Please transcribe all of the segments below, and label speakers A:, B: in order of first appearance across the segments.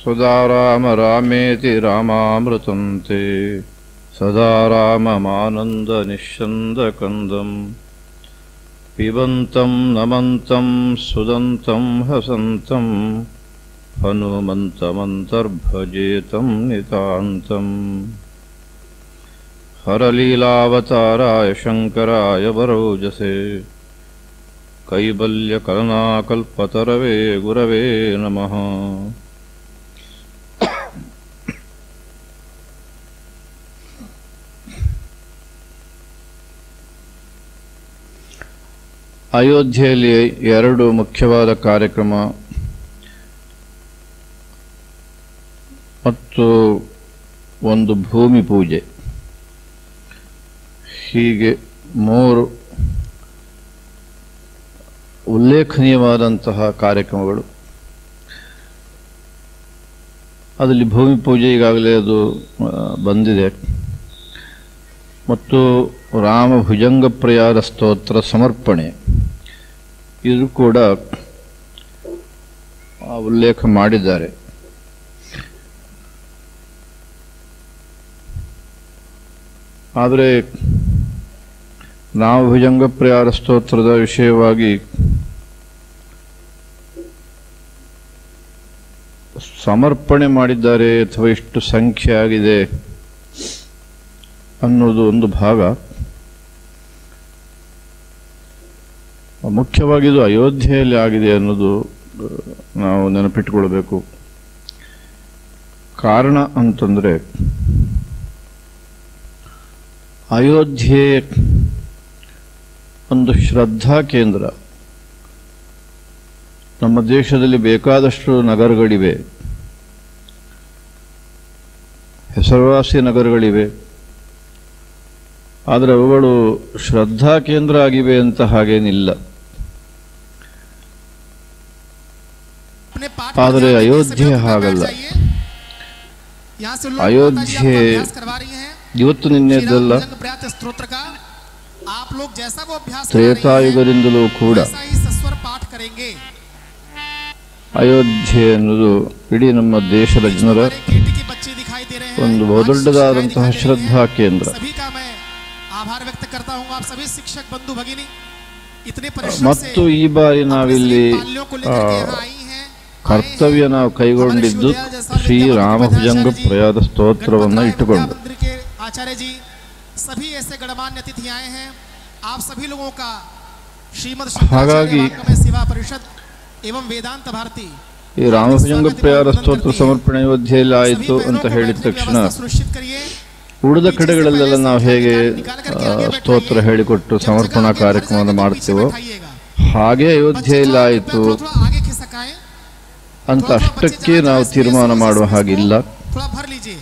A: सदा राम रामेति रामामृतं ते सदा राममानन्दनिःशन्दकन्दम् पिबन्तं नमन्तं सुदन्तं हसन्तं हनुमन्तमन्तर्भजेतं नितान्तम् हरलीलावताराय शङ्कराय वरोजसे कैबल्यकरुणाकल्पतरवे गुरवे नमः ಅಯೋಧ್ಯೆಯಲ್ಲಿ ಎರಡು ಮುಖ್ಯವಾದ ಕಾರ್ಯಕ್ರಮ ಮತ್ತು ಒಂದು ಭೂಮಿ ಪೂಜೆ ಹೀಗೆ ಮೂರು ಉಲ್ಲೇಖನೀಯವಾದಂತಹ ಕಾರ್ಯಕ್ರಮಗಳು ಅದರಲ್ಲಿ ಭೂಮಿ ಪೂಜೆ ಈಗಾಗಲೇ ಅದು ಆ, ಬಂದಿದೆ ಮತ್ತು ರಾಮ ಭುಜಂಗ ಪ್ರಯಾದ ಸ್ತೋತ್ರ ಸಮರ್ಪಣೆ ಇದು ಕೂಡ ಆ, ಉಲ್ಲೇಖ ಮಾಡಿದ್ದಾರೆ ಆದರೆ ನಾವು ಭುಜಂಗ ಪ್ರಯಾರ ಸ್ತೋತ್ರದ ವಿಷಯವಾಗಿ ಸಮರ್ಪಣೆ ಮಾಡಿದ್ದಾರೆ ಅಥವಾ ಇಷ್ಟು ಸಂಖ್ಯೆ ಆಗಿದೆ ಅನ್ನೋದು ಒಂದು ಭಾಗ ಮುಖ್ಯವಾಗಿ ಇದು ಅಯೋಧ್ಯೆಯಲ್ಲಿ ಆಗಿದೆ ಅನ್ನೋದು ಆ, ನಾವು ನೆನಪಿಟ್ಟುಕೊಳ್ಬೇಕು ಕಾರಣ ಅಂತಂದರೆ ಅಯೋಧ್ಯೆ ಒಂದು ಶ್ರದ್ಧಾ ಕೇಂದ್ರ ನಮ್ಮ ದೇಶದಲ್ಲಿ ಬೇಕಾದಷ್ಟು ನಗರಗಳಿವೆ ಹೆಸರುವಾಸಿ ನಗರಗಳಿವೆ ಆದರೆ ಅವುಗಳು ಶ್ರದ್ಧಾ ಕೇಂದ್ರ ಆಗಿವೆ ಅಂತ ಹಾಗೇನಿಲ್ಲ
B: अपने पाठ
A: ಆದರೆ
B: पर ध्यान देंगे,
A: ಅಯೋಧ್ಯೆ
B: सभी अपना
A: ಹಾಗಲ್ಲ.
B: बैठ जाइए। यहाँ से लोग
A: ಅಯೋಧ್ಯೆ
B: माताजी आपको अभ्यास करवा रही हैं
A: ಇವತ್ತು ನಿನ್ನೆದ್ದಲ್ಲ
B: श्री राम भजन प्रयात स्तोत्र का आप लोग जैसा वो अभ्यास करा रही हैं,
A: ತ್ರೇತಾಯುಗದಿಂದಲೂ ಕೂಡ
B: वैसा ही सस्वर पाठ करेंगे
A: ಅಯೋಧ್ಯೆ ಅನ್ನೋದು ಇಡೀ ನಮ್ಮ ದೇಶದ ಜನರ
B: हमारे कीर्ति के बच्चे दिखाई दे रहे हैं
A: ಒಂದು
B: आज
A: ಬಹುದೊಡ್ಡದಾದಂತಹ
B: शिक्षाएं दिखाई दे रही
A: ಶ್ರದ್ಧಾ
B: हैं।
A: ಕೇಂದ್ರ
B: सभी का मैं आभार व्यक्त करता हूँ आप सभी शिक्षक बंधु भगिनी इतने परिश्रम से
A: ಮತ್ತು ಈ ಬಾರಿ ನಾವಿಲ್ಲಿ
B: अपने सभी पाल्यों को लेकर के
A: ಆ,
B: यहाँ आई हैं
A: ಕರ್ತವ್ಯ ನಾವು ಕೈಗೊಂಡಿದ್ದು ಶ್ರೀರಾಮಭುಜಂಗ ಪ್ರಯಾದ ಸ್ತೋತ್ರವನ್ನು ಇಟ್ಟುಕೊಂಡು
B: मंदिर के आचार्य जी सभी ऐसे गणमान्य अतिथि आए हैं आप सभी लोगों का श्रीमद
A: ಹಾಗಾಗಿ-
B: शंकराचार्य सेवा परिषद एवं वेदांत भारती
A: ಈ ರಾಮಭುಜಂಗ ಪ್ರಯಾದ ಸ್ತೋತ್ರ ಸಮರ್ಪಣೆ ಅಯೋಧ್ಯೆಯಲ್ಲಿ
B: सभी
A: ಆಯಿತು
B: बहनों
A: ಅಂತ
B: को
A: ಹೇಳಿದ
B: बैठने की
A: ತಕ್ಷಣ
B: व्यवस्था सुनिश्चित करिए
A: ಉಳಿದ ಕಡೆಗಳಲ್ಲೆಲ್ಲ ನಾವು ಹೇಗೆ ಆ, ಸ್ತೋತ್ರ ಹೇಳಿಕೊಟ್ಟು ಸಮರ್ಪಣಾ ಕಾರ್ಯಕ್ರಮವನ್ನು ಮಾಡ್ತೀವೋ ಹಾಗೆ ಅಯೋಧ್ಯೆಯಲ್ಲಿ ಆಯಿತು
B: आगे खिसकाएं
A: ಅಂತ ಅಷ್ಟಕ್ಕೆ ನಾವು ತೀರ್ಮಾನ ಮಾಡುವ ಹಾಗಿಲ್ಲ
B: थोड़ा भर लीजिए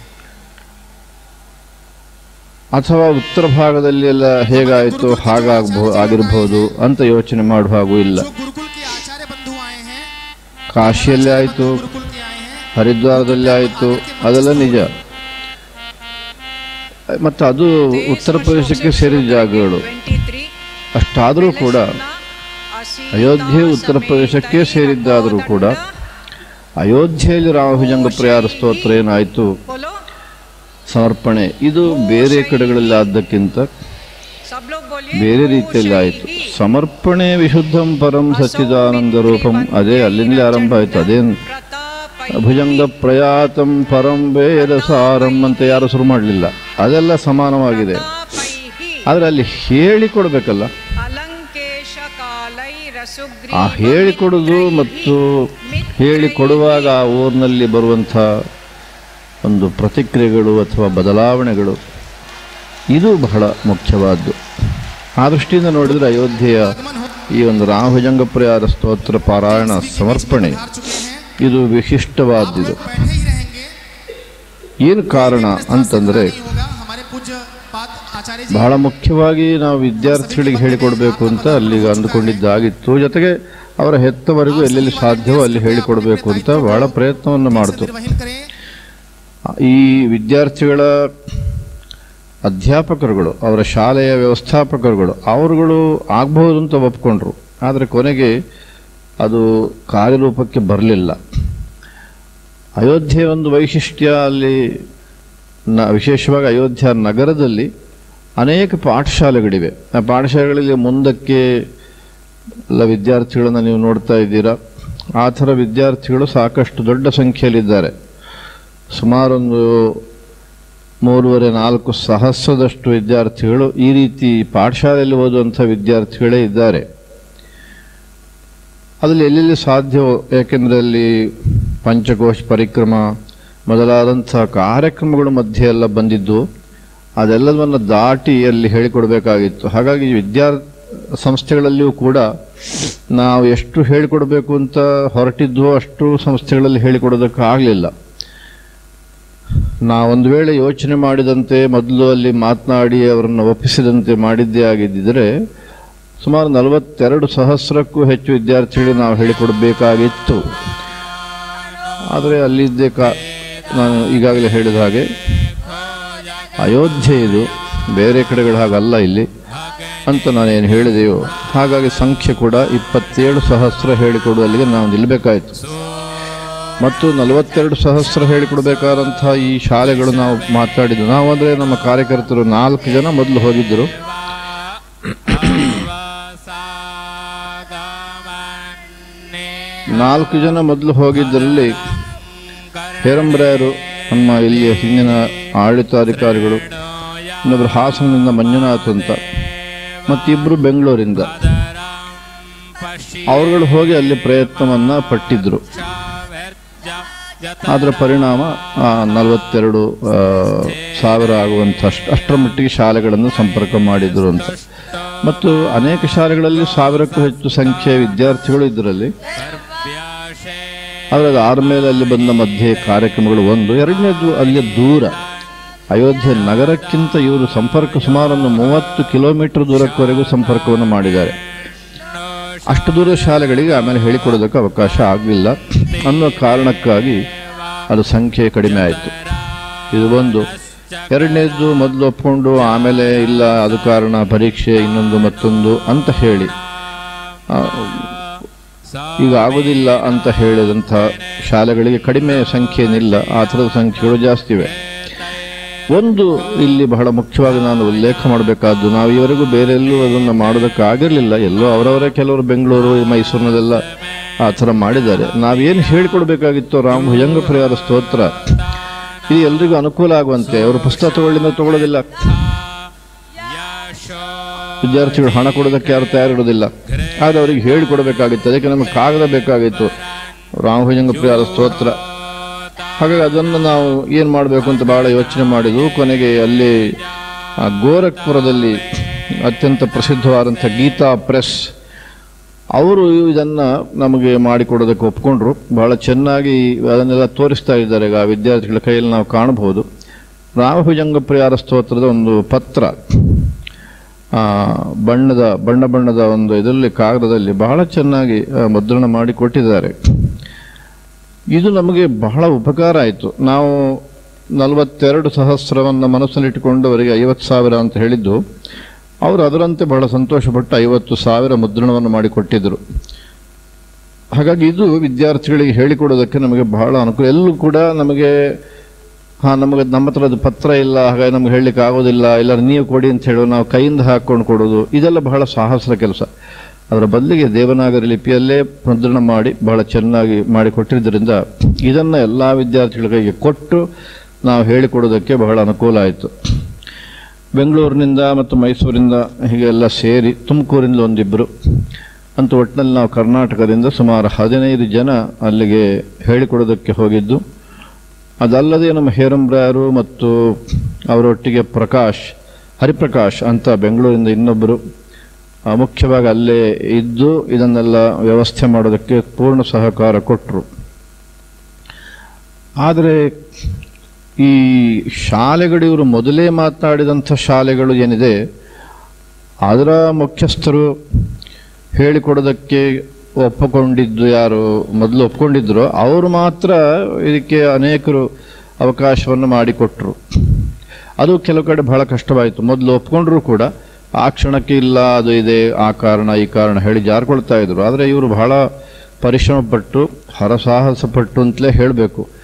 A: ಅಥವಾ ಉತ್ತರ ಭಾಗದಲ್ಲಿ ಎಲ್ಲ ಹೇಗಾಯಿತು ಹಾಗಾಗ್ಬೋ ಆಗಿರ್ಬೋದು ಅಂತ ಯೋಚನೆ ಮಾಡುವ ಹಾಗೂ ಇಲ್ಲ
B: जो गुरुकुल के आचार्य बंधु आए हैं
A: ಕಾಶಿಯಲ್ಲಿ ಆಯಿತು
B: गुरुकुल के आए हैं
A: ಹರಿದ್ವಾರದಲ್ಲಿ ಆಯಿತು ಅದೆಲ್ಲ ನಿಜ ಮತ್ತು ಅದು ಉತ್ತರ ಪ್ರದೇಶಕ್ಕೆ ಸೇರಿದ ಜಾಗಗಳು ಅಷ್ಟಾದರೂ ಕೂಡ ಅಯೋಧ್ಯೆ ಉತ್ತರ ಪ್ರದೇಶಕ್ಕೆ ಸೇರಿದ್ದಾದರೂ ಕೂಡ ಅಯೋಧ್ಯೆಯಲ್ಲಿ ರಾಮಭುಜಂಗ ಪ್ರಯಾರ ಸ್ತೋತ್ರ ಏನಾಯಿತು ಸಮರ್ಪಣೆ ಇದು ಬೇರೆ ಕಡೆಗಳಲ್ಲಿ ಆದ್ದಕ್ಕಿಂತ ಬೇರೆ ರೀತಿಯಲ್ಲಿ ಆಯಿತು ಸಮರ್ಪಣೆ ವಿಶುದ್ಧಂ ಪರಂ ಸಚ್ಚಿದಾನಂದ ರೂಪಂ ಅದೇ ಅಲ್ಲಿಂದಲೇ ಆರಂಭ ಆಯಿತು ಅದೇನು ಭುಜಂಗ ಪ್ರಯಾತಂ ಪರಂ ವೇದ ಸಾರಂ ಅಂತ ಯಾರು ಶುರು ಮಾಡಲಿಲ್ಲ ಅದೆಲ್ಲ ಸಮಾನವಾಗಿದೆ ಆದರೆ ಅಲ್ಲಿ ಹೇಳಿಕೊಡ್ಬೇಕಲ್ಲ ಆ ಹೇಳಿಕೊಡೋದು ಮತ್ತು ಹೇಳಿಕೊಡುವಾಗ ಆ ಊರಿನಲ್ಲಿ ಬರುವಂಥ ಒಂದು ಪ್ರತಿಕ್ರಿಯೆಗಳು ಅಥವಾ ಬದಲಾವಣೆಗಳು ಇದು ಬಹಳ ಮುಖ್ಯವಾದ್ದು ಆ ದೃಷ್ಟಿಯಿಂದ ನೋಡಿದರೆ ಅಯೋಧ್ಯೆಯ ಈ ಒಂದು ರಾಮಭುಜಂಗ ಪ್ರಯಾದ ಸ್ತೋತ್ರ ಪಾರಾಯಣ ಸಮರ್ಪಣೆ
B: हार चुके हैं
A: ಇದು ವಿಶಿಷ್ಟವಾದ್ದು
B: बैठे ही रहेंगे
A: ಏನು ಕಾರಣ ಅಂತಂದರೆ
B: नहीं होगा हमारे पूज्य पाद आचार्य जी
A: ಬಹಳ ಮುಖ್ಯವಾಗಿ ನಾವು ವಿದ್ಯಾರ್ಥಿಗಳಿಗೆ ಹೇಳಿಕೊಡ್ಬೇಕು ಅಂತ ಅಲ್ಲಿಗೆ ಅಂದುಕೊಂಡಿದ್ದಾಗಿತ್ತು ಜೊತೆಗೆ ಅವರ ಹೆತ್ತವರೆಗೂ ಎಲ್ಲೆಲ್ಲಿ ಸಾಧ್ಯವೋ ಅಲ್ಲಿ ಹೇಳಿಕೊಡ್ಬೇಕು ಅಂತ ಬಹಳ ಪ್ರಯತ್ನವನ್ನು ಮಾಡ್ತು
B: निर्वहन करें
A: ಈ ವಿದ್ಯಾರ್ಥಿಗಳ ಅಧ್ಯಾಪಕರುಗಳು ಅವರ ಶಾಲೆಯ ವ್ಯವಸ್ಥಾಪಕರುಗಳು ಅವರುಗಳು ಆಗ್ಬಹುದು ಅಂತ ಒಪ್ಕೊಂಡ್ರು ಆದರೆ ಕೊನೆಗೆ ಅದು ಕಾರ್ಯರೂಪಕ್ಕೆ ಬರಲಿಲ್ಲ ಅಯೋಧ್ಯೆ ಒಂದು ವೈಶಿಷ್ಟ್ಯ ಅಲ್ಲಿ ನ ವಿಶೇಷವಾಗಿ ಅಯೋಧ್ಯ ನಗರದಲ್ಲಿ ಅನೇಕ ಪಾಠಶಾಲೆಗಳಿವೆ ಆ ಪಾಠಶಾಲೆಗಳಲ್ಲಿ ಮುಂದಕ್ಕೆ ಎಲ್ಲ ವಿದ್ಯಾರ್ಥಿಗಳನ್ನು ನೀವು ನೋಡ್ತಾ ಇದ್ದೀರಾ ಆ ಥರ ವಿದ್ಯಾರ್ಥಿಗಳು ಸಾಕಷ್ಟು ದೊಡ್ಡ ಸಂಖ್ಯೆಯಲ್ಲಿದ್ದಾರೆ ಸುಮಾರೊಂದು ಮೂರುವರೆ ನಾಲ್ಕು ಸಹಸ್ರದಷ್ಟು ವಿದ್ಯಾರ್ಥಿಗಳು ಈ ರೀತಿ ಪಾಠಶಾಲೆಯಲ್ಲಿ ಓದುವಂಥ ವಿದ್ಯಾರ್ಥಿಗಳೇ ಇದ್ದಾರೆ ಅದರಲ್ಲಿ ಎಲ್ಲೆಲ್ಲಿ ಸಾಧ್ಯವೋ ಯಾಕೆಂದರೆ ಅಲ್ಲಿ ಪಂಚಕೋಶ ಪರಿಕ್ರಮ ಮೊದಲಾದಂಥ ಕಾರ್ಯಕ್ರಮಗಳು ಮಧ್ಯೆ ಎಲ್ಲ ಬಂದಿದ್ದು ಅದೆಲ್ಲವನ್ನು ದಾಟಿ ಅಲ್ಲಿ ಹೇಳಿಕೊಡ್ಬೇಕಾಗಿತ್ತು ಹಾಗಾಗಿ ವಿದ್ಯಾರ್ ಸಂಸ್ಥೆಗಳಲ್ಲಿಯೂ ಕೂಡ ನಾವು ಎಷ್ಟು ಹೇಳಿಕೊಡ್ಬೇಕು ಅಂತ ಹೊರಟಿದ್ವೋ ಅಷ್ಟು ಸಂಸ್ಥೆಗಳಲ್ಲಿ ಹೇಳಿಕೊಡೋದಕ್ಕಾಗಲಿಲ್ಲ ನಾವೊಂದು ವೇಳೆ ಯೋಚನೆ ಮಾಡಿದಂತೆ ಮೊದಲು ಅಲ್ಲಿ ಮಾತನಾಡಿ ಅವರನ್ನು ಒಪ್ಪಿಸಿದಂತೆ ಮಾಡಿದ್ದೇ ಆಗಿದ್ದರೆ ಸುಮಾರು ನಲವತ್ತೆರಡು ಸಹಸ್ರಕ್ಕೂ ಹೆಚ್ಚು ವಿದ್ಯಾರ್ಥಿಗಳಿಗೆ ನಾವು ಹೇಳಿಕೊಡಬೇಕಾಗಿತ್ತು ಆದರೆ ಅಲ್ಲಿದ್ದೇ ಕಾ ನಾನು ಈಗಾಗಲೇ ಹೇಳಿದ ಹಾಗೆ ಅಯೋಧ್ಯೆ ಇದು ಬೇರೆ ಕಡೆಗಳ ಹಾಗಲ್ಲ ಇಲ್ಲಿ ಅಂತ ನಾನೇನು ಹೇಳಿದೆಯೋ ಹಾಗಾಗಿ ಸಂಖ್ಯೆ ಕೂಡ ಇಪ್ಪತ್ತೇಳು ಸಹಸ್ರ ಹೇಳಿಕೊಡುವಲ್ಲಿಗೆ ನಾವು ನಿಲ್ಲಬೇಕಾಯಿತು ಮತ್ತು ನಲವತ್ತೆರಡು ಸಹಸ್ರ ಹೇಳಿಕೊಡ್ಬೇಕಾದಂಥ ಈ ಶಾಲೆಗಳು ನಾವು ಮಾತಾಡಿದ್ದು ನಾವು ಅಂದರೆ ನಮ್ಮ ಕಾರ್ಯಕರ್ತರು ನಾಲ್ಕು ಜನ ಮೊದಲು ಹೋಗಿದ್ದರು ನಾಲ್ಕು ಜನ ಮೊದಲು ಹೋಗಿದ್ದರಲ್ಲಿ ಹೇರಂಬ್ರಾಯರು ನಮ್ಮ ಇಲ್ಲಿಯ ಹಿಂದಿನ ಆಡಳಿತಾಧಿಕಾರಿಗಳು ಇನ್ನೊಬ್ಬರು ಹಾಸನದಿಂದ ಮಂಜುನಾಥ್ ಅಂತ ಮತ್ತಿಬ್ಬರು ಬೆಂಗಳೂರಿಂದ ಅವರುಗಳು ಹೋಗಿ ಅಲ್ಲಿ ಪ್ರಯತ್ನವನ್ನು ಪಟ್ಟಿದ್ರು ಅದರ ಪರಿಣಾಮ ಆ, ನಲವತ್ತೆರಡು ಆ, ಸಾವಿರ ಆಗುವಂಥ ಅಷ್ಟು ಅಷ್ಟರ ಮಟ್ಟಿಗೆ ಶಾಲೆಗಳನ್ನು ಸಂಪರ್ಕ ಮಾಡಿದ್ರು ಅಂತ ಮತ್ತು ಅನೇಕ ಶಾಲೆಗಳಲ್ಲಿ ಸಾವಿರಕ್ಕೂ ಹೆಚ್ಚು ಸಂಖ್ಯೆಯ ವಿದ್ಯಾರ್ಥಿಗಳು ಇದರಲ್ಲಿ ಆದರೆ ಅದು ಆದ್ಮೇಲೆ ಅಲ್ಲಿ ಬಂದ ಮಧ್ಯೆ ಕಾರ್ಯಕ್ರಮಗಳು ಒಂದು ಎರಡನೇದು ಅಲ್ಲಿಯ ದೂರ ಅಯೋಧ್ಯೆ ನಗರಕ್ಕಿಂತ ಇವರು ಸಂಪರ್ಕ ಸುಮಾರು ಒಂದು ಮೂವತ್ತು ಕಿಲೋಮೀಟರ್ ದೂರಕ್ಕವರೆಗೂ ಸಂಪರ್ಕವನ್ನು ಮಾಡಿದ್ದಾರೆ ಅಷ್ಟು ದೂರದ ಶಾಲೆಗಳಿಗೆ ಆಮೇಲೆ ಹೇಳಿಕೊಡೋದಕ್ಕೆ ಅವಕಾಶ ಆಗಲಿಲ್ಲ ಅನ್ನೋ ಕಾರಣಕ್ಕಾಗಿ ಅದು ಸಂಖ್ಯೆ ಕಡಿಮೆ ಆಯಿತು ಇದು ಒಂದು ಎರಡನೇದು ಮೊದಲು ಒಪ್ಕೊಂಡು ಆಮೇಲೆ ಇಲ್ಲ ಅದು ಕಾರಣ ಪರೀಕ್ಷೆ ಇನ್ನೊಂದು ಮತ್ತೊಂದು ಅಂತ ಹೇಳಿ ಆ, ಈಗ ಆಗೋದಿಲ್ಲ ಅಂತ ಹೇಳಿದಂಥ ಶಾಲೆಗಳಿಗೆ ಕಡಿಮೆ ಸಂಖ್ಯೆ ಏನಿಲ್ಲ ಆ ಥರದ ಸಂಖ್ಯೆಗಳು ಜಾಸ್ತಿ ಇವೆ ಒಂದು ಇಲ್ಲಿ ಬಹಳ ಮುಖ್ಯವಾಗಿ ನಾನು ಉಲ್ಲೇಖ ಮಾಡಬೇಕಾದ್ದು ನಾವು ಇವರೆಗೂ ಬೇರೆ ಎಲ್ಲೂ ಅದನ್ನು ಮಾಡೋದಕ್ಕಾಗಿರಲಿಲ್ಲ ಎಲ್ಲೋ ಅವರವರೇ ಕೆಲವರು ಬೆಂಗಳೂರು ಮೈಸೂರಿನದೆಲ್ಲ ಆ ಥರ ಮಾಡಿದ್ದಾರೆ ನಾವೇನು ಹೇಳಿಕೊಡ್ಬೇಕಾಗಿತ್ತು ರಾಮ ಭುಜಂಗ ಪರಿಹಾರ ಸ್ತೋತ್ರ ಇದು ಎಲ್ರಿಗೂ ಅನುಕೂಲ ಆಗುವಂತೆ ಅವರು ಪುಸ್ತಕ ತಗೊಳ್ಳಿಂದ ತಗೊಳ್ಳೋದಿಲ್ಲ ವಿದ್ಯಾರ್ಥಿಗಳು ಹಣ ಕೊಡೋದಕ್ಕೆ ಯಾರು ತಯಾರಿರೋದಿಲ್ಲ ಆದರೆ ಅವರಿಗೆ ಹೇಳಿಕೊಡಬೇಕಾಗಿತ್ತು ಅದಕ್ಕೆ ನಮಗೆ ಕಾಗದ ಬೇಕಾಗಿತ್ತು ರಾಮಭುಜಂಗ ಪ್ರಿಯಾರ ಸ್ತೋತ್ರ ಹಾಗಾಗಿ ಅದನ್ನು ನಾವು ಏನು ಮಾಡಬೇಕು ಅಂತ ಬಹಳ ಯೋಚನೆ ಮಾಡಿದ್ವು ಕೊನೆಗೆ ಅಲ್ಲಿ ಆ, ಗೋರಖ್ಪುರದಲ್ಲಿ ಅತ್ಯಂತ ಪ್ರಸಿದ್ಧವಾದಂಥ ಗೀತಾ ಪ್ರೆಸ್ ಅವರು ಇದನ್ನು ನಮಗೆ ಮಾಡಿಕೊಡೋದಕ್ಕೆ ಒಪ್ಕೊಂಡ್ರು ಬಹಳ ಚೆನ್ನಾಗಿ ಅದನ್ನೆಲ್ಲ ತೋರಿಸ್ತಾ ಇದ್ದಾರೆ ಈಗ ಆ ವಿದ್ಯಾರ್ಥಿಗಳ ಕೈಯಲ್ಲಿ ನಾವು ಕಾಣಬಹುದು ರಾಮಭುಜಂಗ ಪ್ರಿಯಾರ ಸ್ತೋತ್ರದ ಒಂದು ಪತ್ರ ಆ, ಬಣ್ಣದ ಬಣ್ಣ ಬಣ್ಣದ ಒಂದು ಇದರಲ್ಲಿ ಕಾಗದದಲ್ಲಿ ಬಹಳ ಚೆನ್ನಾಗಿ ಆ, ಮುದ್ರಣ ಮಾಡಿ ಕೊಟ್ಟಿದ್ದಾರೆ ಇದು ನಮಗೆ ಬಹಳ ಉಪಕಾರ ಆಯಿತು ನಾವು ನಲವತ್ತೆರಡು ಸಹಸ್ರವನ್ನು ಮನಸ್ಸಲ್ಲಿಟ್ಟುಕೊಂಡು ಅವರಿಗೆ ಐವತ್ತು ಸಾವಿರ ಅಂತ ಹೇಳಿದ್ದು ಅವರು ಅದರಂತೆ ಬಹಳ ಸಂತೋಷಪಟ್ಟು ಐವತ್ತು ಸಾವಿರ ಮುದ್ರಣವನ್ನು ಮಾಡಿಕೊಟ್ಟಿದ್ದರು ಹಾಗಾಗಿ ಇದು ವಿದ್ಯಾರ್ಥಿಗಳಿಗೆ ಹೇಳಿಕೊಡೋದಕ್ಕೆ ನಮಗೆ ಬಹಳ ಅನುಕೂಲ ಎಲ್ಲೂ ಕೂಡ ನಮಗೆ ಹಾಂ ನಮಗೆ ನಮ್ಮ ಹತ್ರ ಅದು ಪತ್ರ ಇಲ್ಲ ಹಾಗಾಗಿ ನಮ್ಗೆ ಹೇಳಲಿಕ್ಕೆ ಆಗೋದಿಲ್ಲ ಇಲ್ಲ ನೀವು ಕೊಡಿ ಅಂತ ಹೇಳೋ ನಾವು ಕೈಯಿಂದ ಹಾಕ್ಕೊಂಡು ಕೊಡೋದು ಇದೆಲ್ಲ ಬಹಳ ಸಾಹಸದ ಕೆಲಸ ಅದರ ಬದಲಿಗೆ ದೇವನಾಗರಿ ಲಿಪಿಯಲ್ಲೇ ಮುದ್ರಣ ಮಾಡಿ ಬಹಳ ಚೆನ್ನಾಗಿ ಮಾಡಿಕೊಟ್ಟಿದ್ದರಿಂದ ಇದನ್ನು ಎಲ್ಲ ವಿದ್ಯಾರ್ಥಿಗಳ ಕೈಗೆ ಕೊಟ್ಟು ನಾವು ಹೇಳಿಕೊಡೋದಕ್ಕೆ ಬಹಳ ಅನುಕೂಲ ಆಯಿತು ಬೆಂಗಳೂರಿನಿಂದ ಮತ್ತು ಮೈಸೂರಿಂದ ಹೀಗೆಲ್ಲ ಸೇರಿ ತುಮಕೂರಿಂದ ಒಂದಿಬ್ಬರು ಅಂತ ಒಟ್ಟಿನಲ್ಲಿ ನಾವು ಕರ್ನಾಟಕದಿಂದ ಸುಮಾರು ಹದಿನೈದು ಜನ ಅಲ್ಲಿಗೆ ಹೇಳಿಕೊಡೋದಕ್ಕೆ ಹೋಗಿದ್ದು ಅದಲ್ಲದೆ ನಮ್ಮ ಹೇರಂಬ್ರಾಯರು ಮತ್ತು ಅವರೊಟ್ಟಿಗೆ ಪ್ರಕಾಶ್ ಹರಿಪ್ರಕಾಶ್ ಅಂತ ಬೆಂಗಳೂರಿಂದ ಇನ್ನೊಬ್ಬರು ಆ, ಮುಖ್ಯವಾಗಿ ಅಲ್ಲೇ ಇದ್ದು ಇದನ್ನೆಲ್ಲ ವ್ಯವಸ್ಥೆ ಮಾಡೋದಕ್ಕೆ ಪೂರ್ಣ ಸಹಕಾರ ಕೊಟ್ಟರು ಆದರೆ ಈ ಶಾಲೆಗಳು ಇವರು ಮೊದಲೇ ಮಾತನಾಡಿದಂಥ ಶಾಲೆಗಳು ಏನಿದೆ ಅದರ ಮುಖ್ಯಸ್ಥರು ಹೇಳಿಕೊಡೋದಕ್ಕೆ ಒಪ್ಪಿಕೊಂಡಿದ್ದು ಯಾರು ಮೊದಲು ಒಪ್ಕೊಂಡಿದ್ರು ಅವರು ಮಾತ್ರ ಇದಕ್ಕೆ ಅನೇಕರು ಅವಕಾಶವನ್ನು ಮಾಡಿಕೊಟ್ರು ಅದು ಕೆಲವು ಕಡೆ ಬಹಳ ಕಷ್ಟವಾಯಿತು ಮೊದಲು ಒಪ್ಕೊಂಡ್ರು ಕೂಡ ಆ ಕ್ಷಣಕ್ಕೆ ಇಲ್ಲ ಅದು ಇದೆ ಆ ಕಾರಣ ಈ ಕಾರಣ ಹೇಳಿ ಜಾರ್ಕೊಳ್ತಾ ಇದ್ರು ಆದರೆ ಇವರು ಬಹಳ ಪರಿಶ್ರಮ ಪಟ್ಟು ಹರಸಾಹಸ ಪಟ್ಟು ಅಂತಲೇ ಹೇಳಬೇಕು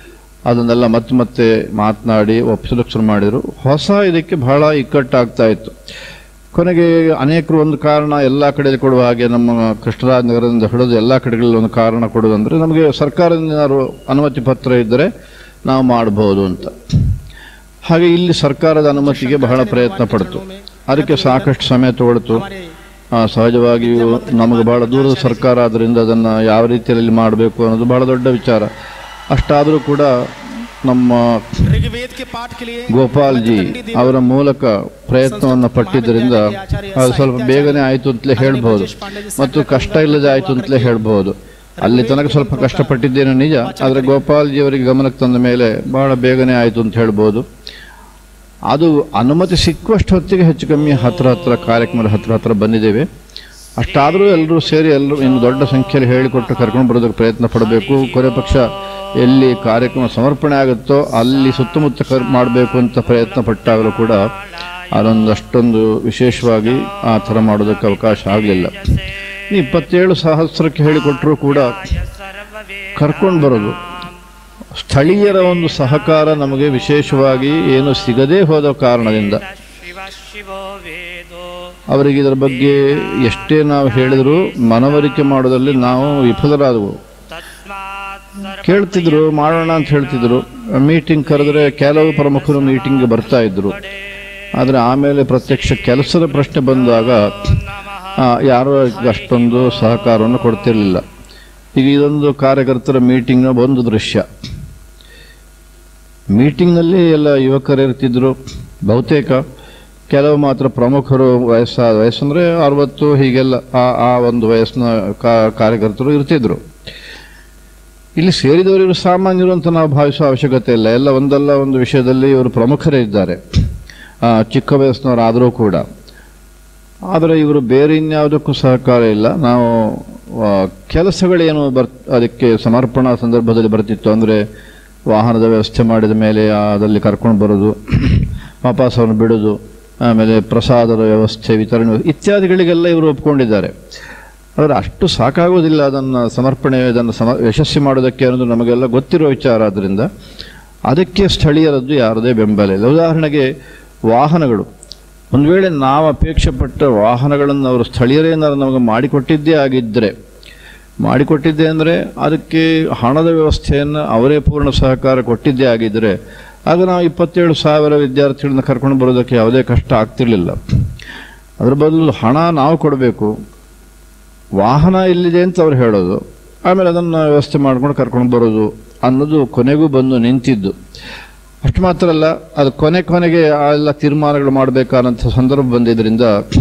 A: ಅದನ್ನೆಲ್ಲ ಮತ್ತೆ ಮತ್ತೆ ಮಾತನಾಡಿ ಒಪ್ಪಿಸಲಿಕ್ಕೆ ಶುರು ಮಾಡಿದರು ಹೊಸ ಇದಕ್ಕೆ ಬಹಳ ಇಕ್ಕಟ್ಟಾಗ್ತಾ ಇತ್ತು ಕೊನೆಗೆ ಅನೇಕರು ಒಂದು ಕಾರಣ ಎಲ್ಲ ಕಡೆಯಲ್ಲಿ ಕೊಡುವ ಹಾಗೆ ನಮ್ಮ ಕೃಷ್ಣರಾಜ ನಗರದಿಂದ ಹಿಡಿದು ಎಲ್ಲ ಕಡೆಗಳಲ್ಲಿ ಒಂದು ಕಾರಣ ಕೊಡೋದಂದ್ರೆ ನಮಗೆ ಸರ್ಕಾರದಿಂದ ಏನಾದ್ರು ಅನುಮತಿ ಪತ್ರ ಇದ್ದರೆ ನಾವು ಮಾಡಬಹುದು ಅಂತ ಹಾಗೆ ಇಲ್ಲಿ ಸರ್ಕಾರದ ಅನುಮತಿಗೆ ಬಹಳ ಪ್ರಯತ್ನ ಪಡ್ತು ಅದಕ್ಕೆ ಸಾಕಷ್ಟು ಸಮಯ ತಗೊಳ್ತು
B: हमारे
A: ಆ, ಸಹಜವಾಗಿಯೂ ನಮಗೆ ಬಹಳ ದೂರದ ಸರ್ಕಾರ ಆದ್ದರಿಂದ ಅದನ್ನು ಯಾವ ರೀತಿಯಲ್ಲಿ ಮಾಡಬೇಕು ಅನ್ನೋದು ಬಹಳ ದೊಡ್ಡ ವಿಚಾರ ಅಷ್ಟಾದರೂ ಕೂಡ ನಮ್ಮ
B: ऋग्वेद के पाठ के लिए
A: ಗೋಪಾಲ್ ಜಿ ಅವರ ಮೂಲಕ ಪ್ರಯತ್ನವನ್ನು ಪಟ್ಟಿದ್ದರಿಂದ ಅದು ಸ್ವಲ್ಪ ಬೇಗನೆ ಆಯಿತು ಅಂತಲೇ ಹೇಳ್ಬೋದು ಮತ್ತು ಕಷ್ಟ ಇಲ್ಲದೆ ಆಯಿತು ಅಂತಲೇ ಹೇಳ್ಬೋದು ಅಲ್ಲಿ ತನಕ ಸ್ವಲ್ಪ ಕಷ್ಟಪಟ್ಟಿದ್ದೇನೆ ನಿಜ ಆದರೆ ಗೋಪಾಲ್ ಜಿ ಅವರಿಗೆ ಗಮನಕ್ಕೆ ತಂದ ಮೇಲೆ ಬಹಳ ಬೇಗನೆ ಆಯಿತು ಅಂತ ಹೇಳ್ಬೋದು ಅದು ಅನುಮತಿ ಸಿಕ್ಕುವಷ್ಟು ಹೊತ್ತಿಗೆ ಹೆಚ್ಚು ಕಮ್ಮಿ ಹತ್ರ ಹತ್ರ ಕಾರ್ಯಕ್ರಮದ ಹತ್ರ ಹತ್ರ ಬಂದಿದ್ದೇವೆ ಅಷ್ಟಾದರೂ ಎಲ್ಲರೂ ಸೇರಿ ಎಲ್ಲರೂ ಇನ್ನು ದೊಡ್ಡ ಸಂಖ್ಯೆಯಲ್ಲಿ ಹೇಳಿಕೊಟ್ಟು ಕರ್ಕೊಂಡು ಬರೋದಕ್ಕೆ ಪ್ರಯತ್ನ ಪಡಬೇಕು ಕೊನೆ ಪಕ್ಷ ಎಲ್ಲಿ ಕಾರ್ಯಕ್ರಮ ಸಮರ್ಪಣೆ ಆಗುತ್ತೋ ಅಲ್ಲಿ ಸುತ್ತಮುತ್ತ ಕರ್ ಮಾಡಬೇಕು ಅಂತ ಪ್ರಯತ್ನ ಪಟ್ಟಾಗಲೂ ಕೂಡ ಅದೊಂದು ಅಷ್ಟೊಂದು ವಿಶೇಷವಾಗಿ ಆ ಥರ ಮಾಡೋದಕ್ಕೆ ಅವಕಾಶ ಆಗಲಿಲ್ಲ ಇಪ್ಪತ್ತೇಳು ಸಹಸ್ರಕ್ಕೆ ಹೇಳಿಕೊಟ್ಟರೂ ಕೂಡ ಕರ್ಕೊಂಡು ಬರೋದು ಸ್ಥಳೀಯರ ಒಂದು ಸಹಕಾರ ನಮಗೆ ವಿಶೇಷವಾಗಿ ಏನು ಸಿಗದೇ ಹೋದ ಕಾರಣದಿಂದ
C: ಶಿವ ಶಿವೋ ವೇದೋ
A: ಅವರಿಗೆ ಇದರ ಬಗ್ಗೆ ಎಷ್ಟೇ ನಾವು ಹೇಳಿದರೂ ಮನವರಿಕೆ ಮಾಡೋದಲ್ಲಿ ನಾವು ವಿಫಲರಾದವು
C: ತಸ್ಮಾತ್
A: ಕೇಳ್ತಿದ್ರು ಮಾಡೋಣ ಅಂತ ಹೇಳ್ತಿದ್ರು ಮೀಟಿಂಗ್ ಕರೆದ್ರೆ ಕೆಲವು ಪ್ರಮುಖರು ಮೀಟಿಂಗ್ಗೆ ಬರ್ತಾ ಇದ್ರು ಆದರೆ ಆಮೇಲೆ ಪ್ರತ್ಯಕ್ಷ ಕೆಲಸದ ಪ್ರಶ್ನೆ ಬಂದಾಗ ಆ, ಯಾರೂ ಅದಕ್ಕೆ ಅಷ್ಟೊಂದು ಸಹಕಾರವನ್ನು ಕೊಡ್ತಿರಲಿಲ್ಲ ಈಗ ಇದೊಂದು ಕಾರ್ಯಕರ್ತರ ಮೀಟಿಂಗ್ನ ಒಂದು ದೃಶ್ಯ ಮೀಟಿಂಗ್ನಲ್ಲಿ ಎಲ್ಲ ಯುವಕರು ಇರ್ತಿದ್ರು ಬಹುತೇಕ ಕೆಲವು ಮಾತ್ರ ಪ್ರಮುಖರು ವಯಸ್ಸಾದ ವಯಸ್ಸಂದರೆ ಅರವತ್ತು ಹೀಗೆಲ್ಲ ಆ ಆ ಒಂದು ವಯಸ್ಸಿನ ಕಾ- ಕಾರ್ಯಕರ್ತರು ಇರ್ತಿದ್ರು ಇಲ್ಲಿ ಸೇರಿದವರು ಇವರು ಸಾಮಾನ್ಯರು ಅಂತ ನಾವು ಭಾವಿಸುವ ಅವಶ್ಯಕತೆ ಇಲ್ಲ ಎಲ್ಲ ಒಂದಲ್ಲ ಒಂದು ವಿಷಯದಲ್ಲಿ ಇವರು ಪ್ರಮುಖರೇ ಇದ್ದಾರೆ ಆ, ಚಿಕ್ಕ ವಯಸ್ಸಿನವರಾದರೂ ಕೂಡ ಆದರೆ ಇವರು ಬೇರೆ ಇನ್ಯಾವುದಕ್ಕೂ ಸಹಕಾರ ಇಲ್ಲ ನಾವು ಆ, ಕೆಲಸಗಳೇನು ಬರ್ ಅದಕ್ಕೆ ಸಮರ್ಪಣಾ ಸಂದರ್ಭದಲ್ಲಿ ಬರ್ತಿತ್ತು ಅಂದರೆ ವಾಹನದ ವ್ಯವಸ್ಥೆ ಮಾಡಿದ ಮೇಲೆ ಅದಲ್ಲಿ ಕರ್ಕೊಂಡು ಬರೋದು ವಾಪಸ್ ಅವ್ರನ್ನ ಬಿಡೋದು ಆಮೇಲೆ ಪ್ರಸಾದದ ವ್ಯವಸ್ಥೆ ವಿತರಣೆ ಇತ್ಯಾದಿಗಳಿಗೆಲ್ಲ ಇವರು ಒಪ್ಕೊಂಡಿದ್ದಾರೆ ಆದರೆ ಅಷ್ಟು ಸಾಕಾಗೋದಿಲ್ಲ ಅದನ್ನು ಸಮರ್ಪಣೆ ಅದನ್ನು ಸಮ ಯಶಸ್ವಿ ಮಾಡೋದಕ್ಕೆ ಅನ್ನೋದು ನಮಗೆಲ್ಲ ಗೊತ್ತಿರೋ ವಿಚಾರ ಆದ್ದರಿಂದ ಅದಕ್ಕೆ ಸ್ಥಳೀಯರದ್ದು ಯಾರದೇ ಬೆಂಬಲ ಇಲ್ಲ ಉದಾಹರಣೆಗೆ ವಾಹನಗಳು ಒಂದು ವೇಳೆ ನಾವು ಅಪೇಕ್ಷೆ ಪಟ್ಟ ವಾಹನಗಳನ್ನು ಅವರು ಸ್ಥಳೀಯರೇನಾದ್ರು ನಮಗೆ ಮಾಡಿಕೊಟ್ಟಿದ್ದೇ ಆಗಿದ್ದರೆ ಮಾಡಿಕೊಟ್ಟಿದ್ದೆ ಅಂದರೆ ಅದಕ್ಕೆ ಹಣದ ವ್ಯವಸ್ಥೆಯನ್ನು ಅವರೇ ಪೂರ್ಣ ಸಹಕಾರ ಕೊಟ್ಟಿದ್ದೇ ಆಗಿದ್ದರೆ ಆಗ ನಾವು ಇಪ್ಪತ್ತೇಳು ಸಾವಿರ ವಿದ್ಯಾರ್ಥಿಗಳನ್ನ ಕರ್ಕೊಂಡು ಬರೋದಕ್ಕೆ ಯಾವುದೇ ಕಷ್ಟ ಆಗ್ತಿರ್ಲಿಲ್ಲ ಅದರ ಬದಲು ಹಣ ನಾವು ಕೊಡಬೇಕು ವಾಹನ ಎಲ್ಲಿದೆ ಅಂತ ಅವ್ರು ಹೇಳೋದು ಆಮೇಲೆ ಅದನ್ನು ವ್ಯವಸ್ಥೆ ಮಾಡ್ಕೊಂಡು ಕರ್ಕೊಂಡು ಬರೋದು ಅನ್ನೋದು ಕೊನೆಗೂ ಬಂದು ನಿಂತಿದ್ದು ಅಷ್ಟು ಮಾತ್ರ ಅಲ್ಲ ಅದು ಕೊನೆ ಕೊನೆಗೆ ಆ ಎಲ್ಲ ತೀರ್ಮಾನಗಳು ಮಾಡಬೇಕಾದಂಥ ಸಂದರ್ಭ ಬಂದಿದ್ದರಿಂದ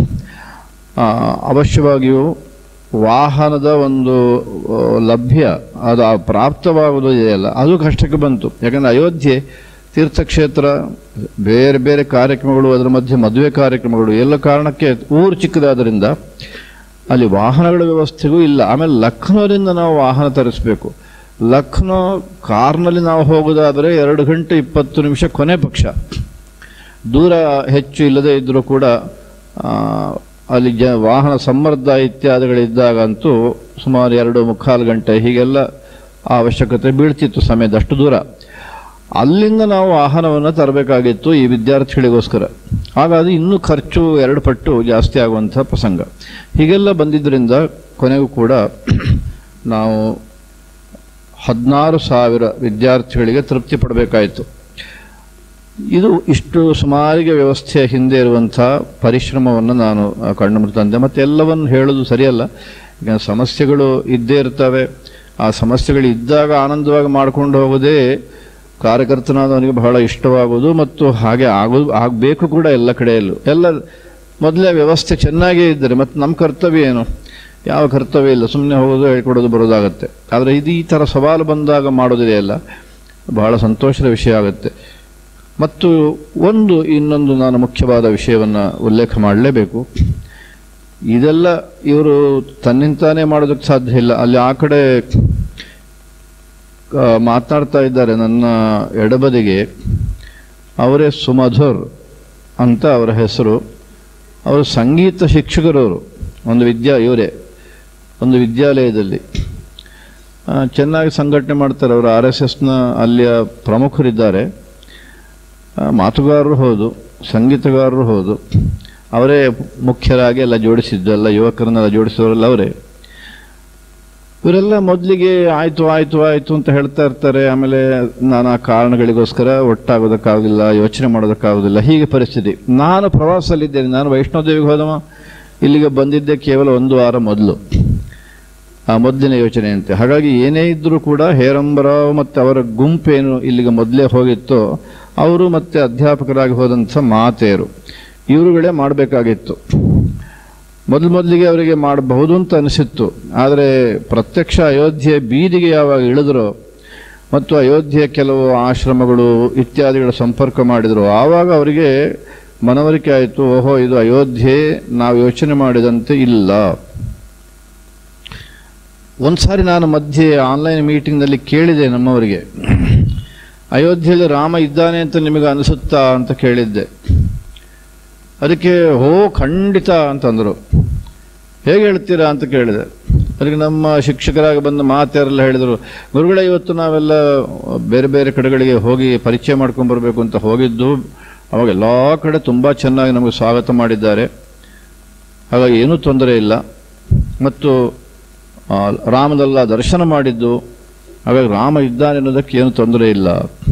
A: ಆ, ಅವಶ್ಯವಾಗಿಯೂ ವಾಹನದ ಒಂದು ಆ, ಲಭ್ಯ ಅದು ಆ ಪ್ರಾಪ್ತವಾಗುವುದು ಇದೆಯಲ್ಲ ಅದು ಕಷ್ಟಕ್ಕೆ ಬಂತು ಯಾಕಂದರೆ ಅಯೋಧ್ಯೆ ತೀರ್ಥಕ್ಷೇತ್ರ ಬೇರೆ ಬೇರೆ ಕಾರ್ಯಕ್ರಮಗಳು ಅದರ ಮಧ್ಯೆ ಮದುವೆ ಕಾರ್ಯಕ್ರಮಗಳು ಎಲ್ಲ ಕಾರಣಕ್ಕೆ ಊರು ಚಿಕ್ಕದಾದ್ದರಿಂದ ಅಲ್ಲಿ ವಾಹನಗಳ ವ್ಯವಸ್ಥೆಗೂ ಇಲ್ಲ ಆಮೇಲೆ ಲಕ್ನೋದಿಂದ ನಾವು ವಾಹನ ತರಿಸಬೇಕು ಲಕ್ನೋ ಕಾರ್ನಲ್ಲಿ ನಾವು ಹೋಗೋದಾದರೆ ಎರಡು ಗಂಟೆ ಇಪ್ಪತ್ತು ನಿಮಿಷ ಕೊನೆ ಪಕ್ಷ ದೂರ ಹೆಚ್ಚು ಇಲ್ಲದೆ ಇದ್ದರೂ ಕೂಡ ಆ, ಅಲ್ಲಿ ಜ ವಾಹನ ಸಮ್ಮರ್ದ ಇತ್ಯಾದಿಗಳಿದ್ದಾಗಂತೂ ಸುಮಾರು ಎರಡು ಮುಕ್ಕಾಲು ಗಂಟೆ ಹೀಗೆಲ್ಲ ಆ ಅವಶ್ಯಕತೆ ಬೀಳ್ತಿತ್ತು ಸಮಯದ ಅಷ್ಟು ದೂರ ಅಲ್ಲಿಂದ ನಾವು ವಾಹನವನ್ನು ತರಬೇಕಾಗಿತ್ತು ಈ ವಿದ್ಯಾರ್ಥಿಗಳಿಗೋಸ್ಕರ ಆಗ ಅದು ಇನ್ನೂ ಖರ್ಚು ಎರಡು ಪಟ್ಟು ಜಾಸ್ತಿ ಆಗುವಂಥ ಪ್ರಸಂಗ ಹೀಗೆಲ್ಲ ಬಂದಿದ್ದರಿಂದ ಕೊನೆಗೂ ಕೂಡ ನಾವು ಹದಿನಾರು ಸಾವಿರ ವಿದ್ಯಾರ್ಥಿಗಳಿಗೆ ತೃಪ್ತಿ ಪಡಬೇಕಾಯಿತು ಇದು ಇಷ್ಟು ಸುಮಾರಿಗೆ ವ್ಯವಸ್ಥೆಯ ಹಿಂದೆ ಇರುವಂಥ ಪರಿಶ್ರಮವನ್ನು ನಾನು ಆ, ಕಂಡು ಮುಟ್ತಂದೆ ಮತ್ತು ಎಲ್ಲವನ್ನು ಹೇಳೋದು ಸರಿಯಲ್ಲ ಈಗ ಸಮಸ್ಯೆಗಳು ಇದ್ದೇ ಇರ್ತವೆ ಆ ಸಮಸ್ಯೆಗಳು ಇದ್ದಾಗ ಆನಂದವಾಗಿ ಮಾಡ್ಕೊಂಡು ಹೋಗೋದೇ ಕಾರ್ಯಕರ್ತನಾದವನಿಗೆ ಬಹಳ ಇಷ್ಟವಾಗುವುದು ಮತ್ತು ಹಾಗೆ ಆಗೋದು ಆಗಬೇಕು ಕೂಡ ಎಲ್ಲ ಕಡೆಯಲ್ಲೂ ಎಲ್ಲ ಮೊದಲೇ ವ್ಯವಸ್ಥೆ ಚೆನ್ನಾಗೇ ಇದ್ದರೆ ಮತ್ತು ನಮ್ಮ ಕರ್ತವ್ಯ ಏನು ಯಾವ ಕರ್ತವ್ಯ ಇಲ್ಲ ಸುಮ್ಮನೆ ಹೋಗೋದು ಹೇಳ್ಕೊಡೋದು ಬರೋದಾಗತ್ತೆ ಆದರೆ ಇದು ಈ ಥರ ಸವಾಲು ಬಂದಾಗ ಮಾಡೋದಿದೆಯಲ್ಲ ಬಹಳ ಸಂತೋಷದ ವಿಷಯ ಆಗುತ್ತೆ ಮತ್ತು ಒಂದು ಇನ್ನೊಂದು ನಾನು ಮುಖ್ಯವಾದ ವಿಷಯವನ್ನು ಉಲ್ಲೇಖ ಮಾಡಲೇಬೇಕು ಇದೆಲ್ಲ ಇವರು ತನ್ನಿಂತಾನೇ ಮಾಡೋದಕ್ಕೆ ಸಾಧ್ಯ ಇಲ್ಲ ಅಲ್ಲಿ ಆ ಕಡೆ ಆ, ಮಾತನಾಡ್ತಾ ಇದ್ದಾರೆ ನನ್ನ ಎಡಬದಿಗೆ ಅವರೇ ಸುಮಧುರ್ ಅಂತ ಅವರ ಹೆಸರು ಅವರು ಸಂಗೀತ ಶಿಕ್ಷಕರವರು ಒಂದು ವಿದ್ಯಾ ಇವರೇ ಒಂದು ವಿದ್ಯಾಲಯದಲ್ಲಿ ಆ, ಚೆನ್ನಾಗಿ ಸಂಘಟನೆ ಮಾಡ್ತಾರೆ ಅವರು ಆರ್ ಎಸ್ ಎಸ್ನ ಅಲ್ಲಿಯ ಪ್ರಮುಖರಿದ್ದಾರೆ ಆ, ಮಾತುಗಾರರು ಹೌದು ಸಂಗೀತಗಾರರು ಹೌದು ಅವರೇ ಮುಖ್ಯರಾಗಿ ಎಲ್ಲ ಜೋಡಿಸಿದ್ದು ಎಲ್ಲ ಯುವಕರನ್ನೆಲ್ಲ ಜೋಡಿಸಿದವರೆಲ್ಲ ಅವರೇ ಇವರೆಲ್ಲ ಮೊದಲಿಗೆ ಆಯ್ತು ಆಯ್ತು ಆಯ್ತು ಅಂತ ಹೇಳ್ತಾ ಇರ್ತಾರೆ ಆಮೇಲೆ ನಾನಾ ಕಾರಣಗಳಿಗೋಸ್ಕರ ಒಟ್ಟಾಗೋದಕ್ಕಾಗೋದಿಲ್ಲ ಯೋಚನೆ ಮಾಡೋದಕ್ಕಾಗೋದಿಲ್ಲ ಹೀಗೆ ಪರಿಸ್ಥಿತಿ ನಾನು ಪ್ರವಾಸದಲ್ಲಿದ್ದೇನೆ ನಾನು ವೈಷ್ಣೋದೇವಿಗೆ ಹೋದವ ಇಲ್ಲಿಗೆ ಬಂದಿದ್ದೆ ಕೇವಲ ಒಂದು ವಾರ ಮೊದಲು ಆ ಮೊದಲಿನ ಯೋಚನೆ ಅಂತೆ ಹಾಗಾಗಿ ಏನೇ ಇದ್ದರೂ ಕೂಡ ಹೇರಂಬರಾವ್ ಮತ್ತು ಅವರ ಗುಂಪೇನು ಇಲ್ಲಿಗೆ ಮೊದಲೇ ಹೋಗಿತ್ತೋ ಅವರು ಮತ್ತೆ ಅಧ್ಯಾಪಕರಾಗಿ ಹೋದಂಥ ಮಾತೆಯರು ಇವರುಗಳೇ ಮಾಡಬೇಕಾಗಿತ್ತು ಮೊದಲು ಮೊದಲಿಗೆ ಅವರಿಗೆ ಮಾಡಬಹುದು ಅಂತ ಅನಿಸಿತ್ತು ಆದರೆ ಪ್ರತ್ಯಕ್ಷ ಅಯೋಧ್ಯೆ ಬೀದಿಗೆ ಯಾವಾಗ ಇಳಿದ್ರು ಮತ್ತು ಅಯೋಧ್ಯೆಯ ಕೆಲವು ಆಶ್ರಮಗಳು ಇತ್ಯಾದಿಗಳ ಸಂಪರ್ಕ ಮಾಡಿದರು ಆವಾಗ ಅವರಿಗೆ ಮನವರಿಕೆ ಆಯಿತು ಓಹೋ ಇದು ಅಯೋಧ್ಯೆ ನಾವು ಯೋಚನೆ ಮಾಡಿದಂತೆ ಇಲ್ಲ ಒಂದ್ಸಾರಿ ನಾನು ಮಧ್ಯೆ ಆನ್ಲೈನ್ ಮೀಟಿಂಗ್ನಲ್ಲಿ ಕೇಳಿದೆ ನಮ್ಮವರಿಗೆ ಅಯೋಧ್ಯೆಯಲ್ಲಿ ರಾಮ ಇದ್ದಾನೆ ಅಂತ ನಿಮಗೆ ಅನಿಸುತ್ತಾ ಅಂತ ಕೇಳಿದ್ದೆ ಅದಕ್ಕೆ ಹೋ ಖಂಡಿತ ಅಂತಂದರು ಹೇಗೆ ಹೇಳ್ತೀರಾ ಅಂತ ಕೇಳಿದೆ ಅದಕ್ಕೆ ನಮ್ಮ ಶಿಕ್ಷಕರಾಗಿ ಬಂದ ಮಾತೆಯರೆಲ್ಲ ಹೇಳಿದರು ಗುರುಗಳೇ ಇವತ್ತು ನಾವೆಲ್ಲ ಬೇರೆ ಬೇರೆ ಕಡೆಗಳಿಗೆ ಹೋಗಿ ಪರಿಚಯ ಮಾಡ್ಕೊಂಡು ಬರಬೇಕು ಅಂತ ಹೋಗಿದ್ದು ಅವಾಗ ಎಲ್ಲ ಕಡೆ ತುಂಬ ಚೆನ್ನಾಗಿ ನಮಗೆ ಸ್ವಾಗತ ಮಾಡಿದ್ದಾರೆ ಹಾಗಾಗಿ ಏನೂ ತೊಂದರೆ ಇಲ್ಲ ಮತ್ತು ಆ, ರಾಮದಲ್ಲ ದರ್ಶನ ಮಾಡಿದ್ದು ಹಾಗಾಗಿ ರಾಮ ಇದ್ದಾನೆ ಅನ್ನೋದಕ್ಕೆ ಏನು ತೊಂದರೆ ಇಲ್ಲ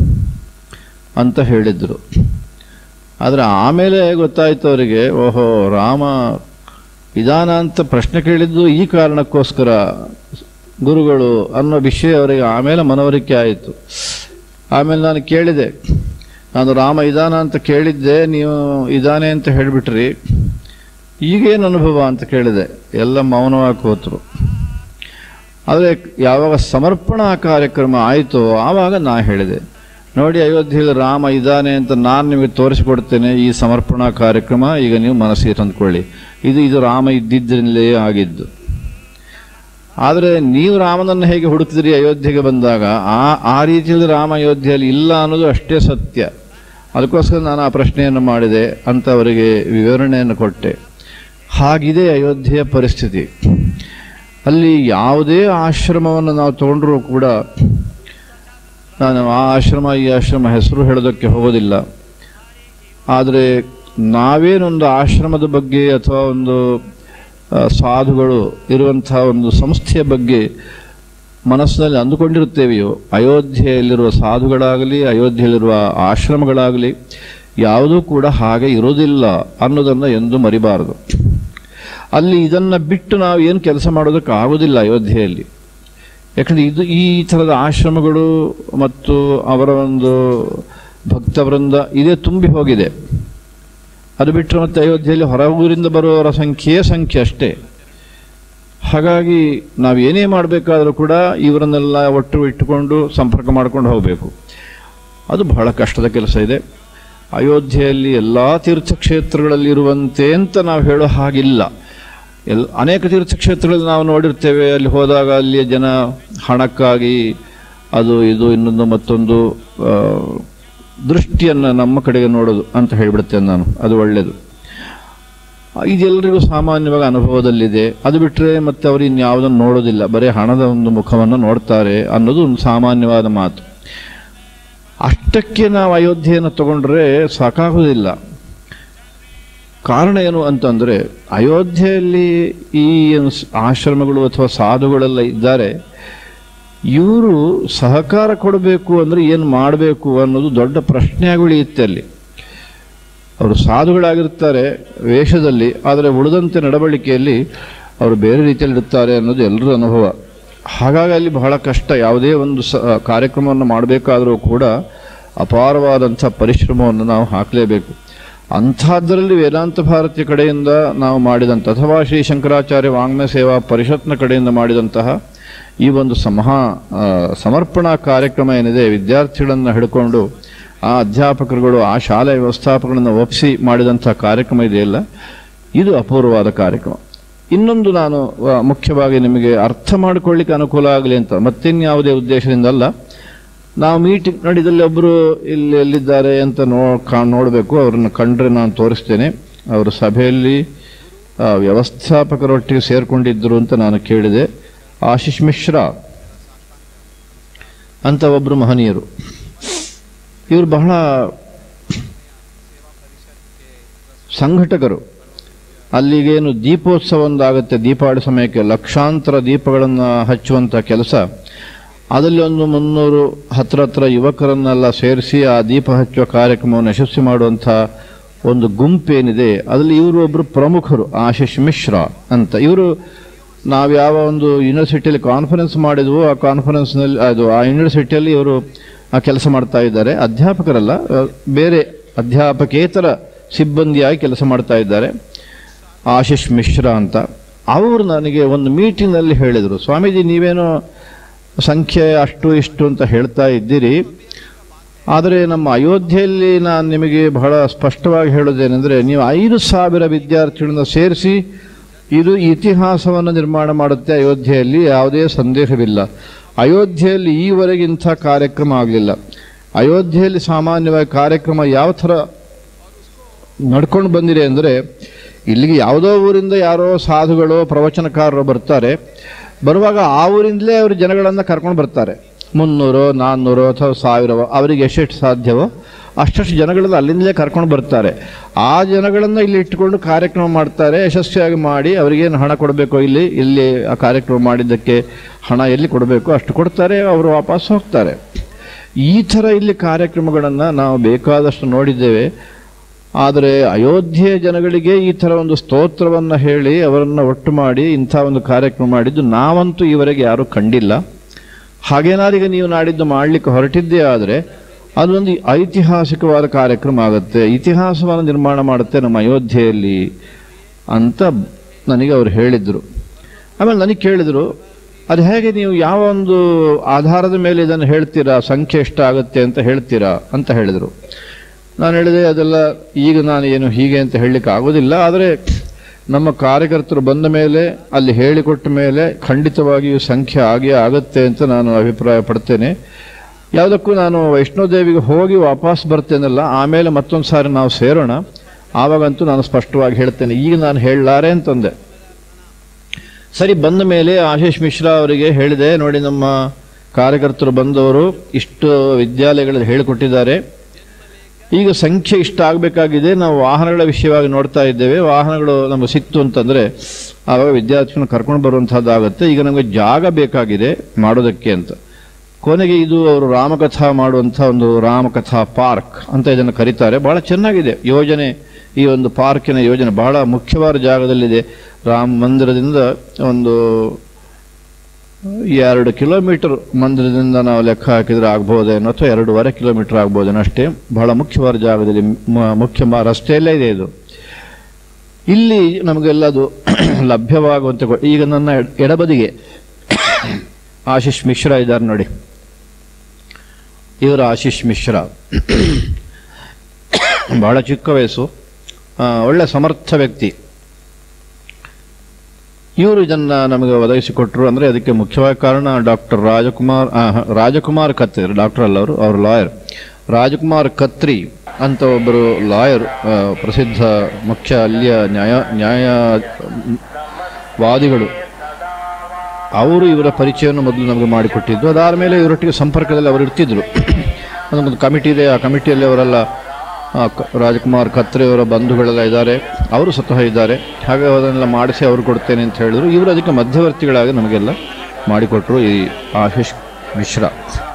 A: ಅಂತ ಹೇಳಿದರು ಆದರೆ ಆಮೇಲೆ ಗೊತ್ತಾಯ್ತು ಅವರಿಗೆ ಓಹೋ ರಾಮ ಇದಾನ ಅಂತ ಪ್ರಶ್ನೆ ಕೇಳಿದ್ದು ಈ ಕಾರಣಕ್ಕೋಸ್ಕರ ಗುರುಗಳು ಅನ್ನೋ ವಿಷಯ ಅವರಿಗೆ ಆಮೇಲೆ ಮನವರಿಕೆ ಆಯಿತು ಆಮೇಲೆ ನಾನು ಕೇಳಿದೆ ನಾನು ರಾಮ ಇದಾನ ಅಂತ ಕೇಳಿದ್ದೆ ನೀವು ಇದಾನೆ ಅಂತ ಹೇಳಿಬಿಟ್ರಿ ಈಗೇನು ಅನುಭವ ಅಂತ ಕೇಳಿದೆ ಎಲ್ಲ ಮೌನವಾಗಿ ಕೂತರು ಆದರೆ ಯಾವಾಗ ಸಮರ್ಪಣಾ ಕಾರ್ಯಕ್ರಮ ಆಯಿತೋ ಆವಾಗ ನಾ ಹೇಳಿದೆ ನೋಡಿ ಅಯೋಧ್ಯೆಯಲ್ಲಿ ರಾಮ ಇದ್ದಾನೆ ಅಂತ ನಾನು ನಿಮಗೆ ತೋರಿಸಿಕೊಡ್ತೇನೆ ಈ ಸಮರ್ಪಣಾ ಕಾರ್ಯಕ್ರಮ ಈಗ ನೀವು ಮನಸ್ಸಿಗೆ ತಂದುಕೊಳ್ಳಿ ಇದು ಇದು ರಾಮ ಇದ್ದಿದ್ದರಲ್ಲೇ ಆಗಿದ್ದು ಆದರೆ ನೀವು ರಾಮನನ್ನು ಹೇಗೆ ಹುಡುಕಿದ್ರಿ ಅಯೋಧ್ಯೆಗೆ ಬಂದಾಗ ಆ ಆ ರೀತಿಯಲ್ಲಿ ರಾಮ ಅಯೋಧ್ಯೆಯಲ್ಲಿ ಇಲ್ಲ ಅನ್ನೋದು ಅಷ್ಟೇ ಸತ್ಯ ಅದಕ್ಕೋಸ್ಕರ ನಾನು ಆ ಪ್ರಶ್ನೆಯನ್ನು ಮಾಡಿದೆ ಅಂತ ಅವರಿಗೆ ವಿವರಣೆಯನ್ನು ಕೊಟ್ಟೆ ಹಾಗಿದೆ ಅಯೋಧ್ಯೆಯ ಪರಿಸ್ಥಿತಿ ಅಲ್ಲಿ ಯಾವುದೇ ಆಶ್ರಮವನ್ನು ನಾವು ತಗೊಂಡ್ರೂ ಕೂಡ ನಾನು ಆ ಆಶ್ರಮ ಈ ಆಶ್ರಮ ಹೆಸರು ಹೇಳೋದಕ್ಕೆ ಹೋಗೋದಿಲ್ಲ ಆದರೆ ನಾವೇನೊಂದು ಆಶ್ರಮದ ಬಗ್ಗೆ ಅಥವಾ ಒಂದು ಆ, ಸಾಧುಗಳು ಇರುವಂತಹ ಒಂದು ಸಂಸ್ಥೆಯ ಬಗ್ಗೆ ಮನಸ್ಸಿನಲ್ಲಿ ಅಂದುಕೊಂಡಿರುತ್ತೇವೆಯೋ ಅಯೋಧ್ಯೆಯಲ್ಲಿರುವ ಸಾಧುಗಳಾಗಲಿ ಅಯೋಧ್ಯೆಯಲ್ಲಿರುವ ಆಶ್ರಮಗಳಾಗಲಿ ಯಾವುದೂ ಕೂಡ ಹಾಗೆ ಇರೋದಿಲ್ಲ ಅನ್ನೋದನ್ನು ಎಂದು ಮರಿಬಾರದು ಅಲ್ಲಿ ಇದನ್ನು ಬಿಟ್ಟು ನಾವು ಏನು ಕೆಲಸ ಮಾಡೋದಕ್ಕೆ ಆಗೋದಿಲ್ಲ ಅಯೋಧ್ಯೆಯಲ್ಲಿ ಯಾಕಂದರೆ ಇದು ಈ ಥರದ ಆಶ್ರಮಗಳು ಮತ್ತು ಅವರ ಒಂದು ಭಕ್ತವೃಂದ ಇದೇ ತುಂಬಿ ಹೋಗಿದೆ ಅದು ಬಿಟ್ಟರೆ ಮತ್ತೆ ಅಯೋಧ್ಯೆಯಲ್ಲಿ ಹೊರ ಊರಿಂದ ಬರುವವರ ಸಂಖ್ಯೆಯೇ ಸಂಖ್ಯೆ ಅಷ್ಟೇ ಹಾಗಾಗಿ ನಾವು ಏನೇ ಮಾಡಬೇಕಾದರೂ ಕೂಡ ಇವರನ್ನೆಲ್ಲ ಒಟ್ಟು ಇಟ್ಟುಕೊಂಡು ಸಂಪರ್ಕ ಮಾಡ್ಕೊಂಡು ಹೋಗಬೇಕು ಅದು ಬಹಳ ಕಷ್ಟದ ಕೆಲಸ ಇದೆ ಅಯೋಧ್ಯೆಯಲ್ಲಿ ಎಲ್ಲ ತೀರ್ಥಕ್ಷೇತ್ರಗಳಲ್ಲಿ ಇರುವಂತೆ ಅಂತ ನಾವು ಹೇಳೋ ಹಾಗಿಲ್ಲ ಎಲ್ ಅನೇಕ ತೀರ್ಥಕ್ಷೇತ್ರಗಳಲ್ಲಿ ನಾವು ನೋಡಿರ್ತೇವೆ ಅಲ್ಲಿ ಹೋದಾಗ ಅಲ್ಲಿಯ ಜನ ಹಣಕ್ಕಾಗಿ ಅದು ಇದು ಇನ್ನೊಂದು ಮತ್ತೊಂದು ಆ, ದೃಷ್ಟಿಯನ್ನು ನಮ್ಮ ಕಡೆಗೆ ನೋಡೋದು ಅಂತ ಹೇಳಿಬಿಡ್ತೇನೆ ನಾನು ಅದು ಒಳ್ಳೆಯದು ಇದೆಲ್ಲರಿಗೂ ಸಾಮಾನ್ಯವಾಗಿ ಅನುಭವದಲ್ಲಿದೆ ಅದು ಬಿಟ್ಟರೆ ಮತ್ತೆ ಅವರು ಇನ್ಯಾವುದನ್ನು ನೋಡೋದಿಲ್ಲ ಬರೀ ಹಣದ ಒಂದು ಮುಖವನ್ನು ನೋಡ್ತಾರೆ ಅನ್ನೋದು ಒಂದು ಸಾಮಾನ್ಯವಾದ ಮಾತು ಅಷ್ಟಕ್ಕೆ ನಾವು ಅಯೋಧ್ಯೆಯನ್ನು ತಗೊಂಡ್ರೆ ಸಾಕಾಗೋದಿಲ್ಲ ಕಾರಣ ಏನು ಅಂತಂದರೆ ಅಯೋಧ್ಯೆಯಲ್ಲಿ ಈ ಏನು ಸ್- ಆಶ್ರಮಗಳು ಅಥವಾ ಸಾಧುಗಳೆಲ್ಲ ಇದ್ದಾರೆ ಇವರು ಸಹಕಾರ ಕೊಡಬೇಕು ಅಂದರೆ ಏನು ಮಾಡಬೇಕು ಅನ್ನೋದು ದೊಡ್ಡ ಪ್ರಶ್ನೆಯಾಗಿ ಉಳಿಯುತ್ತೆ ಅಲ್ಲಿ ಅವರು ಸಾಧುಗಳಾಗಿರ್ತಾರೆ ವೇಷದಲ್ಲಿ ಆದರೆ ಉಳಿದಂತೆ ನಡವಳಿಕೆಯಲ್ಲಿ ಅವರು ಬೇರೆ ರೀತಿಯಲ್ಲಿ ಇರುತ್ತಾರೆ ಅನ್ನೋದು ಎಲ್ಲರ ಅನುಭವ ಹಾಗಾಗಿ ಅಲ್ಲಿ ಬಹಳ ಕಷ್ಟ ಯಾವುದೇ ಒಂದು ಸ ಕಾರ್ಯಕ್ರಮವನ್ನು ಮಾಡಬೇಕಾದರೂ ಕೂಡ ಅಪಾರವಾದಂಥ ಪರಿಶ್ರಮವನ್ನು ನಾವು ಹಾಕಲೇಬೇಕು ಅಂಥದ್ದರಲ್ಲಿ ವೇದಾಂತ ಭಾರತೀಯ ಕಡೆಯಿಂದ ನಾವು ಮಾಡಿದಂಥ ಅಥವಾ ಶ್ರೀ ಶಂಕರಾಚಾರ್ಯ ವಾಂಗ್ಮಯ ಸೇವಾ ಪರಿಷತ್ನ ಕಡೆಯಿಂದ ಮಾಡಿದಂತಹ ಈ ಒಂದು ಸಮಹಾ ಆ, ಸಮರ್ಪಣಾ ಕಾರ್ಯಕ್ರಮ ಏನಿದೆ ವಿದ್ಯಾರ್ಥಿಗಳನ್ನು ಹಿಡ್ಕೊಂಡು ಆ ಅಧ್ಯಾಪಕರುಗಳು ಆ ಶಾಲೆ ವ್ಯವಸ್ಥಾಪಕರನ್ನು ಒಪ್ಪಿಸಿ ಮಾಡಿದಂಥ ಕಾರ್ಯಕ್ರಮ ಇದೆಯಲ್ಲ ಇದು ಅಪೂರ್ವವಾದ ಕಾರ್ಯಕ್ರಮ ಇನ್ನೊಂದು ನಾನು ಆ, ಮುಖ್ಯವಾಗಿ ನಿಮಗೆ ಅರ್ಥ ಮಾಡಿಕೊಳ್ಳಿಕ್ಕೆ ಅನುಕೂಲ ಆಗಲಿ ಅಂತ ಮತ್ತಿನ್ಯಾವುದೇ ಉದ್ದೇಶದಿಂದ ಅಲ್ಲ ನಾವು ಮೀಟಿಂಗ್ ನಡೆದಲ್ಲಿ ಒಬ್ಬರು ಇಲ್ಲಿ ಎಲ್ಲಿದ್ದಾರೆ ಅಂತ ನೋ ಕಾ ನೋಡಬೇಕು ಅವ್ರನ್ನ ಕಂಡ್ರೆ ನಾನು ತೋರಿಸ್ತೇನೆ ಅವರು ಸಭೆಯಲ್ಲಿ ಆ, ವ್ಯವಸ್ಥಾಪಕರೊಟ್ಟಿಗೆ ಸೇರಿಕೊಂಡಿದ್ದರು ಅಂತ ನಾನು ಕೇಳಿದೆ ಆಶೀಶ್ ಮಿಶ್ರಾ ಅಂತ ಒಬ್ಬರು ಮಹನೀಯರು ಇವರು ಬಹಳ ಸಂಘಟಕರು ಅಲ್ಲಿಗೇನು ದೀಪೋತ್ಸವ ಒಂದಾಗುತ್ತೆ ದೀಪಾವಳಿ ಸಮಯಕ್ಕೆ ಲಕ್ಷಾಂತರ ದೀಪಗಳನ್ನು ಹಚ್ಚುವಂಥ ಕೆಲಸ ಅದರಲ್ಲಿ ಒಂದು ಮುನ್ನೂರು ಹತ್ರ ಹತ್ರ ಯುವಕರನ್ನೆಲ್ಲ ಸೇರಿಸಿ ಆ ದೀಪ ಹಚ್ಚುವ ಕಾರ್ಯಕ್ರಮವನ್ನು ಯಶಸ್ವಿ ಮಾಡುವಂಥ ಒಂದು ಗುಂಪೇನಿದೆ ಅದರಲ್ಲಿ ಇವರು ಒಬ್ಬರು ಪ್ರಮುಖರು ಆಶಿಷ್ ಮಿಶ್ರಾ ಅಂತ ಇವರು ನಾವು ಯಾವ ಒಂದು ಯೂನಿವರ್ಸಿಟಿಯಲ್ಲಿ ಕಾನ್ಫರೆನ್ಸ್ ಮಾಡಿದ್ವು ಆ ಕಾನ್ಫರೆನ್ಸ್ನಲ್ಲಿ ಅದು ಆ ಯೂನಿವರ್ಸಿಟಿಯಲ್ಲಿ ಇವರು ಆ ಕೆಲಸ ಮಾಡ್ತಾ ಇದ್ದಾರೆ ಅಧ್ಯಾಪಕರಲ್ಲ ಆ, ಬೇರೆ ಅಧ್ಯಾಪಕೇತರ ಸಿಬ್ಬಂದಿಯಾಗಿ ಕೆಲಸ ಮಾಡ್ತಾ ಇದ್ದಾರೆ ಆಶಿಷ್ ಮಿಶ್ರಾ ಅಂತ ಅವರು ನನಗೆ ಒಂದು ಮೀಟಿಂಗ್ನಲ್ಲಿ ಹೇಳಿದರು ಸ್ವಾಮೀಜಿ ನೀವೇನೋ ಸಂಖ್ಯೆ ಅಷ್ಟು ಇಷ್ಟು ಅಂತ ಹೇಳ್ತಾ ಇದ್ದೀರಿ ಆದರೆ ನಮ್ಮ ಅಯೋಧ್ಯೆಯಲ್ಲಿ ನಾನು ನಿಮಗೆ ಬಹಳ ಸ್ಪಷ್ಟವಾಗಿ ಹೇಳೋದೇನೆಂದರೆ ನೀವು ಐದು ಸಾವಿರ ವಿದ್ಯಾರ್ಥಿಗಳನ್ನ ಸೇರಿಸಿ ಇದು ಇತಿಹಾಸವನ್ನು ನಿರ್ಮಾಣ ಮಾಡುತ್ತೆ ಅಯೋಧ್ಯೆಯಲ್ಲಿ ಯಾವುದೇ ಸಂದೇಹವಿಲ್ಲ ಅಯೋಧ್ಯೆಯಲ್ಲಿ ಈವರೆಗೆ ಇಂಥ ಕಾರ್ಯಕ್ರಮ ಆಗಲಿಲ್ಲ ಅಯೋಧ್ಯೆಯಲ್ಲಿ ಸಾಮಾನ್ಯವಾಗಿ ಕಾರ್ಯಕ್ರಮ ಯಾವ ಥರ ನಡ್ಕೊಂಡು ಬಂದಿದೆ ಅಂದರೆ ಇಲ್ಲಿಗೆ ಯಾವುದೋ ಊರಿಂದ ಯಾರೋ ಸಾಧುಗಳು ಪ್ರವಚನಕಾರರು ಬರ್ತಾರೆ ಬರುವಾಗ ಆ ಊರಿಂದಲೇ ಅವರು ಜನಗಳನ್ನು ಕರ್ಕೊಂಡು ಬರ್ತಾರೆ ಮುನ್ನೂರು ನಾನ್ನೂರು ಅಥವಾ ಸಾವಿರವೋ ಅವರಿಗೆ ಎಷ್ಟೆಷ್ಟು ಸಾಧ್ಯವೋ ಅಷ್ಟಷ್ಟು ಜನಗಳನ್ನ ಅಲ್ಲಿಂದಲೇ ಕರ್ಕೊಂಡು ಬರ್ತಾರೆ ಆ ಜನಗಳನ್ನು ಇಲ್ಲಿ ಇಟ್ಟುಕೊಂಡು ಕಾರ್ಯಕ್ರಮ ಮಾಡ್ತಾರೆ ಯಶಸ್ವಿಯಾಗಿ ಮಾಡಿ ಅವರಿಗೇನು ಹಣ ಕೊಡಬೇಕು ಇಲ್ಲಿ ಇಲ್ಲಿ ಆ ಕಾರ್ಯಕ್ರಮ ಮಾಡಿದ್ದಕ್ಕೆ ಹಣ ಎಲ್ಲಿ ಕೊಡಬೇಕು ಅಷ್ಟು ಕೊಡ್ತಾರೆ ಅವರು ವಾಪಸ್ ಹೋಗ್ತಾರೆ ಈ ಥರ ಇಲ್ಲಿ ಕಾರ್ಯಕ್ರಮಗಳನ್ನು ನಾವು ಬೇಕಾದಷ್ಟು ನೋಡಿದ್ದೇವೆ ಆದರೆ ಅಯೋಧ್ಯೆ ಜನಗಳಿಗೆ ಈ ಥರ ಒಂದು ಸ್ತೋತ್ರವನ್ನು ಹೇಳಿ ಅವರನ್ನು ಒಟ್ಟು ಮಾಡಿ ಇಂಥ ಒಂದು ಕಾರ್ಯಕ್ರಮ ಮಾಡಿದ್ದು ನಾವಂತೂ ಈವರೆಗೆ ಯಾರೂ ಕಂಡಿಲ್ಲ ಹಾಗೇನಾದ್ರು ಈಗ ನೀವು ನಾಡಿದ್ದು ಮಾಡಲಿಕ್ಕೆ ಹೊರಟಿದ್ದೇ ಆದರೆ ಅದೊಂದು ಐತಿಹಾಸಿಕವಾದ ಕಾರ್ಯಕ್ರಮ ಆಗುತ್ತೆ ಇತಿಹಾಸವನ್ನು ನಿರ್ಮಾಣ ಮಾಡುತ್ತೆ ನಮ್ಮ ಅಯೋಧ್ಯೆಯಲ್ಲಿ ಅಂತ ನನಗೆ ಅವರು ಹೇಳಿದರು ಆಮೇಲೆ ನನಗೆ ಕೇಳಿದರು ಅದು ಹೇಗೆ ನೀವು ಯಾವ ಒಂದು ಆಧಾರದ ಮೇಲೆ ಇದನ್ನು ಹೇಳ್ತೀರಾ ಸಂಖ್ಯೆ ಎಷ್ಟಾಗುತ್ತೆ ಅಂತ ಹೇಳ್ತೀರಾ ಅಂತ ಹೇಳಿದರು ನಾನು ಹೇಳಿದೆ ಅದೆಲ್ಲ ಈಗ ನಾನು ಏನು ಹೀಗೆ ಅಂತ ಹೇಳಲಿಕ್ಕೆ ಆಗೋದಿಲ್ಲ ಆದರೆ ನಮ್ಮ ಕಾರ್ಯಕರ್ತರು ಬಂದ ಮೇಲೆ ಅಲ್ಲಿ ಹೇಳಿಕೊಟ್ಟ ಮೇಲೆ ಖಂಡಿತವಾಗಿಯೂ ಸಂಖ್ಯೆ ಆಗೇ ಆಗುತ್ತೆ ಅಂತ ನಾನು ಅಭಿಪ್ರಾಯ ಪಡ್ತೇನೆ ಯಾವುದಕ್ಕೂ ನಾನು ವೈಷ್ಣೋದೇವಿಗೆ ಹೋಗಿ ವಾಪಸ್ ಬರ್ತೇನಲ್ಲ ಆಮೇಲೆ ಮತ್ತೊಂದು ಸಾರಿ ನಾವು ಸೇರೋಣ ಆವಾಗಂತೂ ನಾನು ಸ್ಪಷ್ಟವಾಗಿ ಹೇಳ್ತೇನೆ ಈಗ ನಾನು ಹೇಳಲಾರೆ ಅಂತಂದೆ ಸರಿ ಬಂದ ಮೇಲೆ ಆಶೀಶ್ ಮಿಶ್ರಾ ಅವರಿಗೆ ಹೇಳಿದೆ ನೋಡಿ ನಮ್ಮ ಕಾರ್ಯಕರ್ತರು ಬಂದವರು ಇಷ್ಟು ವಿದ್ಯಾಲಯಗಳಲ್ಲಿ ಹೇಳಿಕೊಟ್ಟಿದ್ದಾರೆ ಈಗ ಸಂಖ್ಯೆ ಇಷ್ಟ ಆಗಬೇಕಾಗಿದೆ ನಾವು ವಾಹನಗಳ ವಿಷಯವಾಗಿ ನೋಡ್ತಾ ಇದ್ದೇವೆ ವಾಹನಗಳು ನಮಗೆ ಸಿಕ್ತು ಅಂತಂದರೆ ಆವಾಗ ವಿದ್ಯಾರ್ಥಿಗಳನ್ನ ಕರ್ಕೊಂಡು ಬರುವಂಥದ್ದಾಗುತ್ತೆ ಈಗ ನಮಗೆ ಜಾಗ ಬೇಕಾಗಿದೆ ಮಾಡೋದಕ್ಕೆ ಅಂತ ಕೊನೆಗೆ ಇದು ಅವರು ರಾಮಕಥಾ ಮಾಡುವಂಥ ಒಂದು ರಾಮಕಥಾ ಪಾರ್ಕ್ ಅಂತ ಇದನ್ನು ಕರೀತಾರೆ ಬಹಳ ಚೆನ್ನಾಗಿದೆ ಯೋಜನೆ ಈ ಒಂದು ಪಾರ್ಕಿನ ಯೋಜನೆ ಬಹಳ ಮುಖ್ಯವಾದ ಜಾಗದಲ್ಲಿದೆ ರಾಮ ಮಂದಿರದಿಂದ ಒಂದು ಎರಡು ಕಿಲೋಮೀಟರ್ ಮಂದಿರದಿಂದ ನಾವು ಲೆಕ್ಕ ಹಾಕಿದ್ರೆ ಆಗ್ಬೋದೇನೋ ಅಥವಾ ಎರಡೂವರೆ ಕಿಲೋಮೀಟರ್ ಆಗ್ಬೋದೇನೋ ಅಷ್ಟೇ ಬಹಳ ಮುಖ್ಯವಾದ ಜಾಗದಲ್ಲಿ ಮ- ಮುಖ್ಯ ಮ- ರಸ್ತೆಯಲ್ಲೇ ಇದೆ ಇದು ಇಲ್ಲಿ ನಮಗೆಲ್ಲ ಅದು ಲಭ್ಯವಾಗುವಂತೆ ಕೊ- ಈಗ ನನ್ನ ಎಡ- ಎಡಬದಿಗೆ ಆಶೀಶ್ ಮಿಶ್ರಾ ಇದ್ದಾರೆ ನೋಡಿ ಇವರು ಆಶೀಶ್ ಮಿಶ್ರಾ ಬಹಳ ಚಿಕ್ಕ ವಯಸ್ಸು ಆ, ಒಳ್ಳೆ ಸಮರ್ಥ ವ್ಯಕ್ತಿ ಇವರು ಇದನ್ನ ನಮಗೆ ಒದಗಿಸಿಕೊಟ್ರು ಅಂದ್ರೆ ಅದಕ್ಕೆ ಮುಖ್ಯವಾದ ಕಾರಣ ಡಾಕ್ಟರ್ ರಾಜಕುಮಾರ್ ಆ, ಹ, ರಾಜಕುಮಾರ್ ಕತ್ರಿ ಡಾಕ್ಟರ್ ಅಲ್ಲ ಅವರು ಅವರು ಲಾಯರ್ ರಾಜಕುಮಾರ್ ಕತ್ರಿ ಅಂತ ಒಬ್ಬರು ಲಾಯರ್ ಪ್ರಸಿದ್ಧ ಮುಖ್ಯ ಅಲ್ಲಿಯ ನ್ಯಾಯ ನ್ಯಾಯ ವಾದಿಗಳು ಅವರು ಇವರ ಪರಿಚಯವನ್ನು ಮೊದಲು ನಮಗೆ ಮಾಡಿಕೊಟ್ಟಿದ್ದು ಅದಾದ ಮೇಲೆ ಇವರೊಟ್ಟಿಗೆ ಸಂಪರ್ಕದಲ್ಲಿ ಅವರು ಇರ್ತಿದ್ರು ಅದೊಂದು ಕಮಿಟಿ ಇದೆ ಆ ಕಮಿಟಿಯಲ್ಲಿ ಅವರೆಲ್ಲ ಆ, ಕ- ರಾಜ್ಕುಮಾರ್ ಖತ್ರಿ ಅವರ ಬಂಧುಗಳೆಲ್ಲ ಇದ್ದಾರೆ ಅವರು ಸ್ವತಃ ಇದ್ದಾರೆ ಹಾಗೆ ಅದನ್ನೆಲ್ಲ ಮಾಡಿಸಿ ಅವರು ಕೊಡ್ತೇನೆ ಅಂತ ಹೇಳಿದ್ರು ಇವರು ಅದಕ್ಕೆ ಮಧ್ಯವರ್ತಿಗಳಾಗಿ ನಮಗೆಲ್ಲ ಮಾಡಿಕೊಟ್ರು ಈ ಆಶೀಶ್ ಮಿಶ್ರಾ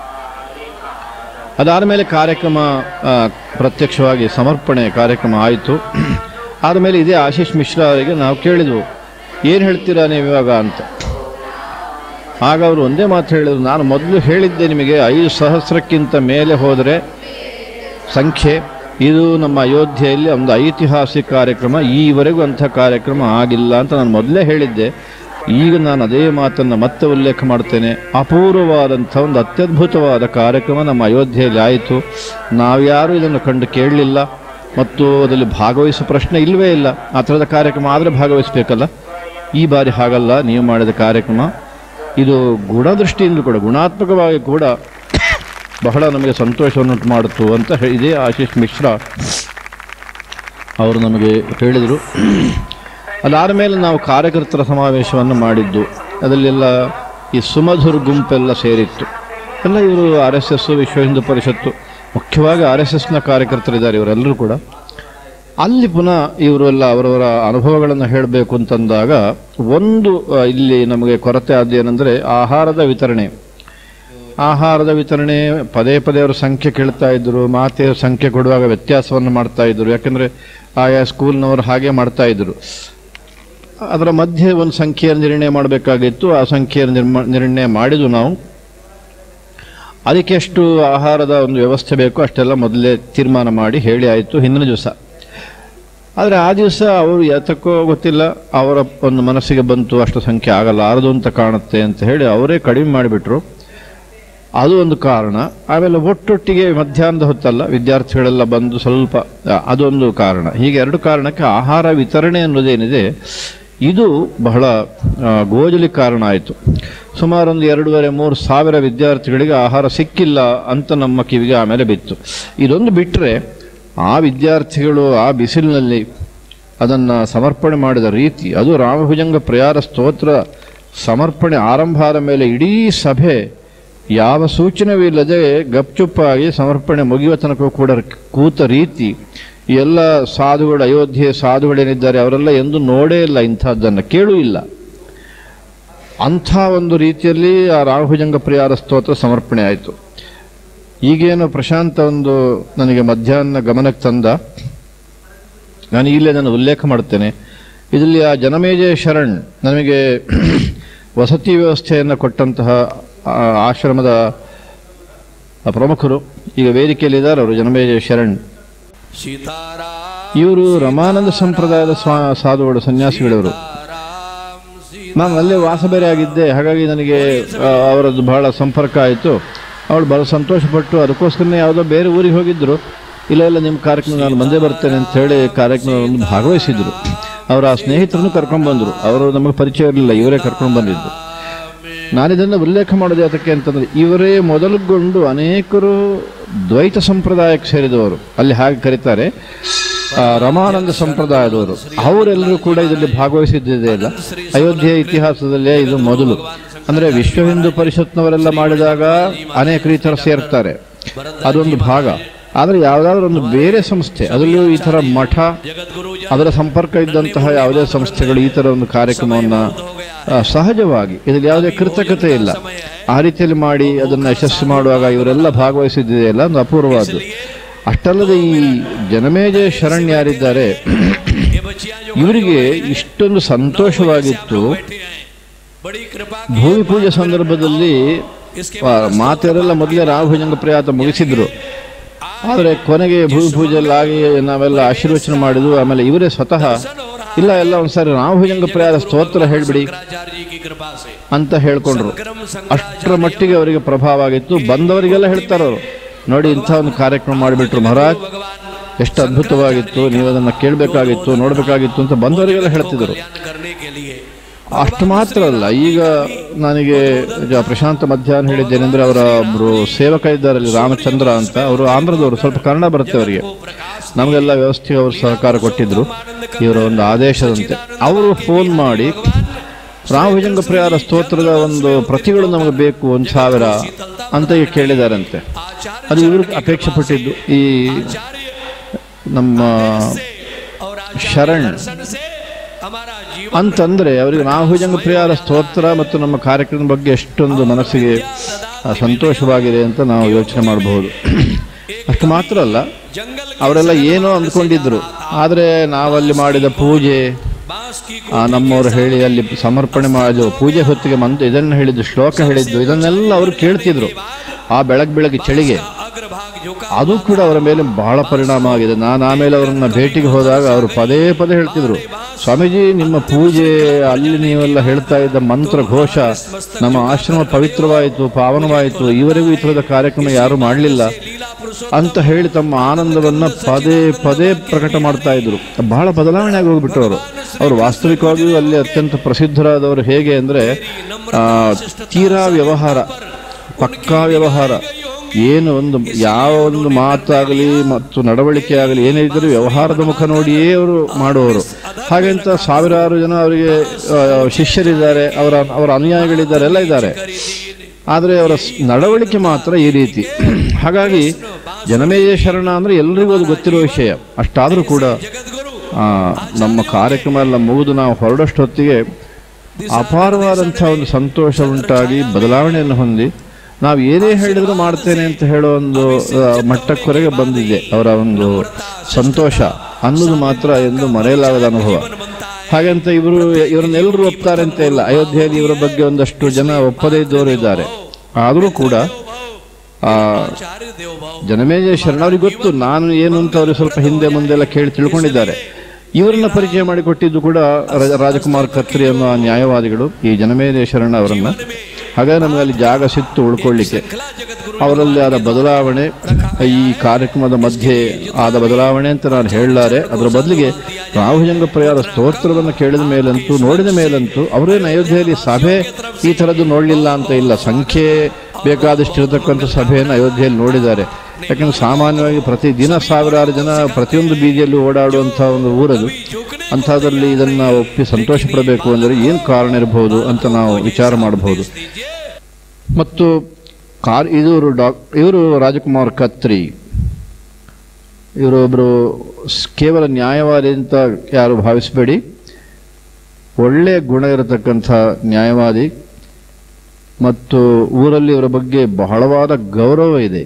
A: ಅದಾದ ಮೇಲೆ ಕಾರ್ಯಕ್ರಮ ಆ, ಪ್ರತ್ಯಕ್ಷವಾಗಿ ಸಮರ್ಪಣೆ ಕಾರ್ಯಕ್ರಮ ಆಯಿತು ಆದಮೇಲೆ ಇದೇ ಆಶೀಶ್ ಮಿಶ್ರಾ ಅವರಿಗೆ ನಾವು ಕೇಳಿದ್ವು ಏನು ಹೇಳ್ತೀರಾ ನೀವು ಇವಾಗ ಅಂತ ಆಗ ಅವರು ಒಂದೇ ಮಾತು ಹೇಳಿದ್ರು ನಾನು ಮೊದಲು ಹೇಳಿದ್ದೆ ನಿಮಗೆ ಐದು ಸಹಸ್ರಕ್ಕಿಂತ ಮೇಲೆ ಹೋದರೆ ಸಂಖ್ಯೆ ಇದು ನಮ್ಮ ಅಯೋಧ್ಯೆಯಲ್ಲಿ ಒಂದು ಐತಿಹಾಸಿಕ ಕಾರ್ಯಕ್ರಮ ಈವರೆಗೂ ಅಂಥ ಕಾರ್ಯಕ್ರಮ ಆಗಿಲ್ಲ ಅಂತ ನಾನು ಮೊದಲೇ ಹೇಳಿದ್ದೆ ಈಗ ನಾನು ಅದೇ ಮಾತನ್ನು ಮತ್ತೆ ಉಲ್ಲೇಖ ಮಾಡ್ತೇನೆ ಅಪೂರ್ವವಾದಂಥ ಒಂದು ಅತ್ಯದ್ಭುತವಾದ ಕಾರ್ಯಕ್ರಮ ನಮ್ಮ ಅಯೋಧ್ಯೆಯಲ್ಲಿ ಆಯಿತು ನಾವ್ಯಾರೂ ಇದನ್ನು ಕಂಡು ಕೇಳಲಿಲ್ಲ ಮತ್ತು ಅದರಲ್ಲಿ ಭಾಗವಹಿಸೋ ಪ್ರಶ್ನೆ ಇಲ್ಲವೇ ಇಲ್ಲ ಆ ಥರದ ಕಾರ್ಯಕ್ರಮ ಆದರೆ ಭಾಗವಹಿಸಬೇಕಲ್ಲ ಈ ಬಾರಿ ಹಾಗಲ್ಲ ನೀವು ಮಾಡಿದ ಕಾರ್ಯಕ್ರಮ ಇದು ಗುಣದೃಷ್ಟಿಯಿಂದ ಕೂಡ ಗುಣಾತ್ಮಕವಾಗಿ ಕೂಡ ಬಹಳ ನಮಗೆ ಸಂತೋಷವನ್ನುಂಟು ಮಾಡಿತು ಅಂತ ಹೇ- ಇದೇ ಆಶೀಶ್ ಮಿಶ್ರಾ ಅವರು ನಮಗೆ ಹೇಳಿದರು ಅದಾದ ಮೇಲೆ ನಾವು ಕಾರ್ಯಕರ್ತರ ಸಮಾವೇಶವನ್ನು ಮಾಡಿದ್ದು ಅದರಲ್ಲೆಲ್ಲ ಈ ಸುಮಧುರ್ ಗುಂಪೆಲ್ಲ ಸೇರಿತ್ತು ಎಲ್ಲ ಇವರು ಆರ್ ಎಸ್ ಎಸ್ ವಿಶ್ವ ಹಿಂದೂ ಪರಿಷತ್ತು ಮುಖ್ಯವಾಗಿ ಆರ್ ಎಸ್ ಎಸ್ನ ಕಾರ್ಯಕರ್ತರಿದ್ದಾರೆ ಇವರೆಲ್ಲರೂ ಕೂಡ ಅಲ್ಲಿ ಪುನಃ ಇವರೆಲ್ಲ ಅವರವರ ಅನುಭವಗಳನ್ನು ಹೇಳಬೇಕು ಅಂತಂದಾಗ ಒಂದು ಆ, ಇಲ್ಲಿ ನಮಗೆ ಕೊರತೆ ಆದ ಏನಂದರೆ ಆಹಾರದ ವಿತರಣೆ ಆಹಾರದ ವಿತರಣೆ ಪದೇ ಪದೇ ಅವರು ಸಂಖ್ಯೆ ಕೇಳ್ತಾ ಇದ್ರು ಮಾತೆ ಸಂಖ್ಯೆ ಕೊಡುವಾಗ ವ್ಯತ್ಯಾಸವನ್ನು ಮಾಡ್ತಾ ಇದ್ರು ಯಾಕಂದರೆ ಆಯಾ ಸ್ಕೂಲ್ನವರು ಹಾಗೆ ಮಾಡ್ತಾ ಇದ್ರು ಅದರ ಮಧ್ಯೆ ಒಂದು ಸಂಖ್ಯೆಯನ್ನು ನಿರ್ಣಯ ಮಾಡಬೇಕಾಗಿತ್ತು ಆ ಸಂಖ್ಯೆಯನ್ನು ನಿರ್ಮ ನಿರ್ಣಯ ಮಾಡಿದ್ದು ನಾವು ಅದಕ್ಕೆ ಎಷ್ಟು ಆಹಾರದ ಒಂದು ವ್ಯವಸ್ಥೆ ಬೇಕೋ ಅಷ್ಟೆಲ್ಲ ಮೊದಲೇ ತೀರ್ಮಾನ ಮಾಡಿ ಹೇಳಿ ಆಯಿತು ಹಿಂದಿನ ದಿವಸ ಆದರೆ ಆ ದಿವಸ ಅವರು ಯಾತಕ್ಕೋ ಗೊತ್ತಿಲ್ಲ ಅವರ ಒಂದು ಮನಸ್ಸಿಗೆ ಬಂತು ಅಷ್ಟು ಸಂಖ್ಯೆ ಆಗಲಾರದು ಅಂತ ಕಾಣುತ್ತೆ ಅಂತ ಹೇಳಿ ಅವರೇ ಕಡಿಮೆ ಮಾಡಿಬಿಟ್ರು ಅದು ಒಂದು ಕಾರಣ ಆಮೇಲೆ ಒಟ್ಟೊಟ್ಟಿಗೆ ಮಧ್ಯಾಹ್ನದ ಹೊತ್ತಲ್ಲ ವಿದ್ಯಾರ್ಥಿಗಳೆಲ್ಲ ಬಂದು ಸ್ವಲ್ಪ ಆ, ಅದೊಂದು ಕಾರಣ ಹೀಗೆ ಎರಡು ಕಾರಣಕ್ಕೆ ಆಹಾರ ವಿತರಣೆ ಅನ್ನೋದೇನಿದೆ ಇದು ಬಹಳ ಆ, ಗೋಜಲಿ ಕಾರಣ ಆಯಿತು ಸುಮಾರು ಒಂದು ಎರಡೂವರೆ ಮೂರು ಸಾವಿರ ವಿದ್ಯಾರ್ಥಿಗಳಿಗೆ ಆಹಾರ ಸಿಕ್ಕಿಲ್ಲ ಅಂತ ನಮ್ಮ ಕಿವಿಗೆ ಆಮೇಲೆ ಬಿತ್ತು ಇದೊಂದು ಬಿಟ್ಟರೆ ಆ ವಿದ್ಯಾರ್ಥಿಗಳು ಆ ಬಿಸಿಲಿನಲ್ಲಿ ಅದನ್ನು ಸಮರ್ಪಣೆ ಮಾಡಿದ ರೀತಿ ಅದು ರಾಮಭುಜಂಗ ಪ್ರಿಯಾರ ಸ್ತೋತ್ರ ಸಮರ್ಪಣೆ ಆರಂಭ ಆದ ಮೇಲೆ ಇಡೀ ಸಭೆ ಯಾವ ಸೂಚನೆವಿಲ್ಲದೆ ಗಪ್ಚುಪ್ಪಾಗಿ ಸಮರ್ಪಣೆ ಮುಗಿಯುವ ತನಕ ಕೂಡ ಕೂತ ರೀತಿ ಈ ಎಲ್ಲ ಸಾಧುಗಳು ಅಯೋಧ್ಯೆ ಸಾಧುಗಳೇನಿದ್ದಾರೆ ಅವರೆಲ್ಲ ಎಂದು ನೋಡೇ ಇಲ್ಲ ಇಂಥದ್ದನ್ನು ಕೇಳೂ ಇಲ್ಲ ಅಂಥ ಒಂದು ರೀತಿಯಲ್ಲಿ ಆ ರಾಹುಜಂಗ ಪ್ರಿಯಾರ ಸ್ತೋತ್ರ ಸಮರ್ಪಣೆ ಆಯಿತು ಈಗೇನು ಪ್ರಶಾಂತ ಒಂದು ನನಗೆ ಮಧ್ಯಾಹ್ನ ಗಮನಕ್ಕೆ ತಂದ ನಾನು ಇಲ್ಲೇ ನಾನು ಉಲ್ಲೇಖ ಮಾಡ್ತೇನೆ ಇದರಲ್ಲಿ ಆ ಜನಮೇಜಯ ಶರಣ್ ನಮಗೆ ವಸತಿ ವ್ಯವಸ್ಥೆಯನ್ನು ಕೊಟ್ಟಂತಹ ಆ ಆಶ್ರಮದ ಪ್ರಮುಖರು ಈಗ ವೇದಿಕೆಯಲ್ಲಿದ್ದಾರೆ ಅವರು ಜನಮೇಜಯ ಶರಣ್
D: सीताराम
A: ಇವರು ರಮಾನಂದ ಸಂಪ್ರದಾಯದ ಸ್ವಾ ಸಾಧುಗಳು ಸನ್ಯಾಸಿಗಳವರು
D: राम सीता
A: ನಾನು ಅಲ್ಲೇ ವಾಸ ಬೇರೆ ಆಗಿದ್ದೆ ಹಾಗಾಗಿ ನನಗೆ ಆ, ಅವರದ್ದು ಬಹಳ ಸಂಪರ್ಕ ಆಯಿತು ಅವಳು ಬಹಳ ಸಂತೋಷಪಟ್ಟು ಅದಕ್ಕೋಸ್ಕರನೇ ಯಾವುದೋ ಬೇರೆ ಊರಿಗೆ ಹೋಗಿದ್ದರು ಇಲ್ಲ ಇಲ್ಲ ನಿಮ್ಮ ಕಾರ್ಯಕ್ರಮ ನಾನು ಬಂದೇ ಬರ್ತೇನೆ ಅಂತ ಹೇಳಿ ಕಾರ್ಯಕ್ರಮವನ್ನು ಭಾಗವಹಿಸಿದ್ರು ಅವರ ಆ ಸ್ನೇಹಿತರನ್ನು ಕರ್ಕೊಂಡು ಬಂದರು ಅವರು ನಮಗೆ ಪರಿಚಯ ಇರಲಿಲ್ಲ ಇವರೇ ಕರ್ಕೊಂಡು ಬಂದಿದ್ದು ನಾನಿದನ್ನು ಉಲ್ಲೇಖ ಮಾಡೋದು ಯಾತಕ್ಕೆ ಅಂತಂದರೆ ಇವರೇ ಮೊದಲುಗೊಂಡು ಅನೇಕರು ದ್ವೈತ ಸಂಪ್ರದಾಯಕ್ಕೆ ಸೇರಿದವರು ಅಲ್ಲಿ ಹಾಗೆ ಕರೀತಾರೆ ಆ, ರಮಾನಂದ ಸಂಪ್ರದಾಯದವರು ಅವರೆಲ್ಲರೂ ಕೂಡ ಇದರಲ್ಲಿ ಭಾಗವಹಿಸಿದ್ದೇ ಇಲ್ಲ ಅಯೋಧ್ಯೆ ಇತಿಹಾಸದಲ್ಲೇ ಇದು ಮೊದಲು ಅಂದರೆ ವಿಶ್ವ ಹಿಂದೂ ಪರಿಷತ್ನವರೆಲ್ಲ ಮಾಡಿದಾಗ ಅನೇಕ ರೀತಿಯ ಸೇರ್ತಾರೆ ಅದೊಂದು ಭಾಗ ಆದರೆ ಯಾವುದಾದ್ರೂ ಒಂದು ಬೇರೆ ಸಂಸ್ಥೆ ಅದರಲ್ಲೂ ಈ ಥರ ಮಠ
D: जगतगुरु
A: ಅದರ ಸಂಪರ್ಕ ಇದ್ದಂತಹ ಯಾವುದೇ ಸಂಸ್ಥೆಗಳು ಈ ಥರ ಒಂದು ಕಾರ್ಯಕ್ರಮವನ್ನು ಆ, ಸಹಜವಾಗಿ ಇದರಲ್ಲಿ ಯಾವುದೇ ಕೃತಕತೆ ಇಲ್ಲ ಆ ರೀತಿಯಲ್ಲಿ ಮಾಡಿ ಅದನ್ನು ಯಶಸ್ಸು ಮಾಡುವಾಗ ಇವರೆಲ್ಲ ಭಾಗವಹಿಸಿದ್ದೆಯಲ್ಲ ಒಂದು ಅಪೂರ್ವವಾದ್ದು ಅಷ್ಟಲ್ಲದೆ ಈ ಜನಮೇಜಯ ಶರಣ್ ಯಾರಿದ್ದಾರೆ
D: ये बच्चियां जो
A: ಇವರಿಗೆ ಇಷ್ಟೊಂದು ಸಂತೋಷವಾಗಿತ್ತು
D: बैठे हैं बड़ी कृपा
A: ಭೂಮಿ ಪೂಜೆ ಸಂದರ್ಭದಲ್ಲಿ ಆ, ಮಾತೆಯರೆಲ್ಲ ಮೊದಲೇ ರಾಹುಜಂಗ ಪ್ರಯಾತ ಮುಗಿಸಿದ್ರು ಆದರೆ ಕೊನೆಗೆ ಭೂಮಿ ಪೂಜೆಯಲ್ಲಿ ಆಗಿ ನಾವೆಲ್ಲ ಆಶೀರ್ವಚನ ಮಾಡಿದ್ವು ಆಮೇಲೆ ಇವರೇ ಸ್ವತಃ ಇಲ್ಲ ಎಲ್ಲ ಒಂದ್ಸರಿ ರಾಹುಜಂಗ ಪ್ರಯಾದ ಸ್ತೋತ್ರ ಹೇಳ್ಬಿಡಿ
D: शंकराचार्य जी की कृपा से
A: ಅಂತ ಹೇಳ್ಕೊಂಡ್ರು
D: क्रम
A: ಅಷ್ಟರ ಮಟ್ಟಿಗೆ ಅವರಿಗೆ ಪ್ರಭಾವ ಆಗಿತ್ತು ಬಂದವರಿಗೆಲ್ಲ ಹೇಳ್ತಾರೆ ಅವರು ನೋಡಿ ಇಂಥ ಒಂದು ಕಾರ್ಯಕ್ರಮ ಮಾಡಿಬಿಟ್ರು ಮಹಾರಾಜ್ ಎಷ್ಟು ಅದ್ಭುತವಾಗಿತ್ತು ನೀವು ಅದನ್ನು ಕೇಳಬೇಕಾಗಿತ್ತು ನೋಡಬೇಕಾಗಿತ್ತು ಅಂತ ಬಂದವರಿಗೆಲ್ಲ ಹೇಳ್ತಿದ್ರು
D: कल्याण करने के लिए
A: ಅಷ್ಟು ಮಾತ್ರ ಅಲ್ಲ ಈಗ ನನಗೆ ಜ- ಪ್ರಶಾಂತ ಮಧ್ಯಾಹ್ನ ಹೇಳಿದ್ದೇನೆಂದ್ರೆ ಅವರ ಒಬ್ಬರು ಸೇವಕ ಇದ್ದಾರೆ ಅಲ್ಲಿ ರಾಮಚಂದ್ರ ಅಂತ ಅವರು ಆಂಧ್ರದವರು ಸ್ವಲ್ಪ ಕನ್ನಡ ಬರುತ್ತೆ ಅವರಿಗೆ ನಮಗೆಲ್ಲ ವ್ಯವಸ್ಥೆಗೆ ಅವರು ಸಹಕಾರ ಕೊಟ್ಟಿದ್ರು ಇವರ ಒಂದು ಆದೇಶದಂತೆ ಅವರು ಫೋನ್ ಮಾಡಿ ರಾಮಭುಜಂಗ ಪ್ರಿಯಾರ ಸ್ತೋತ್ರದ ಒಂದು ಪ್ರತಿಗಳು ನಮಗೆ ಬೇಕು ಒಂದು ಸಾವಿರ ಅಂತ ಈಗ ಕೇಳಿದಾರಂತೆ
D: आचार्य
A: ಅದು ಇವರು ಅಪೇಕ್ಷೆ ಪಟ್ಟಿದ್ದು ಈ ನಮ್ಮ
D: और
A: ಶರಣ್
D: दर्शन से हमारा जीवन
A: ಅಂತಂದ್ರೆ ಅವರಿಗೆ ರಾಹುಜಂಗ ಪ್ರಿಯಾರ ಸ್ತೋತ್ರ ಮತ್ತು ನಮ್ಮ ಕಾರ್ಯಕ್ರಮದ ಬಗ್ಗೆ ಎಷ್ಟೊಂದು ಮನಸ್ಸಿಗೆ ಆ, ಸಂತೋಷವಾಗಿದೆ ಅಂತ ನಾವು ಯೋಚನೆ ಮಾಡಬಹುದು ಅಷ್ಟು ಮಾತ್ರ ಅಲ್ಲ
D: जंगल
A: ಅವರೆಲ್ಲ ಏನೋ ಅಂದ್ಕೊಂಡಿದ್ರು ಆದರೆ ನಾವಲ್ಲಿ ಮಾಡಿದ ಪೂಜೆ
D: बांस की
A: ಆ, ನಮ್ಮವರು ಹೇಳಿ ಅಲ್ಲಿ ಸಮರ್ಪಣೆ ಮಾಡಿದ್ರು ಪೂಜೆ ಹೊತ್ತಿಗೆ ಮಂತ್ರ ಇದನ್ನು ಹೇಳಿದ್ದು ಶ್ಲೋಕ ಹೇಳಿದ್ದು ಇದನ್ನೆಲ್ಲ ಅವರು ಕೇಳ್ತಿದ್ರು ಆ ಬೆಳಗ್ಗೆ ಬೆಳಗ್ಗೆ ಚಳಿಗೆ
D: अग्रभाग झुका
A: ಅದು ಕೂಡ ಅವರ ಮೇಲೆ ಬಹಳ ಪರಿಣಾಮ ಆಗಿದೆ ನಾನು ಆಮೇಲೆ ಅವರನ್ನ ಭೇಟಿಗೆ ಹೋದಾಗ ಅವರು ಪದೇ ಪದೇ ಹೇಳ್ತಿದ್ರು ಸ್ವಾಮೀಜಿ ನಿಮ್ಮ ಪೂಜೆ ಅಲ್ಲಿ ನೀವೆಲ್ಲ ಹೇಳ್ತಾ ಇದ್ದ ಮಂತ್ರ ಘೋಷ ನಮ್ಮ ಆಶ್ರಮ ಪವಿತ್ರವಾಯಿತು ಪಾವನವಾಯಿತು ಇವರೆಗೂ ಈ ಥರದ ಕಾರ್ಯಕ್ರಮ ಯಾರು ಮಾಡಲಿಲ್ಲ
D: लीला पुरुषों
A: ಅಂತ ಹೇಳಿ ತಮ್ಮ ಆನಂದವನ್ನ ಪದೇ ಪದೇ ಪ್ರಕಟ ಮಾಡ್ತಾ ಇದ್ರು ಬಹಳ ಬದಲಾವಣೆ ಆಗಿ ಹೋಗ್ಬಿಟ್ಟು ಅವರು ಅವರು ವಾಸ್ತವಿಕವಾಗಿಯೂ ಅಲ್ಲಿ ಅತ್ಯಂತ ಪ್ರಸಿದ್ಧರಾದವರು ಹೇಗೆ ಅಂದರೆ ಆ, ತೀರಾ ವ್ಯವಹಾರ ಪಕ್ಕಾ ವ್ಯವಹಾರ ಏನು ಒಂದು ಯಾವ ಒಂದು ಮಾತಾಗಲಿ ಮತ್ತು ನಡವಳಿಕೆ ಆಗಲಿ ಏನೇ ಇದ್ದರೂ ವ್ಯವಹಾರದ ಮುಖ ನೋಡಿಯೇ ಅವರು ಮಾಡುವವರು ಹಾಗೆಂತ ಸಾವಿರಾರು ಜನ ಅವರಿಗೆ ಆ, ಶಿಷ್ಯರಿದ್ದಾರೆ ಅವರ ಅವರ ಅನುಯಾಯಿಗಳಿದ್ದಾರೆ ಎಲ್ಲ ಇದ್ದಾರೆ ಆದರೆ ಅವರ ಸ್- ನಡವಳಿಕೆ ಮಾತ್ರ ಈ ರೀತಿ ಹಾಗಾಗಿ ಜನಮೇಜಯ ಶರಣ ಅಂದರೆ ಎಲ್ರಿಗೂ ಅದು ಗೊತ್ತಿರೋ ವಿಷಯ ಅಷ್ಟಾದರೂ ಕೂಡ
D: ಜಗದ್ಗುರು
A: ಆ, ನಮ್ಮ ಕಾರ್ಯಕ್ರಮ ಎಲ್ಲ ಮುಗಿದು ನಾವು ಹೊರಡಷ್ಟೊತ್ತಿಗೆ ಅಪಾರವಾದಂಥ ಒಂದು ಸಂತೋಷ ಉಂಟಾಗಿ ಬದಲಾವಣೆಯನ್ನು ಹೊಂದಿ ನಾವು ಏನೇ ಹೇಳಿದ್ರು ಮಾಡ್ತೇನೆ ಅಂತ ಹೇಳೋ ಒಂದು ಆ, ಮಟ್ಟಕ್ಕೊರೆಗೆ ಬಂದಿದೆ ಅವರ ಒಂದು ಸಂತೋಷ ಅನ್ನೋದು ಮಾತ್ರ ಎಂದು ಮರೆಯಲಾಗದ ಅನುಭವ ಹಾಗಂತ ಇವರು ಇವರನ್ನೆಲ್ಲರೂ ಒಪ್ತಾರೆ ಅಂತ ಇಲ್ಲ ಅಯೋಧ್ಯೆಯಲ್ಲಿ ಇವರ ಬಗ್ಗೆ ಒಂದಷ್ಟು ಜನ ಒಪ್ಪದೇ ಇದ್ದವರು ಇದ್ದಾರೆ ಆದರೂ ಕೂಡ ಆ
D: ಆಚಾರ್ಯ ದೇವಭಾವ
A: ಜನಮೇಜಯ ಶರಣ ಅವ್ರಿಗೆ ಗೊತ್ತು ನಾನು ಏನು ಅಂತ ಅವರು ಸ್ವಲ್ಪ ಹಿಂದೆ ಮುಂದೆ ಎಲ್ಲ ಕೇಳಿ ತಿಳ್ಕೊಂಡಿದ್ದಾರೆ ಇವರನ್ನ ಪರಿಚಯ ಮಾಡಿಕೊಟ್ಟಿದ್ದು ಕೂಡ ರ- ರಾಜಕುಮಾರ್ ಕತ್ರಿ ಅನ್ನೋ ಆ ನ್ಯಾಯವಾದಿಗಳು ಈ ಜನಮೇಜಯ ಶರಣ ಅವರನ್ನ ಹಾಗಾಗಿ ನಮಗೆ ಅಲ್ಲಿ ಜಾಗ ಸಿಕ್ತು ಉಳ್ಕೊಳ್ಳಿಕ್ಕೆ
D: ಕಲಾ ಜಗದ್ಗುರು
A: ಅವರಲ್ಲಿ ಆದ ಬದಲಾವಣೆ ಈ ಕಾರ್ಯಕ್ರಮದ ಮಧ್ಯೆ ಆದ ಬದಲಾವಣೆ ಅಂತ ನಾನು ಹೇಳಲಾರೆ ಅದರ ಬದಲಿಗೆ ರಾಹುಜಂಗ ಪ್ರಿಯರ ಸ್ತೋತ್ರವನ್ನು ಕೇಳಿದ ಮೇಲಂತೂ ನೋಡಿದ ಮೇಲಂತೂ ಅವರೇನು ಅಯೋಧ್ಯೆಯಲ್ಲಿ ಸಭೆ ಈ ಥರದ್ದು ನೋಡಲಿಲ್ಲ ಅಂತ ಇಲ್ಲ ಸಂಖ್ಯೆ ಬೇಕಾದಷ್ಟು ಇರತಕ್ಕಂಥ ಸಭೆಯನ್ನು ಅಯೋಧ್ಯೆಯಲ್ಲಿ ನೋಡಿದ್ದಾರೆ ಯಾಕಂದ್ರೆ ಸಾಮಾನ್ಯವಾಗಿ ಪ್ರತಿದಿನ ಸಾವಿರಾರು ಜನ ಪ್ರತಿಯೊಂದು ಬೀದಿಯಲ್ಲಿ ಓಡಾಡುವಂಥ ಒಂದು ಊರದು ಅಂಥದ್ರಲ್ಲಿ ಇದನ್ನು ಒಪ್ಪಿ ಸಂತೋಷ ಪಡಬೇಕು ಅಂದರೆ ಏನು ಕಾರಣ ಇರಬಹುದು ಅಂತ ನಾವು ವಿಚಾರ ಮಾಡಬಹುದು ಮತ್ತು ಕಾರ್ ಇವರು ಡಾಕ್ ಇವರು ರಾಜಕುಮಾರ್ ಕತ್ರಿ ಇವರೊಬ್ಬರು ಸ್- ಕೇವಲ ನ್ಯಾಯವಾದಿ ಅಂತ ಯಾರು ಭಾವಿಸಬೇಡಿ ಒಳ್ಳೆಯ ಗುಣ ಇರತಕ್ಕಂಥ ನ್ಯಾಯವಾದಿ ಮತ್ತು ಊರಲ್ಲಿ ಇವರ ಬಗ್ಗೆ ಬಹಳವಾದ ಗೌರವ ಇದೆ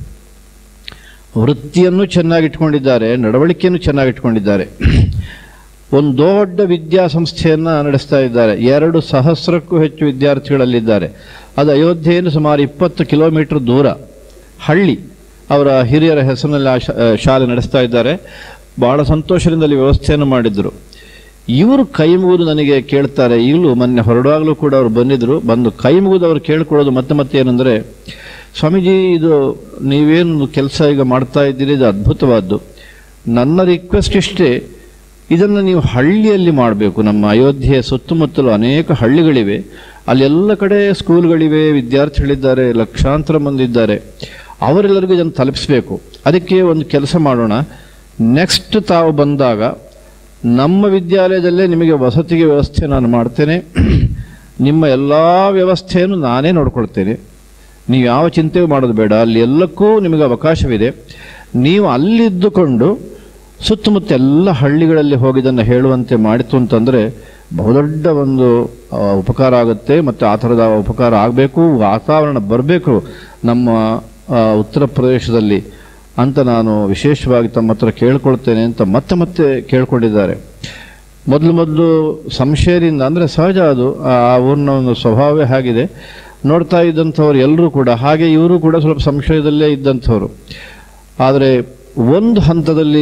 A: ವೃತ್ತಿಯನ್ನು ಚೆನ್ನಾಗಿಟ್ಕೊಂಡಿದ್ದಾರೆ ನಡವಳಿಕೆಯನ್ನು ಚೆನ್ನಾಗಿಟ್ಕೊಂಡಿದ್ದಾರೆ ಒಂದು ದೊಡ್ಡ ವಿದ್ಯಾಸಂಸ್ಥೆಯನ್ನು ನಡೆಸ್ತಾ ಇದ್ದಾರೆ ಎರಡು ಸಹಸ್ರಕ್ಕೂ ಹೆಚ್ಚು ವಿದ್ಯಾರ್ಥಿಗಳಲ್ಲಿದ್ದಾರೆ ಅದು ಅಯೋಧ್ಯೆಯನ್ನು ಸುಮಾರು ಇಪ್ಪತ್ತು ಕಿಲೋಮೀಟರ್ ದೂರ ಹಳ್ಳಿ ಅವರ ಹಿರಿಯರ ಹೆಸರಿನಲ್ಲಿ ಆ ಶಾ- ಆ ಶಾಲೆ ನಡೆಸ್ತಾ ಇದ್ದಾರೆ ಬಹಳ ಸಂತೋಷದಿಂದ ಅಲ್ಲಿ ವ್ಯವಸ್ಥೆಯನ್ನು ಮಾಡಿದ್ರು ಇವರು ಕೈ ಮುಗಿದು ನನಗೆ ಕೇಳ್ತಾರೆ ಈಗಲೂ ಮೊನ್ನೆ ಹೊರಡುವಾಗಲೂ ಕೂಡ ಅವರು ಬಂದಿದ್ರು ಬಂದು ಕೈ ಮುಗಿದು ಅವರು ಕೇಳ್ಕೊಳ್ಳೋದು ಮತ್ತೆ ಮತ್ತೆ ಏನಂದರೆ ಸ್ವಾಮೀಜಿ ಇದು ನೀವೇನು ಕೆಲಸ ಈಗ ಮಾಡ್ತಾ ಇದ್ದೀರಿ ಇದು ಅದ್ಭುತವಾದ್ದು ನನ್ನ ರಿಕ್ವೆಸ್ಟ್ ಇಷ್ಟೇ ಇದನ್ನು ನೀವು ಹಳ್ಳಿಯಲ್ಲಿ ಮಾಡಬೇಕು ನಮ್ಮ ಅಯೋಧ್ಯೆಯ ಸುತ್ತಮುತ್ತಲು ಅನೇಕ ಹಳ್ಳಿಗಳಿವೆ ಅಲ್ಲೆಲ್ಲ ಕಡೆ ಸ್ಕೂಲ್ಗಳಿವೆ ವಿದ್ಯಾರ್ಥಿಗಳಿದ್ದಾರೆ ಲಕ್ಷಾಂತರ ಮಂದಿ ಇದ್ದಾರೆ ಅವರೆಲ್ಲರಿಗೂ ಇದನ್ನು ತಲುಪಿಸಬೇಕು ಅದಕ್ಕೆ ಒಂದು ಕೆಲಸ ಮಾಡೋಣ ನೆಕ್ಸ್ಟ್ ತಾವು ಬಂದಾಗ ನಮ್ಮ ವಿದ್ಯಾಲಯದಲ್ಲೇ ನಿಮಗೆ ವಸತಿಗೆ ವ್ಯವಸ್ಥೆ ನಾನು ಮಾಡ್ತೇನೆ ನಿಮ್ಮ ಎಲ್ಲ ವ್ಯವಸ್ಥೆಯನ್ನು ನಾನೇ ನೋಡ್ಕೊಳ್ತೇನೆ ನೀವು ಯಾವ ಚಿಂತೆ ಮಾಡೋದು ಬೇಡ ಅಲ್ಲಿ ಎಲ್ಲಕ್ಕೂ ನಿಮಗೆ ಅವಕಾಶವಿದೆ ನೀವು ಅಲ್ಲಿದ್ದುಕೊಂಡು ಸುತ್ತಮುತ್ತ ಎಲ್ಲ ಹಳ್ಳಿಗಳಲ್ಲಿ ಹೋಗಿದ್ದನ್ನು ಹೇಳುವಂತೆ ಮಾಡಿತು ಅಂತಂದರೆ ಬಹುದೊಡ್ಡ ಒಂದು ಆ, ಉಪಕಾರ ಆಗುತ್ತೆ ಮತ್ತು ಆ ಥರದ ಉಪಕಾರ ಆಗಬೇಕು ವಾತಾವರಣ ಬರಬೇಕು ನಮ್ಮ ಆ, ಉತ್ತರ ಪ್ರದೇಶದಲ್ಲಿ ಅಂತ ನಾನು ವಿಶೇಷವಾಗಿ ತಮ್ಮ ಹತ್ರ ಕೇಳ್ಕೊಳ್ತೇನೆ ಅಂತ ಮತ್ತೆ ಮತ್ತೆ ಕೇಳ್ಕೊಂಡಿದ್ದಾರೆ ಮೊದಲು ಮೊದಲು ಸಂಶಯದಿಂದ ಅಂದರೆ ಸಹಜ ಅದು ಆ ಊರಿನ ಒಂದು ಸ್ವಭಾವವೇ ಆಗಿದೆ ನೋಡ್ತಾ ಇದ್ದಂಥವ್ರು ಎಲ್ಲರೂ ಕೂಡ ಹಾಗೆ ಇವರು ಕೂಡ ಸ್ವಲ್ಪ ಸಂಶಯದಲ್ಲೇ ಇದ್ದಂಥವ್ರು ಆದರೆ ಒಂದು ಹಂತದಲ್ಲಿ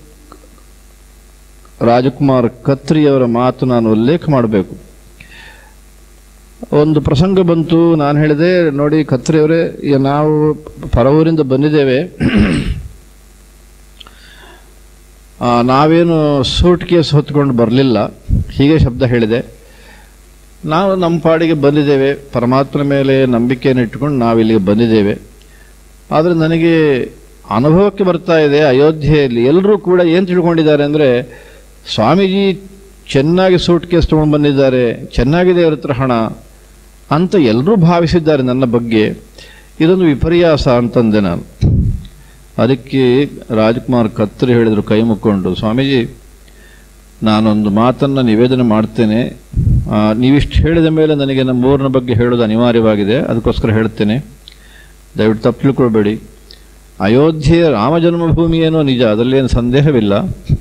A: ರಾಜಕುಮಾರ್ ಕತ್ರಿಯವರ ಮಾತು ನಾನು ಉಲ್ಲೇಖ ಮಾಡಬೇಕು ಒಂದು ಪ್ರಸಂಗ ಬಂತು ನಾನು ಹೇಳಿದೆ ನೋಡಿ ಕತ್ರಿಯವರೇ ಈಗ ನಾವು ಪರವೂರಿಂದ ಬಂದಿದ್ದೇವೆ ಆ, ನಾವೇನು ಸೂಟ್ ಕೇಸ್ ಹೊತ್ಕೊಂಡು ಬರಲಿಲ್ಲ ಹೀಗೆ ಶಬ್ದ ಹೇಳಿದೆ ನಾವು ನಮ್ಮ ಪಾಡಿಗೆ ಬಂದಿದ್ದೇವೆ ಪರಮಾತ್ಮನ ಮೇಲೆ ನಂಬಿಕೆಯನ್ನು ಇಟ್ಕೊಂಡು ನಾವಿಲ್ಲಿಗೆ ಬಂದಿದ್ದೇವೆ ಆದರೆ ನನಗೆ ಅನುಭವಕ್ಕೆ ಬರ್ತಾ ಇದೆ ಅಯೋಧ್ಯೆಯಲ್ಲಿ ಎಲ್ಲರೂ ಕೂಡ ಏನು ತಿಳ್ಕೊಂಡಿದ್ದಾರೆ ಅಂದರೆ ಸ್ವಾಮೀಜಿ ಚೆನ್ನಾಗಿ ಸೂಟ್ ಕೇಸ್ ತೊಗೊಂಡು ಬಂದಿದ್ದಾರೆ ಚೆನ್ನಾಗಿದೆ ಅವ್ರ ಹತ್ರ ಹಣ ಅಂತ ಎಲ್ಲರೂ ಭಾವಿಸಿದ್ದಾರೆ ನನ್ನ ಬಗ್ಗೆ ಇದೊಂದು ವಿಪರ್ಯಾಸ ಅಂತಂದೆ ನಾನು ಅದಕ್ಕೆ ರಾಜ್ಕುಮಾರ್ ಕತ್ರಿ ಹೇಳಿದರು ಕೈ ಮುಕ್ಕೊಂಡು ಸ್ವಾಮೀಜಿ ನಾನೊಂದು ಮಾತನ್ನು ನಿವೇದನೆ ಮಾಡ್ತೇನೆ ಆ, ನೀವಿಷ್ಟು ಹೇಳಿದ ಮೇಲೆ ನನಗೆ ನಮ್ಮ ಊರಿನ ಬಗ್ಗೆ ಹೇಳೋದು ಅನಿವಾರ್ಯವಾಗಿದೆ ಅದಕ್ಕೋಸ್ಕರ ಹೇಳ್ತೇನೆ ದಯವಿಟ್ಟು ತಪ್ಪು ತಿಳ್ಕೊಳ್ಬೇಡಿ ಅಯೋಧ್ಯೆಯ ರಾಮ ಜನ್ಮಭೂಮಿ ಏನೋ ನಿಜ ಅದರಲ್ಲೇನು ಸಂದೇಹವಿಲ್ಲ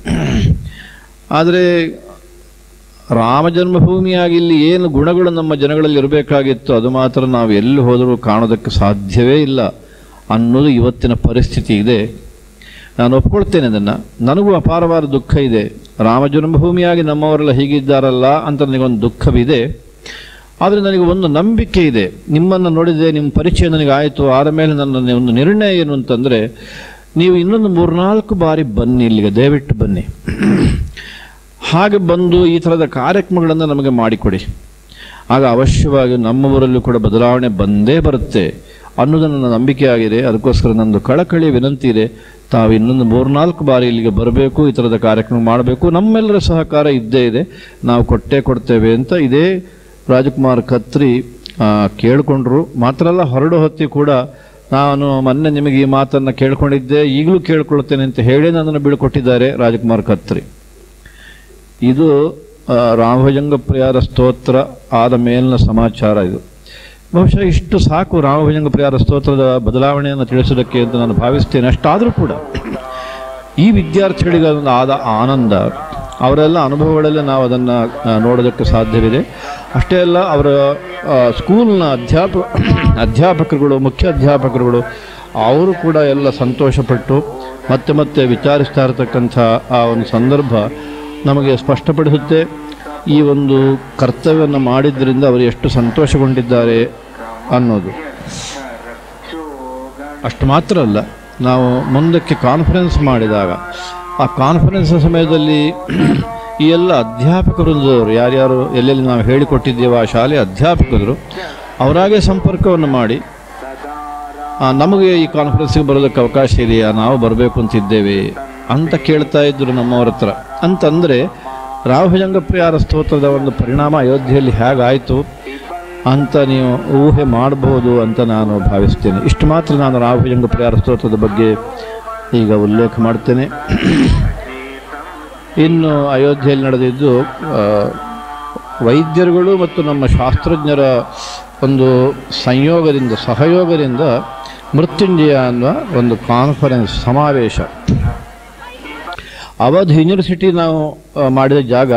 A: ಆದರೆ ರಾಮ ಜನ್ಮಭೂಮಿಯಾಗಿ ಇಲ್ಲಿ ಏನು ಗುಣಗಳು ನಮ್ಮ ಜನಗಳಲ್ಲಿ ಇರಬೇಕಾಗಿತ್ತು ಅದು ಮಾತ್ರ ನಾವು ಎಲ್ಲಿ ಹೋದರೂ ಕಾಣೋದಕ್ಕೆ ಸಾಧ್ಯವೇ ಇಲ್ಲ ಅನ್ನೋದು ಇವತ್ತಿನ ಪರಿಸ್ಥಿತಿ ಇದೆ ನಾನು ಒಪ್ಕೊಳ್ತೇನೆ ಅದನ್ನು ನನಗೂ ಅಪಾರವಾದ ದುಃಖ ಇದೆ ರಾಮ ಜನ್ಮಭೂಮಿಯಾಗಿ ನಮ್ಮವರೆಲ್ಲ ಹೀಗಿದ್ದಾರಲ್ಲ ಅಂತ ನನಗೊಂದು ದುಃಖವಿದೆ ಆದರೆ ನನಗೆ ಒಂದು ನಂಬಿಕೆ ಇದೆ ನಿಮ್ಮನ್ನು ನೋಡಿದೆ ನಿಮ್ಮ ಪರಿಚಯ ನನಗೆ ಆಯಿತು ಆದ ಮೇಲೆ ನನ್ನ ಒಂದು ನಿರ್ಣಯ ಏನು ಅಂತಂದರೆ ನೀವು ಇನ್ನೊಂದು ಮೂರ್ನಾಲ್ಕು ಬಾರಿ ಬನ್ನಿ ಇಲ್ಲಿಗೆ ದಯವಿಟ್ಟು ಬನ್ನಿ ಹಾಗೆ ಬಂದು ಈ ಥರದ ಕಾರ್ಯಕ್ರಮಗಳನ್ನು ನಮಗೆ ಮಾಡಿಕೊಡಿ ಆಗ ಅವಶ್ಯವಾಗಿ ನಮ್ಮ ಊರಲ್ಲೂ ಕೂಡ ಬದಲಾವಣೆ ಬಂದೇ ಬರುತ್ತೆ ಅನ್ನೋದು ನನ್ನ ನಂಬಿಕೆ ಆಗಿದೆ ಅದಕ್ಕೋಸ್ಕರ ನಂದು ಕಳಕಳಿ ವಿನಂತಿ ಇದೆ ತಾವು ಇನ್ನೊಂದು ಮೂರ್ನಾಲ್ಕು ಬಾರಿ ಇಲ್ಲಿಗೆ ಬರಬೇಕು ಈ ಥರದ ಕಾರ್ಯಕ್ರಮ ಮಾಡಬೇಕು ನಮ್ಮೆಲ್ಲರ ಸಹಕಾರ ಇದ್ದೇ ಇದೆ ನಾವು ಕೊಟ್ಟೇ ಕೊಡ್ತೇವೆ ಅಂತ ಇದೇ ರಾಜಕುಮಾರ್ ಖತ್ರಿ ಆ, ಕೇಳಿಕೊಂಡ್ರು ಮಾತ್ರ ಅಲ್ಲ ಹೊರಡು ಹೊತ್ತಿ ಕೂಡ ನಾನು ಮೊನ್ನೆ ನಿಮಗೆ ಈ ಮಾತನ್ನು ಕೇಳ್ಕೊಂಡಿದ್ದೆ ಈಗಲೂ ಕೇಳ್ಕೊಳ್ತೇನೆ ಅಂತ ಹೇಳಿ ನನ್ನನ್ನು ಬೀಳ್ಕೊಟ್ಟಿದ್ದಾರೆ ರಾಜಕುಮಾರ್ ಖತ್ರಿ ಇದು ಆ, ರಾಮಭುಜಂಗ ಪ್ರಿಯರ ಸ್ತೋತ್ರ ಆದ ಮೇಲಿನ ಸಮಾಚಾರ ಇದು ಬಹುಶಃ ಇಷ್ಟು ಸಾಕು ರಾಮಭುಜಂಗ ಪ್ರಿಯರ ಸ್ತೋತ್ರದ ಬದಲಾವಣೆಯನ್ನು ತಿಳಿಸೋದಕ್ಕೆ ಅಂತ ನಾನು ಭಾವಿಸ್ತೇನೆ ಅಷ್ಟಾದರೂ ಕೂಡ ಈ ವಿದ್ಯಾರ್ಥಿಗಳಿಗೆ ಅದೊಂದು ಆದ ಆನಂದ ಅವರೆಲ್ಲ ಅನುಭವಗಳಲ್ಲಿ ನಾವು ಅದನ್ನು ನೋಡೋದಕ್ಕೆ ಸಾಧ್ಯವಿದೆ ಅಷ್ಟೇ ಅಲ್ಲ ಅವರ ಆ, ಸ್ಕೂಲ್ನ ಅಧ್ಯಾಪ ಅಧ್ಯಾಪಕರುಗಳು ಮುಖ್ಯ ಅಧ್ಯಾಪಕರುಗಳು ಅವರು ಕೂಡ ಎಲ್ಲ ಸಂತೋಷಪಟ್ಟು ಮತ್ತೆ ಮತ್ತೆ ವಿಚಾರಿಸ್ತಾ ಇರತಕ್ಕಂಥ ಆ ಒಂದು ಸಂದರ್ಭ ನಮಗೆ ಸ್ಪಷ್ಟಪಡಿಸುತ್ತೆ ಈ ಒಂದು ಕರ್ತವ್ಯವನ್ನು ಮಾಡಿದ್ರಿಂದ ಅವರು ಎಷ್ಟು ಸಂತೋಷಗೊಂಡಿದ್ದಾರೆ ಅನ್ನೋದು ಅಷ್ಟು ಮಾತ್ರ ಅಲ್ಲ ನಾವು ಮುಂದಕ್ಕೆ ಕಾನ್ಫರೆನ್ಸ್ ಮಾಡಿದಾಗ ಆ ಕಾನ್ಫರೆನ್ಸ್ ಸಮಯದಲ್ಲಿ ಈ ಎಲ್ಲ ಅಧ್ಯಾಪಕರು ಯಾರ್ಯಾರು ಎಲ್ಲೆಲ್ಲಿ ನಾವು ಹೇಳಿಕೊಟ್ಟಿದ್ದೇವೆ ಆ ಶಾಲೆಯ ಅಧ್ಯಾಪಕರು ಅವರಾಗೆ ಸಂಪರ್ಕವನ್ನು ಮಾಡಿ ಆ, ನಮಗೆ ಈ ಕಾನ್ಫರೆನ್ಸ್ಗೆ ಬರೋದಕ್ಕೆ ಅವಕಾಶ ಇದೆಯಾ ನಾವು ಬರಬೇಕು ಅಂತಿದ್ದೇವೆ ಅಂತ ಕೇಳ್ತಾ ಇದ್ರು ನಮ್ಮವ್ರ ಹತ್ರ ಅಂತಂದರೆ ರಾಮಭುಜಂಗ ಪ್ರಿಯಾರ ಸ್ತೋತ್ರದ ಒಂದು ಪರಿಣಾಮ ಅಯೋಧ್ಯೆಯಲ್ಲಿ ಹೇಗಾಯಿತು ಅಂತ ನೀವು ಊಹೆ ಮಾಡಬಹುದು ಅಂತ ನಾನು ಭಾವಿಸ್ತೇನೆ ಇಷ್ಟು ಮಾತ್ರ ನಾನು ರಾಮಭುಜಂಗ ಪ್ರಿಯಾರ ಸ್ತೋತ್ರದ ಬಗ್ಗೆ ಈಗ ಉಲ್ಲೇಖ ಮಾಡ್ತೇನೆ ಇನ್ನು ಅಯೋಧ್ಯೆಯಲ್ಲಿ ನಡೆದಿದ್ದು ಆ, ವೈದ್ಯರುಗಳು ಮತ್ತು ನಮ್ಮ ಶಾಸ್ತ್ರಜ್ಞರ ಒಂದು ಸಂಯೋಗದಿಂದ ಸಹಯೋಗದಿಂದ ಮೃತ್ಯುಂಜಯ ಅನ್ನುವ ಒಂದು ಕಾನ್ಫರೆನ್ಸ್ ಸಮಾವೇಶ ಅವಧ್ ಯೂನಿವರ್ಸಿಟಿ ನಾವು ಆ, ಮಾಡಿದ ಜಾಗ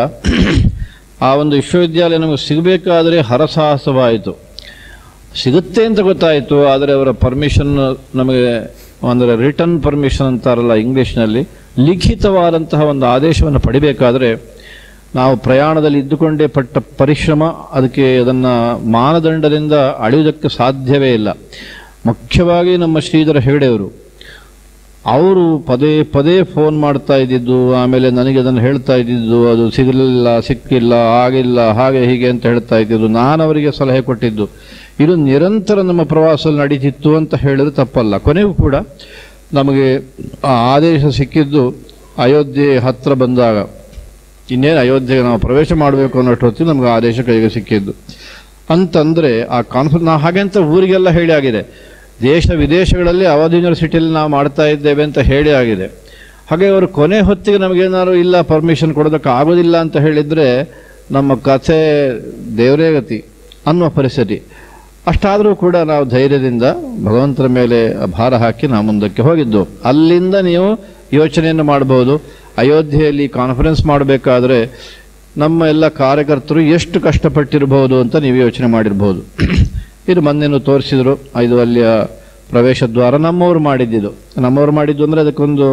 A: ಆ ಒಂದು ವಿಶ್ವವಿದ್ಯಾಲಯ ನಮಗೆ ಸಿಗಬೇಕಾದರೆ ಹರಸಾಹಸವಾಯಿತು ಸಿಗುತ್ತೆ ಅಂತ ಗೊತ್ತಾಯಿತು ಆದರೆ ಅವರ ಪರ್ಮಿಷನ್ ನಮಗೆ ಅಂದರೆ ರಿಟರ್ನ್ ಪರ್ಮಿಷನ್ ಅಂತಾರಲ್ಲ ಇಂಗ್ಲೀಷ್ನಲ್ಲಿ ಲಿಖಿತವಾದಂತಹ ಒಂದು ಆದೇಶವನ್ನು ಪಡಿಬೇಕಾದರೆ ನಾವು ಪ್ರಯಾಣದಲ್ಲಿ ಇದ್ದುಕೊಂಡೇ ಪಟ್ಟ ಪರಿಶ್ರಮ ಅದಕ್ಕೆ ಅದನ್ನು ಮಾನದಂಡದಿಂದ ಅಳೆಯುವುದಕ್ಕೆ ಸಾಧ್ಯವೇ ಇಲ್ಲ ಮುಖ್ಯವಾಗಿ ನಮ್ಮ ಶ್ರೀಧರ ಹೆಗಡೆಯವರು ಅವರು ಪದೇ ಪದೇ ಫೋನ್ ಮಾಡ್ತಾ ಇದ್ದಿದ್ದು ಆಮೇಲೆ ನನಗೆ ಅದನ್ನು ಹೇಳ್ತಾ ಇದ್ದಿದ್ದು ಅದು ಸಿಗಲಿಲ್ಲ ಸಿಕ್ಕಿಲ್ಲ ಆಗಿಲ್ಲ ಹಾಗೆ ಹೀಗೆ ಅಂತ ಹೇಳ್ತಾ ಇದ್ದಿದ್ದು ನಾನು ಅವರಿಗೆ ಸಲಹೆ ಕೊಟ್ಟಿದ್ದು ಇದು ನಿರಂತರ ನಮ್ಮ ಪ್ರವಾಸದಲ್ಲಿ ನಡೀತಿತ್ತು ಅಂತ ಹೇಳಿದ್ರೆ ತಪ್ಪಲ್ಲ ಕೊನೆಗೂ ಕೂಡ ನಮಗೆ ಆ ಆದೇಶ ಸಿಕ್ಕಿದ್ದು ಅಯೋಧ್ಯೆ ಹತ್ರ ಬಂದಾಗ ಇನ್ನೇನು ಅಯೋಧ್ಯೆಗೆ ನಾವು ಪ್ರವೇಶ ಮಾಡಬೇಕು ಅನ್ನೋಷ್ಟೊತ್ತಿಗೆ ನಮಗೆ ಆದೇಶ ಕೈಗೆ ಸಿಕ್ಕಿದ್ದು ಅಂತಂದರೆ ಆ ಕಾನ್ಫರೆನ್ಸ್ ನಾವು ಹಾಗೆ ಅಂತ ಊರಿಗೆಲ್ಲ ಹೇಳಿ ಆಗಿದೆ ದೇಶ ವಿದೇಶಗಳಲ್ಲಿ ಅವಧಿ ಯೂನಿವರ್ಸಿಟಿಯಲ್ಲಿ ನಾವು ಮಾಡ್ತಾ ಇದ್ದೇವೆ ಅಂತ ಹೇಳಿ ಆಗಿದೆ ಹಾಗೆ ಅವರು ಕೊನೆ ಹೊತ್ತಿಗೆ ನಮಗೇನಾದ್ರು ಇಲ್ಲ ಪರ್ಮಿಷನ್ ಕೊಡೋದಕ್ಕೆ ಆಗೋದಿಲ್ಲ ಅಂತ ಹೇಳಿದರೆ ನಮ್ಮ ಕಥೆ ದೇವರೇ ಗತಿ ಅನ್ನುವ ಪರಿಸ್ಥಿತಿ ಅಷ್ಟಾದರೂ ಕೂಡ ನಾವು ಧೈರ್ಯದಿಂದ ಭಗವಂತನ ಮೇಲೆ ಭಾರ ಹಾಕಿ ನಾವು ಮುಂದಕ್ಕೆ ಹೋಗಿದ್ದು ಅಲ್ಲಿಂದ ನೀವು ಯೋಚನೆಯನ್ನು ಮಾಡಬಹುದು ಅಯೋಧ್ಯೆಯಲ್ಲಿ ಕಾನ್ಫರೆನ್ಸ್ ಮಾಡಬೇಕಾದ್ರೆ ನಮ್ಮ ಎಲ್ಲ ಕಾರ್ಯಕರ್ತರು ಎಷ್ಟು ಕಷ್ಟಪಟ್ಟಿರಬಹುದು ಅಂತ ನೀವು ಯೋಚನೆ ಮಾಡಿರ್ಬೋದು ಇದು ಮೊನ್ನೆನೂ ತೋರಿಸಿದ್ರು ಇದು ಅಲ್ಲಿಯ ಪ್ರವೇಶ ದ್ವಾರ ನಮ್ಮವರು ಮಾಡಿದ್ದಿದ್ದು ನಮ್ಮವರು ಮಾಡಿದ್ದು ಅಂದರೆ ಅದಕ್ಕೊಂದು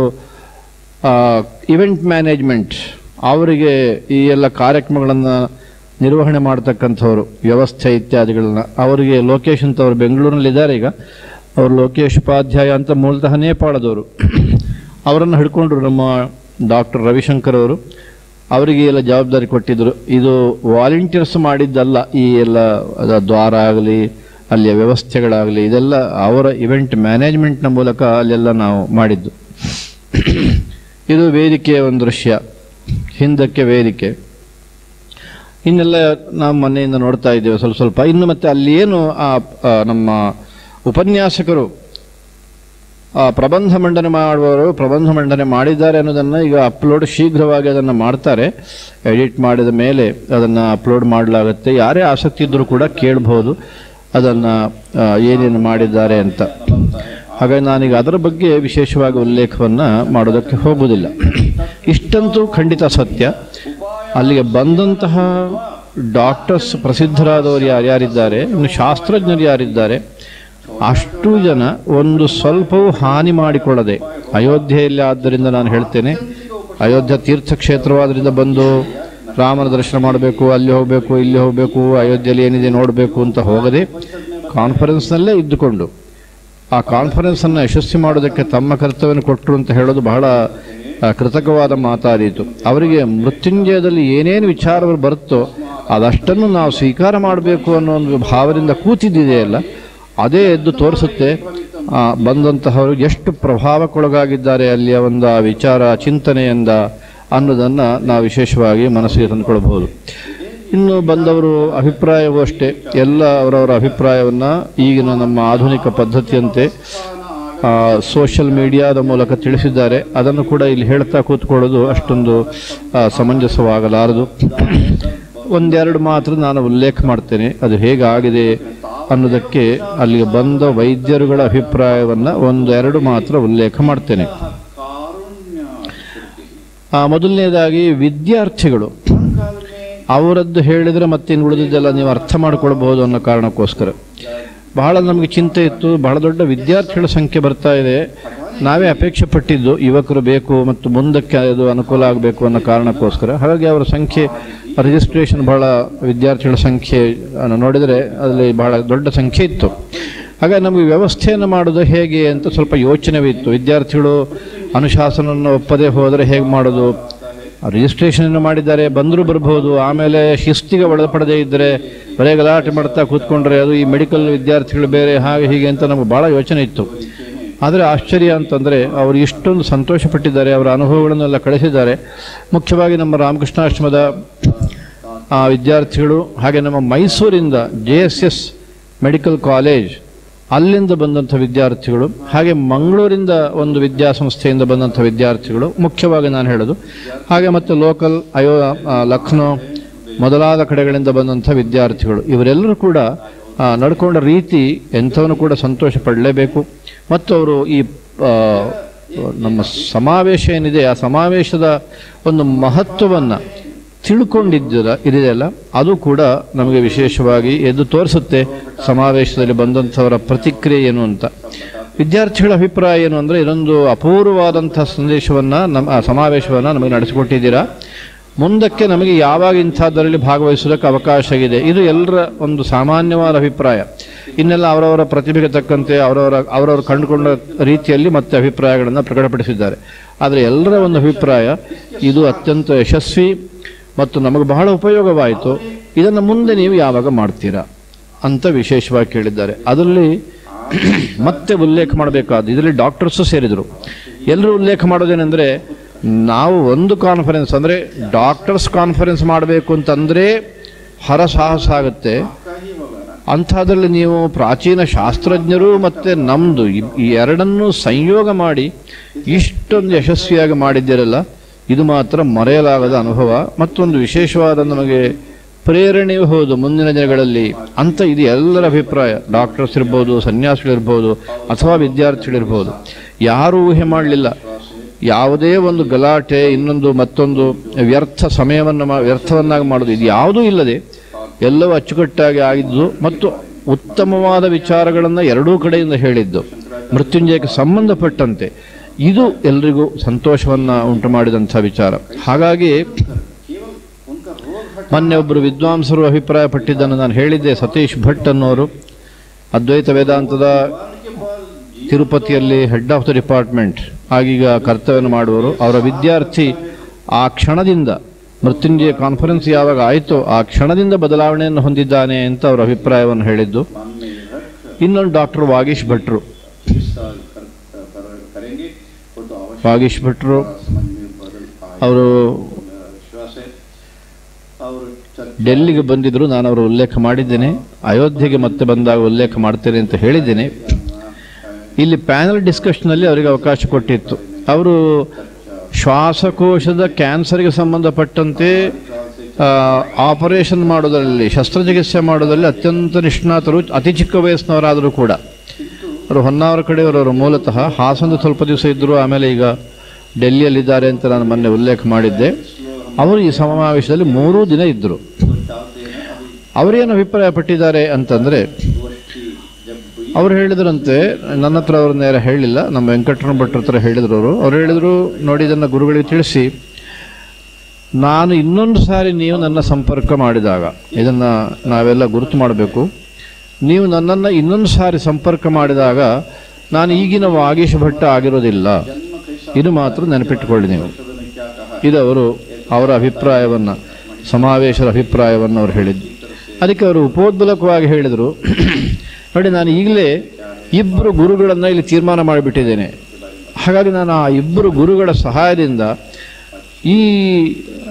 A: ಇವೆಂಟ್ ಮ್ಯಾನೇಜ್ಮೆಂಟ್ ಅವರಿಗೆ ಈ ಎಲ್ಲ ಕಾರ್ಯಕ್ರಮಗಳನ್ನು ನಿರ್ವಹಣೆ ಮಾಡ್ತಕ್ಕಂಥವ್ರು ವ್ಯವಸ್ಥೆ ಇತ್ಯಾದಿಗಳನ್ನ ಅವರಿಗೆ ಲೋಕೇಶ್ ಅಂತ ಅವರು ಬೆಂಗಳೂರಿನಲ್ಲಿದ್ದಾರೆ ಈಗ ಅವರು ಲೋಕೇಶ್ ಉಪಾಧ್ಯಾಯ ಅಂತ ಮೂಲತಃ ನೇಪಾಳದವರು ಅವರನ್ನು ಹಿಡ್ಕೊಂಡ್ರು ನಮ್ಮ ಡಾಕ್ಟರ್ ರವಿಶಂಕರ್ ಅವರು ಅವರಿಗೆ ಎಲ್ಲ ಜವಾಬ್ದಾರಿ ಕೊಟ್ಟಿದ್ದರು ಇದು ವಾಲಂಟಿಯರ್ಸ್ ಮಾಡಿದ್ದಲ್ಲ ಈ ಎಲ್ಲ ಅದ ದ್ವಾರ ಆಗಲಿ ಅಲ್ಲಿಯ ವ್ಯವಸ್ಥೆಗಳಾಗಲಿ ಇದೆಲ್ಲ ಅವರ ಇವೆಂಟ್ ಮ್ಯಾನೇಜ್ಮೆಂಟ್ನ ಮೂಲಕ ಅಲ್ಲೆಲ್ಲ ನಾವು ಮಾಡಿದ್ದು ಇದು ವೇದಿಕೆಯ ಒಂದು ದೃಶ್ಯ ಹಿಂದಕ್ಕೆ ವೇದಿಕೆ ಇನ್ನೆಲ್ಲ ನಾವು ಮನೆಯಿಂದ ನೋಡ್ತಾ ಇದ್ದೇವೆ ಸ್ವಲ್ಪ ಸ್ವಲ್ಪ ಇನ್ನು ಮತ್ತೆ ಅಲ್ಲಿ ಏನು ಆ ಆ, ನಮ್ಮ ಉಪನ್ಯಾಸಕರು ಆ ಪ್ರಬಂಧ ಮಂಡನೆ ಮಾಡುವವರು ಪ್ರಬಂಧ ಮಂಡನೆ ಮಾಡಿದ್ದಾರೆ ಅನ್ನೋದನ್ನು ಈಗ ಅಪ್ಲೋಡ್ ಶೀಘ್ರವಾಗಿ ಅದನ್ನು ಮಾಡ್ತಾರೆ ಎಡಿಟ್ ಮಾಡಿದ ಮೇಲೆ ಅದನ್ನು ಅಪ್ಲೋಡ್ ಮಾಡಲಾಗುತ್ತೆ ಯಾರೇ ಆಸಕ್ತಿ ಇದ್ದರೂ ಕೂಡ ಕೇಳಬಹುದು ಅದನ್ನು ಆ, ಏನೇನು ಮಾಡಿದ್ದಾರೆ ಅಂತ ಹಾಗಾಗಿ ನಾನೀಗ ಅದರ ಬಗ್ಗೆ ವಿಶೇಷವಾಗಿ ಉಲ್ಲೇಖವನ್ನು ಮಾಡೋದಕ್ಕೆ ಹೋಗುವುದಿಲ್ಲ ಇಷ್ಟಂತೂ ಖಂಡಿತ ಸತ್ಯ ಅಲ್ಲಿಗೆ ಬಂದಂತಹ ಡಾಕ್ಟರ್ಸ್ ಪ್ರಸಿದ್ಧರಾದವರು ಯಾರ್ಯಾರಿದ್ದಾರೆ ಇನ್ನು ಶಾಸ್ತ್ರಜ್ಞರು ಯಾರಿದ್ದಾರೆ ಅಷ್ಟು ಜನ ಒಂದು ಸ್ವಲ್ಪವೂ ಹಾನಿ ಮಾಡಿಕೊಳ್ಳದೆ ಅಯೋಧ್ಯೆಯಲ್ಲಿ ಆದ್ದರಿಂದ ನಾನು ಹೇಳ್ತೇನೆ ಅಯೋಧ್ಯ ತೀರ್ಥಕ್ಷೇತ್ರವಾದ್ರಿಂದ ಬಂದು ರಾಮನ ದರ್ಶನ ಮಾಡಬೇಕು ಅಲ್ಲಿ ಹೋಗಬೇಕು ಇಲ್ಲಿ ಹೋಗಬೇಕು ಅಯೋಧ್ಯೆಯಲ್ಲಿ ಏನಿದೆ ನೋಡಬೇಕು ಅಂತ ಹೋಗದೆ ಕಾನ್ಫರೆನ್ಸ್ನಲ್ಲೇ ಇದ್ದುಕೊಂಡು ಆ ಕಾನ್ಫರೆನ್ಸನ್ನು ಯಶಸ್ವಿ ಮಾಡೋದಕ್ಕೆ ತಮ್ಮ ಕರ್ತವ್ಯವನ್ನು ಕೊಟ್ಟರು ಅಂತ ಹೇಳೋದು ಬಹಳ ಆ, ಕೃತಕವಾದ ಮಾತಾದೀತು ಅವರಿಗೆ ಮೃತ್ಯುಂಜಯದಲ್ಲಿ ಏನೇನು ವಿಚಾರಗಳು ಬರುತ್ತೋ ಅದಷ್ಟನ್ನು ನಾವು ಸ್ವೀಕಾರ ಮಾಡಬೇಕು ಅನ್ನೋ ಒಂದು ಭಾವದಿಂದ ಕೂತಿದ್ದಿದೆಯಲ್ಲ ಅದೇ ಎದ್ದು ತೋರಿಸುತ್ತೆ ಆ, ಬಂದಂತಹವರು ಎಷ್ಟು ಪ್ರಭಾವಕ್ಕೊಳಗಾಗಿದ್ದಾರೆ ಅಲ್ಲಿಯ ಒಂದು ಆ ವಿಚಾರ ಚಿಂತನೆಯಿಂದ ಅನ್ನೋದನ್ನು ನಾವು ವಿಶೇಷವಾಗಿ ಮನಸ್ಸಿಗೆ ತಂದುಕೊಳ್ಬಹುದು ಇನ್ನು ಬಂದವರು ಅಭಿಪ್ರಾಯವೂ ಅಷ್ಟೇ ಎಲ್ಲ ಅವರವರ ಅಭಿಪ್ರಾಯವನ್ನು ಈಗಿನ ನಮ್ಮ ಆಧುನಿಕ ಪದ್ಧತಿಯಂತೆ ಸೋಷಿಯಲ್ ಮೀಡಿಯಾದ ಮೂಲಕ ತಿಳಿಸಿದ್ದಾರೆ ಅದನ್ನು ಕೂಡ ಇಲ್ಲಿ ಹೇಳ್ತಾ ಕೂತ್ಕೊಳ್ಳೋದು ಅಷ್ಟೊಂದು ಆ, ಸಮಂಜಸವಾಗಲಾರದು ಒಂದೆರಡು ಮಾತ್ರ ನಾನು ಉಲ್ಲೇಖ ಮಾಡ್ತೇನೆ ಅದು ಹೇಗಾಗಿದೆ ಅನ್ನೋದಕ್ಕೆ ಅಲ್ಲಿಗೆ ಬಂದ ವೈದ್ಯರುಗಳ ಅಭಿಪ್ರಾಯವನ್ನು ಒಂದೆರಡು ಮಾತ್ರ ಉಲ್ಲೇಖ ಮಾಡ್ತೇನೆ ಆ, ಮೊದಲನೇದಾಗಿ ವಿದ್ಯಾರ್ಥಿಗಳು ಅವರದ್ದು ಹೇಳಿದರೆ ಮತ್ತೆ ಇನ್ನು ಉಳಿದಿದ್ದೆಲ್ಲ ನೀವು ಅರ್ಥ ಮಾಡ್ಕೊಳ್ಬಹುದು ಅನ್ನೋ ಕಾರಣಕ್ಕೋಸ್ಕರ ಬಹಳ ನಮಗೆ ಚಿಂತೆ ಇತ್ತು ಬಹಳ ದೊಡ್ಡ ವಿದ್ಯಾರ್ಥಿಗಳ ಸಂಖ್ಯೆ ಬರ್ತಾ ಇದೆ ನಾವೇ ಅಪೇಕ್ಷೆ ಪಟ್ಟಿದ್ದು ಯುವಕರು ಬೇಕು ಮತ್ತು ಮುಂದಕ್ಕೆ ಅದು ಅನುಕೂಲ ಆಗಬೇಕು ಅನ್ನೋ ಕಾರಣಕ್ಕೋಸ್ಕರ ಹಾಗಾಗಿ ಅವರ ಸಂಖ್ಯೆ ರಿಜಿಸ್ಟ್ರೇಷನ್ ಬಹಳ ವಿದ್ಯಾರ್ಥಿಗಳ ಸಂಖ್ಯೆ ಅನ್ನು ನೋಡಿದರೆ ಅದರಲ್ಲಿ ಬಹಳ ದೊಡ್ಡ ಸಂಖ್ಯೆ ಇತ್ತು ಹಾಗಾಗಿ ನಮಗೆ ವ್ಯವಸ್ಥೆಯನ್ನು ಮಾಡೋದು ಹೇಗೆ ಅಂತ ಸ್ವಲ್ಪ ಯೋಚನೆವಿತ್ತು ವಿದ್ಯಾರ್ಥಿಗಳು ಅನುಶಾಸನವನ್ನು ಒಪ್ಪದೇ ಹೋದರೆ ಹೇಗೆ ಮಾಡೋದು ರಿಜಿಸ್ಟ್ರೇಷನ್ ಮಾಡಿದ್ದಾರೆ ಬಂದರೂ ಬರ್ಬೋದು ಆಮೇಲೆ ಶಿಸ್ತಿಗೆ ಒಳಪಡದೇ ಇದ್ದರೆ ಬರೇ ಗಲಾಟೆ ಮಾಡ್ತಾ ಕೂತ್ಕೊಂಡ್ರೆ ಅದು ಈ ಮೆಡಿಕಲ್ ವಿದ್ಯಾರ್ಥಿಗಳು ಬೇರೆ ಹಾಗೆ ಹೀಗೆ ಅಂತ ನಮಗೆ ಭಾಳ ಯೋಚನೆ ಇತ್ತು ಆದರೆ ಆಶ್ಚರ್ಯ ಅಂತಂದರೆ ಅವರು ಇಷ್ಟೊಂದು ಸಂತೋಷಪಟ್ಟಿದ್ದಾರೆ ಅವರ ಅನುಭವಗಳನ್ನೆಲ್ಲ ಕಳಿಸಿದ್ದಾರೆ ಮುಖ್ಯವಾಗಿ ನಮ್ಮ ರಾಮಕೃಷ್ಣಾಶ್ರಮದ ಆ, ವಿದ್ಯಾರ್ಥಿಗಳು ಹಾಗೆ ನಮ್ಮ ಮೈಸೂರಿಂದ J S S medical college ಅಲ್ಲಿಂದ ಬಂದಂಥ ವಿದ್ಯಾರ್ಥಿಗಳು ಹಾಗೆ ಮಂಗಳೂರಿಂದ ಒಂದು ವಿದ್ಯಾಸಂಸ್ಥೆಯಿಂದ ಬಂದಂಥ ವಿದ್ಯಾರ್ಥಿಗಳು ಮುಖ್ಯವಾಗಿ ನಾನು ಹೇಳೋದು ಹಾಗೆ ಮತ್ತು ಲೋಕಲ್ ಅಯೋ ಆ, ಲಕ್ನೋ ಮೊದಲಾದ ಕಡೆಗಳಿಂದ ಬಂದಂಥ ವಿದ್ಯಾರ್ಥಿಗಳು ಇವರೆಲ್ಲರೂ ಕೂಡ ಆ, ನಡ್ಕೊಂಡ ರೀತಿ ಎಂಥವನು ಕೂಡ ಸಂತೋಷ ಪಡಲೇಬೇಕು ಮತ್ತು ಅವರು ಈ ಆ, ನಮ್ಮ ಸಮಾವೇಶ ಏನಿದೆ ಆ ಸಮಾವೇಶದ ಒಂದು ಮಹತ್ವವನ್ನು ತಿಳ್ಕೊಂಡಿದ್ದೀರ ಇದೆಯಲ್ಲ ಅದು ಕೂಡ ನಮಗೆ ವಿಶೇಷವಾಗಿ ಎದ್ದು ತೋರಿಸುತ್ತೆ ಸಮಾವೇಶದಲ್ಲಿ ಬಂದಂಥವರ ಪ್ರತಿಕ್ರಿಯೆ ಏನು ಅಂತ ವಿದ್ಯಾರ್ಥಿಗಳ ಅಭಿಪ್ರಾಯ ಏನು ಅಂದರೆ ಇದೊಂದು ಅಪೂರ್ವವಾದಂಥ ಸಂದೇಶವನ್ನು ನಮ್ಮ ಆ ಸಮಾವೇಶವನ್ನು ನಮಗೆ ನಡೆಸಿಕೊಟ್ಟಿದ್ದೀರಾ ಮುಂದಕ್ಕೆ ನಮಗೆ ಯಾವಾಗ ಇಂಥದ್ದರಲ್ಲಿ ಭಾಗವಹಿಸೋದಕ್ಕೆ ಅವಕಾಶ ಇದೆ ಇದು ಎಲ್ಲರ ಒಂದು ಸಾಮಾನ್ಯವಾದ ಅಭಿಪ್ರಾಯ ಇನ್ನೆಲ್ಲ ಅವರವರ ಪ್ರತಿಭೆಗೆ ತಕ್ಕಂತೆ ಅವರವರ ಅವರವರು ಕಂಡುಕೊಂಡ ರೀತಿಯಲ್ಲಿ ಮತ್ತೆ ಅಭಿಪ್ರಾಯಗಳನ್ನು ಪ್ರಕಟಪಡಿಸಿದ್ದಾರೆ ಆದರೆ ಎಲ್ಲರ ಒಂದು ಅಭಿಪ್ರಾಯ ಇದು ಅತ್ಯಂತ ಯಶಸ್ವಿ ಮತ್ತು ನಮಗೆ ಬಹಳ ಉಪಯೋಗವಾಯಿತು ಇದನ್ನು ಮುಂದೆ ನೀವು ಯಾವಾಗ ಮಾಡ್ತೀರಾ ಅಂತ ವಿಶೇಷವಾಗಿ ಕೇಳಿದ್ದಾರೆ ಅದರಲ್ಲಿ ಮತ್ತೆ ಉಲ್ಲೇಖ ಮಾಡಬೇಕಾದ ಇದರಲ್ಲಿ ಡಾಕ್ಟರ್ಸು ಸೇರಿದರು ಎಲ್ಲರೂ ಉಲ್ಲೇಖ ಮಾಡೋದೇನೆಂದರೆ ನಾವು ಒಂದು ಕಾನ್ಫರೆನ್ಸ್ ಅಂದರೆ ಡಾಕ್ಟರ್ಸ್ ಕಾನ್ಫರೆನ್ಸ್ ಮಾಡಬೇಕು ಅಂತಂದರೆ ಹರಸಾಹಸ ಆಗುತ್ತೆ ಅಂಥದ್ರಲ್ಲಿ ನೀವು ಪ್ರಾಚೀನ ಶಾಸ್ತ್ರಜ್ಞರು ಮತ್ತು ನಮ್ಮದು ಈ ಎರಡನ್ನೂ ಸಂಯೋಗ ಮಾಡಿ ಇಷ್ಟೊಂದು ಯಶಸ್ವಿಯಾಗಿ ಮಾಡಿದ್ದೀರಲ್ಲ ಇದು ಮಾತ್ರ ಮರೆಯಲಾಗದ ಅನುಭವ ಮತ್ತೊಂದು ವಿಶೇಷವಾದ ನಮಗೆ ಪ್ರೇರಣೆಯೂ ಹೌದು ಮುಂದಿನ ದಿನಗಳಲ್ಲಿ ಅಂತ ಇದು ಎಲ್ಲರ ಅಭಿಪ್ರಾಯ ಡಾಕ್ಟರ್ಸ್ ಇರ್ಬೋದು ಸನ್ಯಾಸಿಗಳಿರ್ಬೋದು ಅಥವಾ ವಿದ್ಯಾರ್ಥಿಗಳಿರ್ಬೋದು ಯಾರೂ ಊಹೆ ಮಾಡಲಿಲ್ಲ ಯಾವುದೇ ಒಂದು ಗಲಾಟೆ ಇನ್ನೊಂದು ಮತ್ತೊಂದು ವ್ಯರ್ಥ ಸಮಯವನ್ನು ಮಾ ವ್ಯರ್ಥವನ್ನಾಗಿ ಮಾಡೋದು ಇದು ಯಾವುದೂ ಇಲ್ಲದೆ ಎಲ್ಲವೂ ಅಚ್ಚುಕಟ್ಟಾಗಿ ಆಗಿದ್ದು ಮತ್ತು ಉತ್ತಮವಾದ ವಿಚಾರಗಳನ್ನು ಎರಡೂ ಕಡೆಯಿಂದ ಹೇಳಿದ್ದು ಮೃತ್ಯುಂಜಯಕ್ಕೆ ಸಂಬಂಧಪಟ್ಟಂತೆ ಇದು ಎಲ್ರಿಗೂ ಸಂತೋಷವನ್ನು ಉಂಟು ಮಾಡಿದಂಥ ವಿಚಾರ ಹಾಗಾಗಿ ಮೊನ್ನೆ ಒಬ್ಬರು ವಿದ್ವಾಂಸರು ಅಭಿಪ್ರಾಯ ಪಟ್ಟಿದ್ದನ್ನು ನಾನು ಹೇಳಿದ್ದೆ ಸತೀಶ್ ಭಟ್ ಅನ್ನೋರು ಅದ್ವೈತ ವೇದಾಂತದ ತಿರುಪತಿಯಲ್ಲಿ ಹೆಡ್ ಆಫ್ ದ ಡಿಪಾರ್ಟ್ಮೆಂಟ್ ಆಗೀಗ ಕರ್ತವ್ಯವನ್ನು ಮಾಡುವವರು ಅವರ ವಿದ್ಯಾರ್ಥಿ ಆ ಕ್ಷಣದಿಂದ ಮೃತ್ಯುಂಜಯ ಕಾನ್ಫರೆನ್ಸ್ ಯಾವಾಗ ಆಯಿತೋ ಆ ಕ್ಷಣದಿಂದ ಬದಲಾವಣೆಯನ್ನು ಹೊಂದಿದ್ದಾನೆ ಅಂತ ಅವರ ಅಭಿಪ್ರಾಯವನ್ನು ಹೇಳಿದ್ದು ಇನ್ನೊಂದು ಡಾಕ್ಟರ್ ವಾಗೀಶ್ ಭಟ್ರು ವಾಗೀಶ್ ಭಟ್ರು ಅವರು ಡೆಲ್ಲಿಗೆ ಬಂದಿದ್ರು ನಾನು ಅವರ ಉಲ್ಲೇಖ ಮಾಡಿದ್ದೇನೆ ಅಯೋಧ್ಯೆಗೆ ಮತ್ತೆ ಬಂದಾಗ ಉಲ್ಲೇಖ ಮಾಡ್ತೇನೆ ಅಂತ ಹೇಳಿದ್ದೇನೆ ಇಲ್ಲಿ ಪ್ಯಾನಲ್ ಡಿಸ್ಕಷನಲ್ಲಿ ಅವರಿಗೆ ಅವಕಾಶ ಕೊಟ್ಟಿತ್ತು ಅವರು ಶ್ವಾಸಕೋಶದ ಕ್ಯಾನ್ಸರ್ಗೆ ಸಂಬಂಧಪಟ್ಟಂತೆ ಆಪರೇಷನ್ ಮಾಡೋದರಲ್ಲಿ ಶಸ್ತ್ರಚಿಕಿತ್ಸೆ ಮಾಡೋದರಲ್ಲಿ ಅತ್ಯಂತ ನಿಷ್ಣಾತರು ಅತಿ ಚಿಕ್ಕ ವಯಸ್ಸಿನವರಾದರೂ ಕೂಡ ಅವರು ಹೊನ್ನಾವರ ಕಡೆಯವರು ಅವರು ಮೂಲತಃ ಹಾಸನದ ಸ್ವಲ್ಪ ದಿವಸ ಇದ್ದರು ಆಮೇಲೆ ಈಗ ಡೆಲ್ಲಿಯಲ್ಲಿದ್ದಾರೆ ಅಂತ ನಾನು ಮೊನ್ನೆ ಉಲ್ಲೇಖ ಮಾಡಿದ್ದೆ ಅವರು ಈ ಸಮಾವೇಶದಲ್ಲಿ ಮೂರೂ ದಿನ ಇದ್ದರು ಅವರೇನು ಅಭಿಪ್ರಾಯ ಪಟ್ಟಿದ್ದಾರೆ ಅಂತಂದರೆ ಅವ್ರು ಹೇಳಿದ್ರಂತೆ ನನ್ನ ಹತ್ರ ಅವ್ರ ನೇರ ಹೇಳಿಲ್ಲ ನಮ್ಮ ವೆಂಕಟರಮಣ ಭಟ್ರ ಹತ್ರ ಹೇಳಿದ್ರು ಅವರು ಅವ್ರು ಹೇಳಿದರು ನೋಡಿ ಇದನ್ನು ಗುರುಗಳಿಗೆ ತಿಳಿಸಿ ನಾನು ಇನ್ನೊಂದು ಸಾರಿ ನೀವು ನನ್ನ ಸಂಪರ್ಕ ಮಾಡಿದಾಗ ಇದನ್ನು ನಾವೆಲ್ಲ ಗುರುತು ಮಾಡಬೇಕು ನೀವು ನನ್ನನ್ನು ಇನ್ನೊಂದು ಸಾರಿ ಸಂಪರ್ಕ ಮಾಡಿದಾಗ ನಾನು ಈಗಿನ ವಾಗೀಶ ಭಟ್ಟ ಆಗಿರೋದಿಲ್ಲ ಇದು ಮಾತ್ರ ನೆನಪಿಟ್ಟುಕೊಳ್ಳಿ ನೀವು ಇದು ಅವರು ಅವರ ಅಭಿಪ್ರಾಯವನ್ನು ಸಮಾವೇಶದ ಅಭಿಪ್ರಾಯವನ್ನು ಅವರು ಹೇಳಿದ್ದು ಅದಕ್ಕೆ ಅವರು ಉಪೋದ್ಬಲಕವಾಗಿ ಹೇಳಿದರು ನೋಡಿ ನಾನು ಈಗಲೇ ಇಬ್ಬರು ಗುರುಗಳನ್ನು ಇಲ್ಲಿ ತೀರ್ಮಾನ ಮಾಡಿಬಿಟ್ಟಿದ್ದೇನೆ ಹಾಗಾಗಿ ನಾನು ಆ ಇಬ್ಬರು ಗುರುಗಳ ಸಹಾಯದಿಂದ ಈ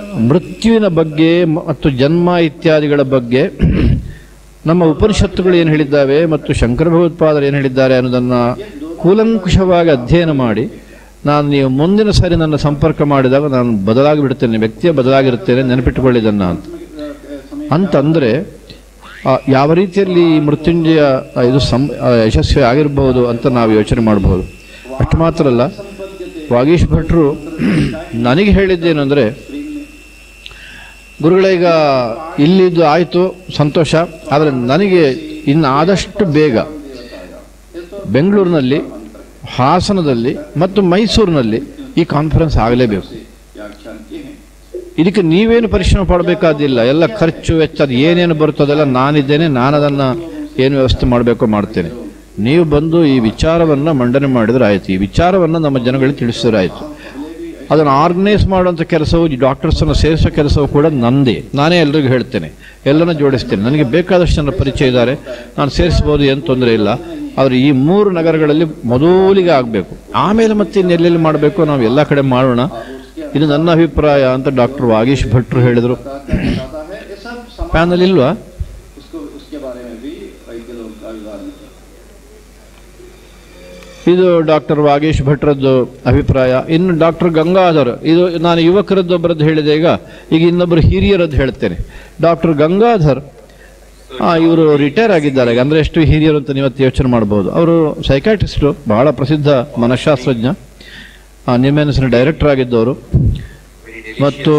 A: ಮೃತ್ಯುವಿನ ಬಗ್ಗೆ ಮತ್ತು ಜನ್ಮ ಇತ್ಯಾದಿಗಳ ಬಗ್ಗೆ ನಮ್ಮ ಉಪನಿಷತ್ತುಗಳು ಏನು ಹೇಳಿದ್ದಾವೆ ಮತ್ತು ಶಂಕರ ಭಗವತ್ಪಾದರು ಏನು ಹೇಳಿದ್ದಾರೆ ಅನ್ನೋದನ್ನು ಕೂಲಂಕುಷವಾಗಿ ಅಧ್ಯಯನ ಮಾಡಿ ನಾನು ನೀವು ಮುಂದಿನ ಸಾರಿ ನನ್ನ ಸಂಪರ್ಕ ಮಾಡಿದಾಗ ನಾನು ಬದಲಾಗಿ ಬಿಡ್ತೇನೆ ವ್ಯಕ್ತಿಯ ಬದಲಾಗಿರುತ್ತೇನೆ ನೆನಪಿಟ್ಟುಕೊಳ್ಳಿದನ್ನ ಅಂತ ಅಂತಂದರೆ ಆ, ಯಾವ ರೀತಿಯಲ್ಲಿ ಈ ಮೃತ್ಯುಂಜಯ ಆ, ಇದು ಸಂ ಆ, ಯಶಸ್ವಿ ಆಗಿರಬಹುದು ಅಂತ ನಾವು ಯೋಚನೆ ಮಾಡಬಹುದು ಅಷ್ಟು ಮಾತ್ರ ಅಲ್ಲ ವಾಗೀಶ್ ಭಟ್ರು ನನಗೆ ಹೇಳಿದ್ದೇನು ಅಂದರೆ ಗುರುಗಳೇ ಈಗ ಇಲ್ಲಿದ್ದು ಆಯಿತು ಸಂತೋಷ ಆದರೆ ನನಗೆ ಇನ್ನು ಆದಷ್ಟು ಬೇಗ ಬೆಂಗಳೂರಿನಲ್ಲಿ ಹಾಸನದಲ್ಲಿ ಮತ್ತು ಮೈಸೂರಿನಲ್ಲಿ ಈ ಕಾನ್ಫರೆನ್ಸ್ ಆಗಲೇಬೇಕು ಇದಕ್ಕೆ ನೀವೇನು ಪರಿಶ್ರಮ ಪಡಬೇಕಾದಿಲ್ಲ ಎಲ್ಲ ಖರ್ಚು ವೆಚ್ಚ ಅದು ಏನೇನು ಬರುತ್ತದೆಲ್ಲ ನಾನಿದ್ದೇನೆ ನಾನು ಅದನ್ನು ಏನು ವ್ಯವಸ್ಥೆ ಮಾಡಬೇಕೋ ಮಾಡ್ತೇನೆ ನೀವು ಬಂದು ಈ ವಿಚಾರವನ್ನು ಮಂಡನೆ ಮಾಡಿದ್ರೆ ಆಯಿತು ಈ ವಿಚಾರವನ್ನು ನಮ್ಮ ಜನಗಳಿಗೆ ತಿಳಿಸಿದ್ರೆ ಆಯಿತು ಅದನ್ನು ಆರ್ಗನೈಸ್ ಮಾಡುವಂಥ ಕೆಲಸವು ಈ ಡಾಕ್ಟರ್ಸನ್ನು ಸೇರಿಸೋ ಕೆಲಸವು ಕೂಡ ನಂದೇ ನಾನೇ ಎಲ್ರಿಗೂ ಹೇಳ್ತೇನೆ ಎಲ್ಲನೂ ಜೋಡಿಸ್ತೇನೆ ನನಗೆ ಬೇಕಾದಷ್ಟು ಜನ ಪರಿಚಯ ಇದ್ದಾರೆ ನಾನು ಸೇರಿಸ್ಬೋದು ಏನು ತೊಂದರೆ ಇಲ್ಲ ಆದರೆ ಈ ಮೂರು ನಗರಗಳಲ್ಲಿ ಮೊದಲಿಗೆ ಆಗಬೇಕು ಆಮೇಲೆ ಮತ್ತೆ ಇನ್ನೆಲ್ಲೆಲ್ಲಿ ಮಾಡಬೇಕು ನಾವು ಎಲ್ಲ ಕಡೆ ಮಾಡೋಣ ಇದು ನನ್ನ ಅಭಿಪ್ರಾಯ ಅಂತ ಡಾಕ್ಟರ್ ವಾಗೀಶ್ ಭಟ್ರು ಹೇಳಿದರು ಪ್ಯಾನಲ್ ಇಲ್ವಾ
E: उसको उसके बारे में भी वैद्य लोग का विवाद नहीं है।
A: ಇದು ಡಾಕ್ಟರ್ ವಾಗೀಶ್ ಭಟ್ರದ್ದು ಅಭಿಪ್ರಾಯ ಇನ್ನು ಡಾಕ್ಟರ್ ಗಂಗಾಧರ್ ಇದು ನಾನು ಯುವಕರದ್ದೊಬ್ಬರದ್ದು ಹೇಳಿದೆ ಈಗ ಈಗ ಇನ್ನೊಬ್ಬರು ಹಿರಿಯರದ್ದು ಹೇಳ್ತೇನೆ ಡಾಕ್ಟರ್ ಗಂಗಾಧರ್ ಇವರು ರಿಟೈರ್ ಆಗಿದ್ದಾರೆ ಅಂದರೆ ಎಷ್ಟು ಹಿರಿಯರು ಅಂತ ನೀವತ್ತು ಯೋಚನೆ ಮಾಡ್ಬೋದು ಅವರು ಸೈಕಾಟ್ರಿಸ್ಟು ಬಹಳ ಪ್ರಸಿದ್ಧ ಮನಃಶಾಸ್ತ್ರಜ್ಞ ನಿಮ್ಮೆನಸಿನ ಡೈರೆಕ್ಟರ್ ಆಗಿದ್ದವರು ಮತ್ತು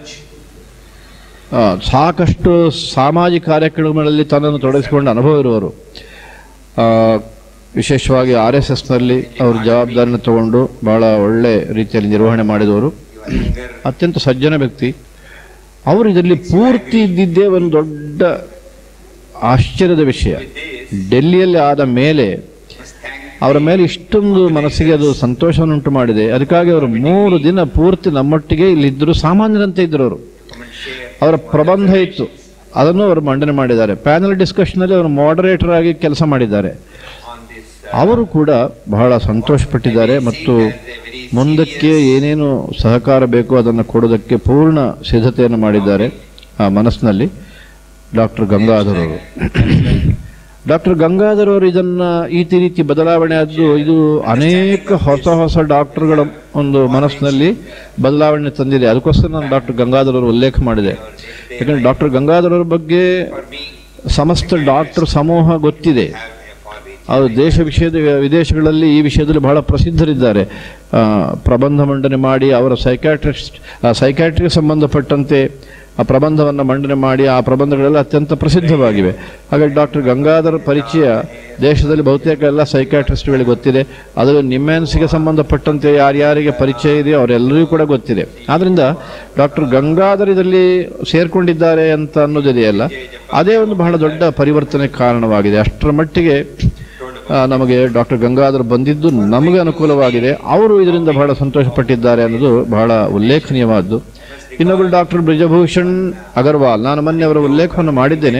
A: ಆ, ಸಾಕಷ್ಟು ಸಾಮಾಜಿಕ ಕಾರ್ಯಕ್ರಮಗಳಲ್ಲಿ ತನ್ನನ್ನು ತೊಡಗಿಸಿಕೊಂಡ ಅನುಭವ ಇರುವವರು ಆ, ವಿಶೇಷವಾಗಿ ಆರ್ ಎಸ್ ಎಸ್ನಲ್ಲಿ ಅವರು ಜವಾಬ್ದಾರಿನ ತಗೊಂಡು ಬಹಳ ಒಳ್ಳೆ ರೀತಿಯಲ್ಲಿ ನಿರ್ವಹಣೆ ಮಾಡಿದವರು ಅತ್ಯಂತ ಸಜ್ಜನ ವ್ಯಕ್ತಿ ಅವರು ಇದರಲ್ಲಿ ಪೂರ್ತಿ ಇದ್ದಿದ್ದೇ ಒಂದು ದೊಡ್ಡ ಆಶ್ಚರ್ಯದ ವಿಷಯ ಡೆಲ್ಲಿಯಲ್ಲಿ ಆದ ಮೇಲೆ ಅವರ ಮೇಲೆ ಇಷ್ಟೊಂದು ಮನಸ್ಸಿಗೆ ಅದು ಸಂತೋಷವನ್ನುಂಟು ಮಾಡಿದೆ ಅದಕ್ಕಾಗಿ ಅವರು ಮೂರು ದಿನ ಪೂರ್ತಿ ನಮ್ಮೊಟ್ಟಿಗೆ ಇಲ್ಲಿದ್ದರು ಸಾಮಾನ್ಯರಂತೆ ಇದ್ದರು ಅವರು ಅವರ ಪ್ರಬಂಧ ಇತ್ತು ಅದನ್ನು ಅವರು ಮಂಡನೆ ಮಾಡಿದ್ದಾರೆ ಪ್ಯಾನಲ್ ಡಿಸ್ಕಷನಲ್ಲಿ ಅವರು ಮಾಡರೇಟರ್ ಆಗಿ ಕೆಲಸ ಮಾಡಿದ್ದಾರೆ ಅವರು ಕೂಡ ಬಹಳ ಸಂತೋಷಪಟ್ಟಿದ್ದಾರೆ ಮತ್ತು ಮುಂದಕ್ಕೆ ಏನೇನು ಸಹಕಾರ ಬೇಕೋ ಅದನ್ನು ಕೊಡೋದಕ್ಕೆ ಪೂರ್ಣ ಸಿದ್ಧತೆಯನ್ನು ಮಾಡಿದ್ದಾರೆ ಆ ಮನಸ್ಸಿನಲ್ಲಿ ಡಾಕ್ಟರ್ ಗಂಗಾಧರ್ ಅವರು ಡಾಕ್ಟರ್ ಗಂಗಾಧರ್ ಅವರು ಇದನ್ನ ಈ ರೀತಿ ಬದಲಾವಣೆ ಆದ್ದು ಇದು ಅನೇಕ ಹೊಸ ಹೊಸ ಡಾಕ್ಟರ್ಗಳ ಒಂದು ಮನಸ್ಸಿನಲ್ಲಿ ಬದಲಾವಣೆ ತಂದಿದೆ ಅದಕ್ಕೋಸ್ಕರ ನಾನು ಡಾಕ್ಟರ್ ಗಂಗಾಧರ್ ಅವರು ಉಲ್ಲೇಖ ಮಾಡಿದೆ ಯಾಕಂದ್ರೆ ಡಾಕ್ಟರ್ ಗಂಗಾಧರ್ ಅವರ ಬಗ್ಗೆ ಸಮಸ್ತ ಡಾಕ್ಟರ್ ಸಮೂಹ ಗೊತ್ತಿದೆ ಅವರು ದೇಶ ವಿಷಯದ ವಿದೇಶಗಳಲ್ಲಿ ಈ ವಿಷಯದಲ್ಲಿ ಬಹಳ ಪ್ರಸಿದ್ಧರಿದ್ದಾರೆ ಆ, ಪ್ರಬಂಧ ಮಂಡನೆ ಮಾಡಿ ಅವರ ಸೈಕ್ಯಾಟ್ರಿಸ್ಟ್ ಸೈಕ್ಯಾಟ್ರಿಗೆ ಸಂಬಂಧಪಟ್ಟಂತೆ ಆ ಪ್ರಬಂಧವನ್ನು ಮಂಡನೆ ಮಾಡಿ ಆ ಪ್ರಬಂಧಗಳೆಲ್ಲ ಅತ್ಯಂತ ಪ್ರಸಿದ್ಧವಾಗಿವೆ ಹಾಗಾಗಿ ಡಾಕ್ಟರ್ ಗಂಗಾಧರ್ ಪರಿಚಯ ದೇಶದಲ್ಲಿ ಬಹುತೇಕ ಎಲ್ಲ ಸೈಕ್ಯಾಟ್ರಿಸ್ಟ್ಗಳಿಗೆ ಗೊತ್ತಿದೆ ಅದು ನಿಮ್ಮೆನ್ಸ್ಗೆ ಸಂಬಂಧಪಟ್ಟಂತೆ ಯಾರ್ಯಾರಿಗೆ ಪರಿಚಯ ಇದೆಯೋ ಅವರೆಲ್ಲರಿಗೂ ಕೂಡ ಗೊತ್ತಿದೆ ಆದ್ದರಿಂದ ಡಾಕ್ಟರ್ ಗಂಗಾಧರ್ ಇದರಲ್ಲಿ ಸೇರ್ಕೊಂಡಿದ್ದಾರೆ ಅಂತ ಅನ್ನೋದಿದೆಯಲ್ಲ ಅದೇ ಒಂದು ಬಹಳ ದೊಡ್ಡ ಪರಿವರ್ತನೆ ಕಾರಣವಾಗಿದೆ ಅಷ್ಟರ ಮಟ್ಟಿಗೆ ಆ, ನಮಗೆ ಡಾಕ್ಟರ್ ಗಂಗಾಧರ್ ಬಂದಿದ್ದು ನಮಗೆ ಅನುಕೂಲವಾಗಿದೆ ಅವರು ಇದರಿಂದ ಬಹಳ ಸಂತೋಷಪಟ್ಟಿದ್ದಾರೆ ಅನ್ನೋದು ಬಹಳ ಉಲ್ಲೇಖನೀಯವಾದ್ದು ಇನ್ನೊಬ್ಬರು ಡಾಕ್ಟರ್ ಬ್ರಿಜಭೂಷಣ್ ಅಗರ್ವಾಲ್ ನಾನು ಮೊನ್ನೆ ಅವರ ಉಲ್ಲೇಖವನ್ನು ಮಾಡಿದ್ದೇನೆ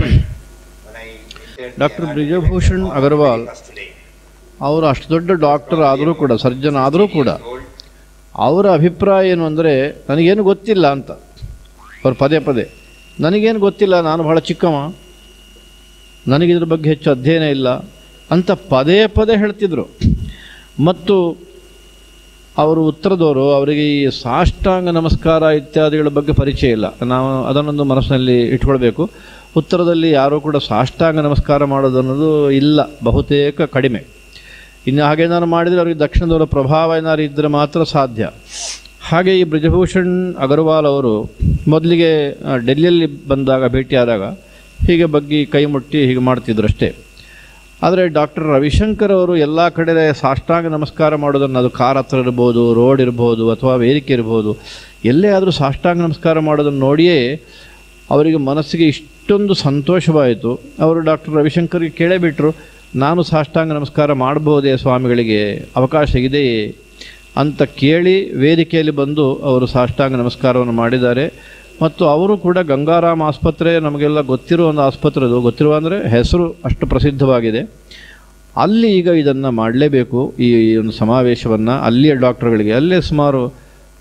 A: ಡಾಕ್ಟರ್ ಬ್ರಿಜಭೂಷಣ್ ಅಗರ್ವಾಲ್ ಅವರು ಅಷ್ಟು ದೊಡ್ಡ ಡಾಕ್ಟರ್ ಆದರೂ ಕೂಡ ಸರ್ಜನ್ ಆದರೂ ಕೂಡ ಅವರ ಅಭಿಪ್ರಾಯ ಏನು ಅಂದರೆ ನನಗೇನು ಗೊತ್ತಿಲ್ಲ ಅಂತ ಅವ್ರು ಪದೇ ಪದೇ ನನಗೇನು ಗೊತ್ತಿಲ್ಲ ನಾನು ಬಹಳ ಚಿಕ್ಕವ ನನಗಿದ್ರ ಬಗ್ಗೆ ಹೆಚ್ಚು ಅಧ್ಯಯನ ಇಲ್ಲ ಅಂತ ಪದೇ ಪದೇ ಹೇಳ್ತಿದ್ರು ಮತ್ತು ಅವರು ಉತ್ತರದವರು ಅವರಿಗೆ ಈ ಸಾಷ್ಟಾಂಗ ನಮಸ್ಕಾರ ಇತ್ಯಾದಿಗಳ ಬಗ್ಗೆ ಪರಿಚಯ ಇಲ್ಲ ನಾವು ಅದನ್ನೊಂದು ಮನಸ್ಸಿನಲ್ಲಿ ಇಟ್ಕೊಳ್ಬೇಕು ಉತ್ತರದಲ್ಲಿ ಯಾರೂ ಕೂಡ ಸಾಷ್ಟಾಂಗ ನಮಸ್ಕಾರ ಮಾಡೋದು ಅನ್ನೋದು ಇಲ್ಲ ಬಹುತೇಕ ಕಡಿಮೆ ಇನ್ನು ಹಾಗೇನಾದ್ರು ಮಾಡಿದರೆ ಅವರಿಗೆ ದಕ್ಷಿಣದವರ ಪ್ರಭಾವ ಏನಾದ್ರು ಇದ್ದರೆ ಮಾತ್ರ ಸಾಧ್ಯ ಹಾಗೆ ಈ ಬ್ರಿಜಭೂಷಣ್ ಅಗರ್ವಾಲ್ ಅವರು ಮೊದಲಿಗೆ ಆ, ಡೆಲ್ಲಿಯಲ್ಲಿ ಬಂದಾಗ ಭೇಟಿಯಾದಾಗ ಹೀಗೆ ಬಗ್ಗಿ ಕೈ ಮುಟ್ಟಿ ಹೀಗೆ ಮಾಡ್ತಿದ್ರು ಅಷ್ಟೇ ಆದರೆ ಡಾಕ್ಟರ್ ರವಿಶಂಕರ್ ಅವರು ಎಲ್ಲ ಕಡೆ ಸಾಷ್ಟಾಂಗ ನಮಸ್ಕಾರ ಮಾಡೋದನ್ನು ಅದು ಕಾರ್ ಹತ್ರ ಇರ್ಬೋದು ರೋಡ್ ಇರ್ಬೋದು ಅಥವಾ ವೇದಿಕೆ ಇರ್ಬೋದು ಎಲ್ಲೇ ಆದರೂ ಸಾಷ್ಟಾಂಗ ನಮಸ್ಕಾರ ಮಾಡೋದನ್ನು ನೋಡಿಯೇ ಅವರಿಗೆ ಮನಸ್ಸಿಗೆ ಇಷ್ಟೊಂದು ಸಂತೋಷವಾಯಿತು ಅವರು ಡಾಕ್ಟರ್ ರವಿಶಂಕರ್ಗೆ ಕೇಳೇ ಬಿಟ್ಟರು ನಾನು ಸಾಷ್ಟಾಂಗ ನಮಸ್ಕಾರ ಮಾಡಬಹುದೇ ಸ್ವಾಮಿಗಳಿಗೆ ಅವಕಾಶ ಇದೆಯೇ ಅಂತ ಕೇಳಿ ವೇದಿಕೆಯಲ್ಲಿ ಬಂದು ಅವರು ಸಾಷ್ಟಾಂಗ ನಮಸ್ಕಾರವನ್ನು ಮಾಡಿದ್ದಾರೆ ಮತ್ತು ಅವರು ಕೂಡ ಗಂಗಾರಾಮ್ ಆಸ್ಪತ್ರೆ ನಮಗೆಲ್ಲ ಗೊತ್ತಿರೋ ಒಂದು ಆಸ್ಪತ್ರೆ ಅದು ಗೊತ್ತಿರುವ ಅಂದರೆ ಹೆಸರು ಅಷ್ಟು ಪ್ರಸಿದ್ಧವಾಗಿದೆ ಅಲ್ಲಿ ಈಗ ಇದನ್ನು ಮಾಡಲೇಬೇಕು ಈ ಒಂದು ಸಮಾವೇಶವನ್ನು ಅಲ್ಲಿಯ ಡಾಕ್ಟರ್ಗಳಿಗೆ ಅಲ್ಲೇ ಸುಮಾರು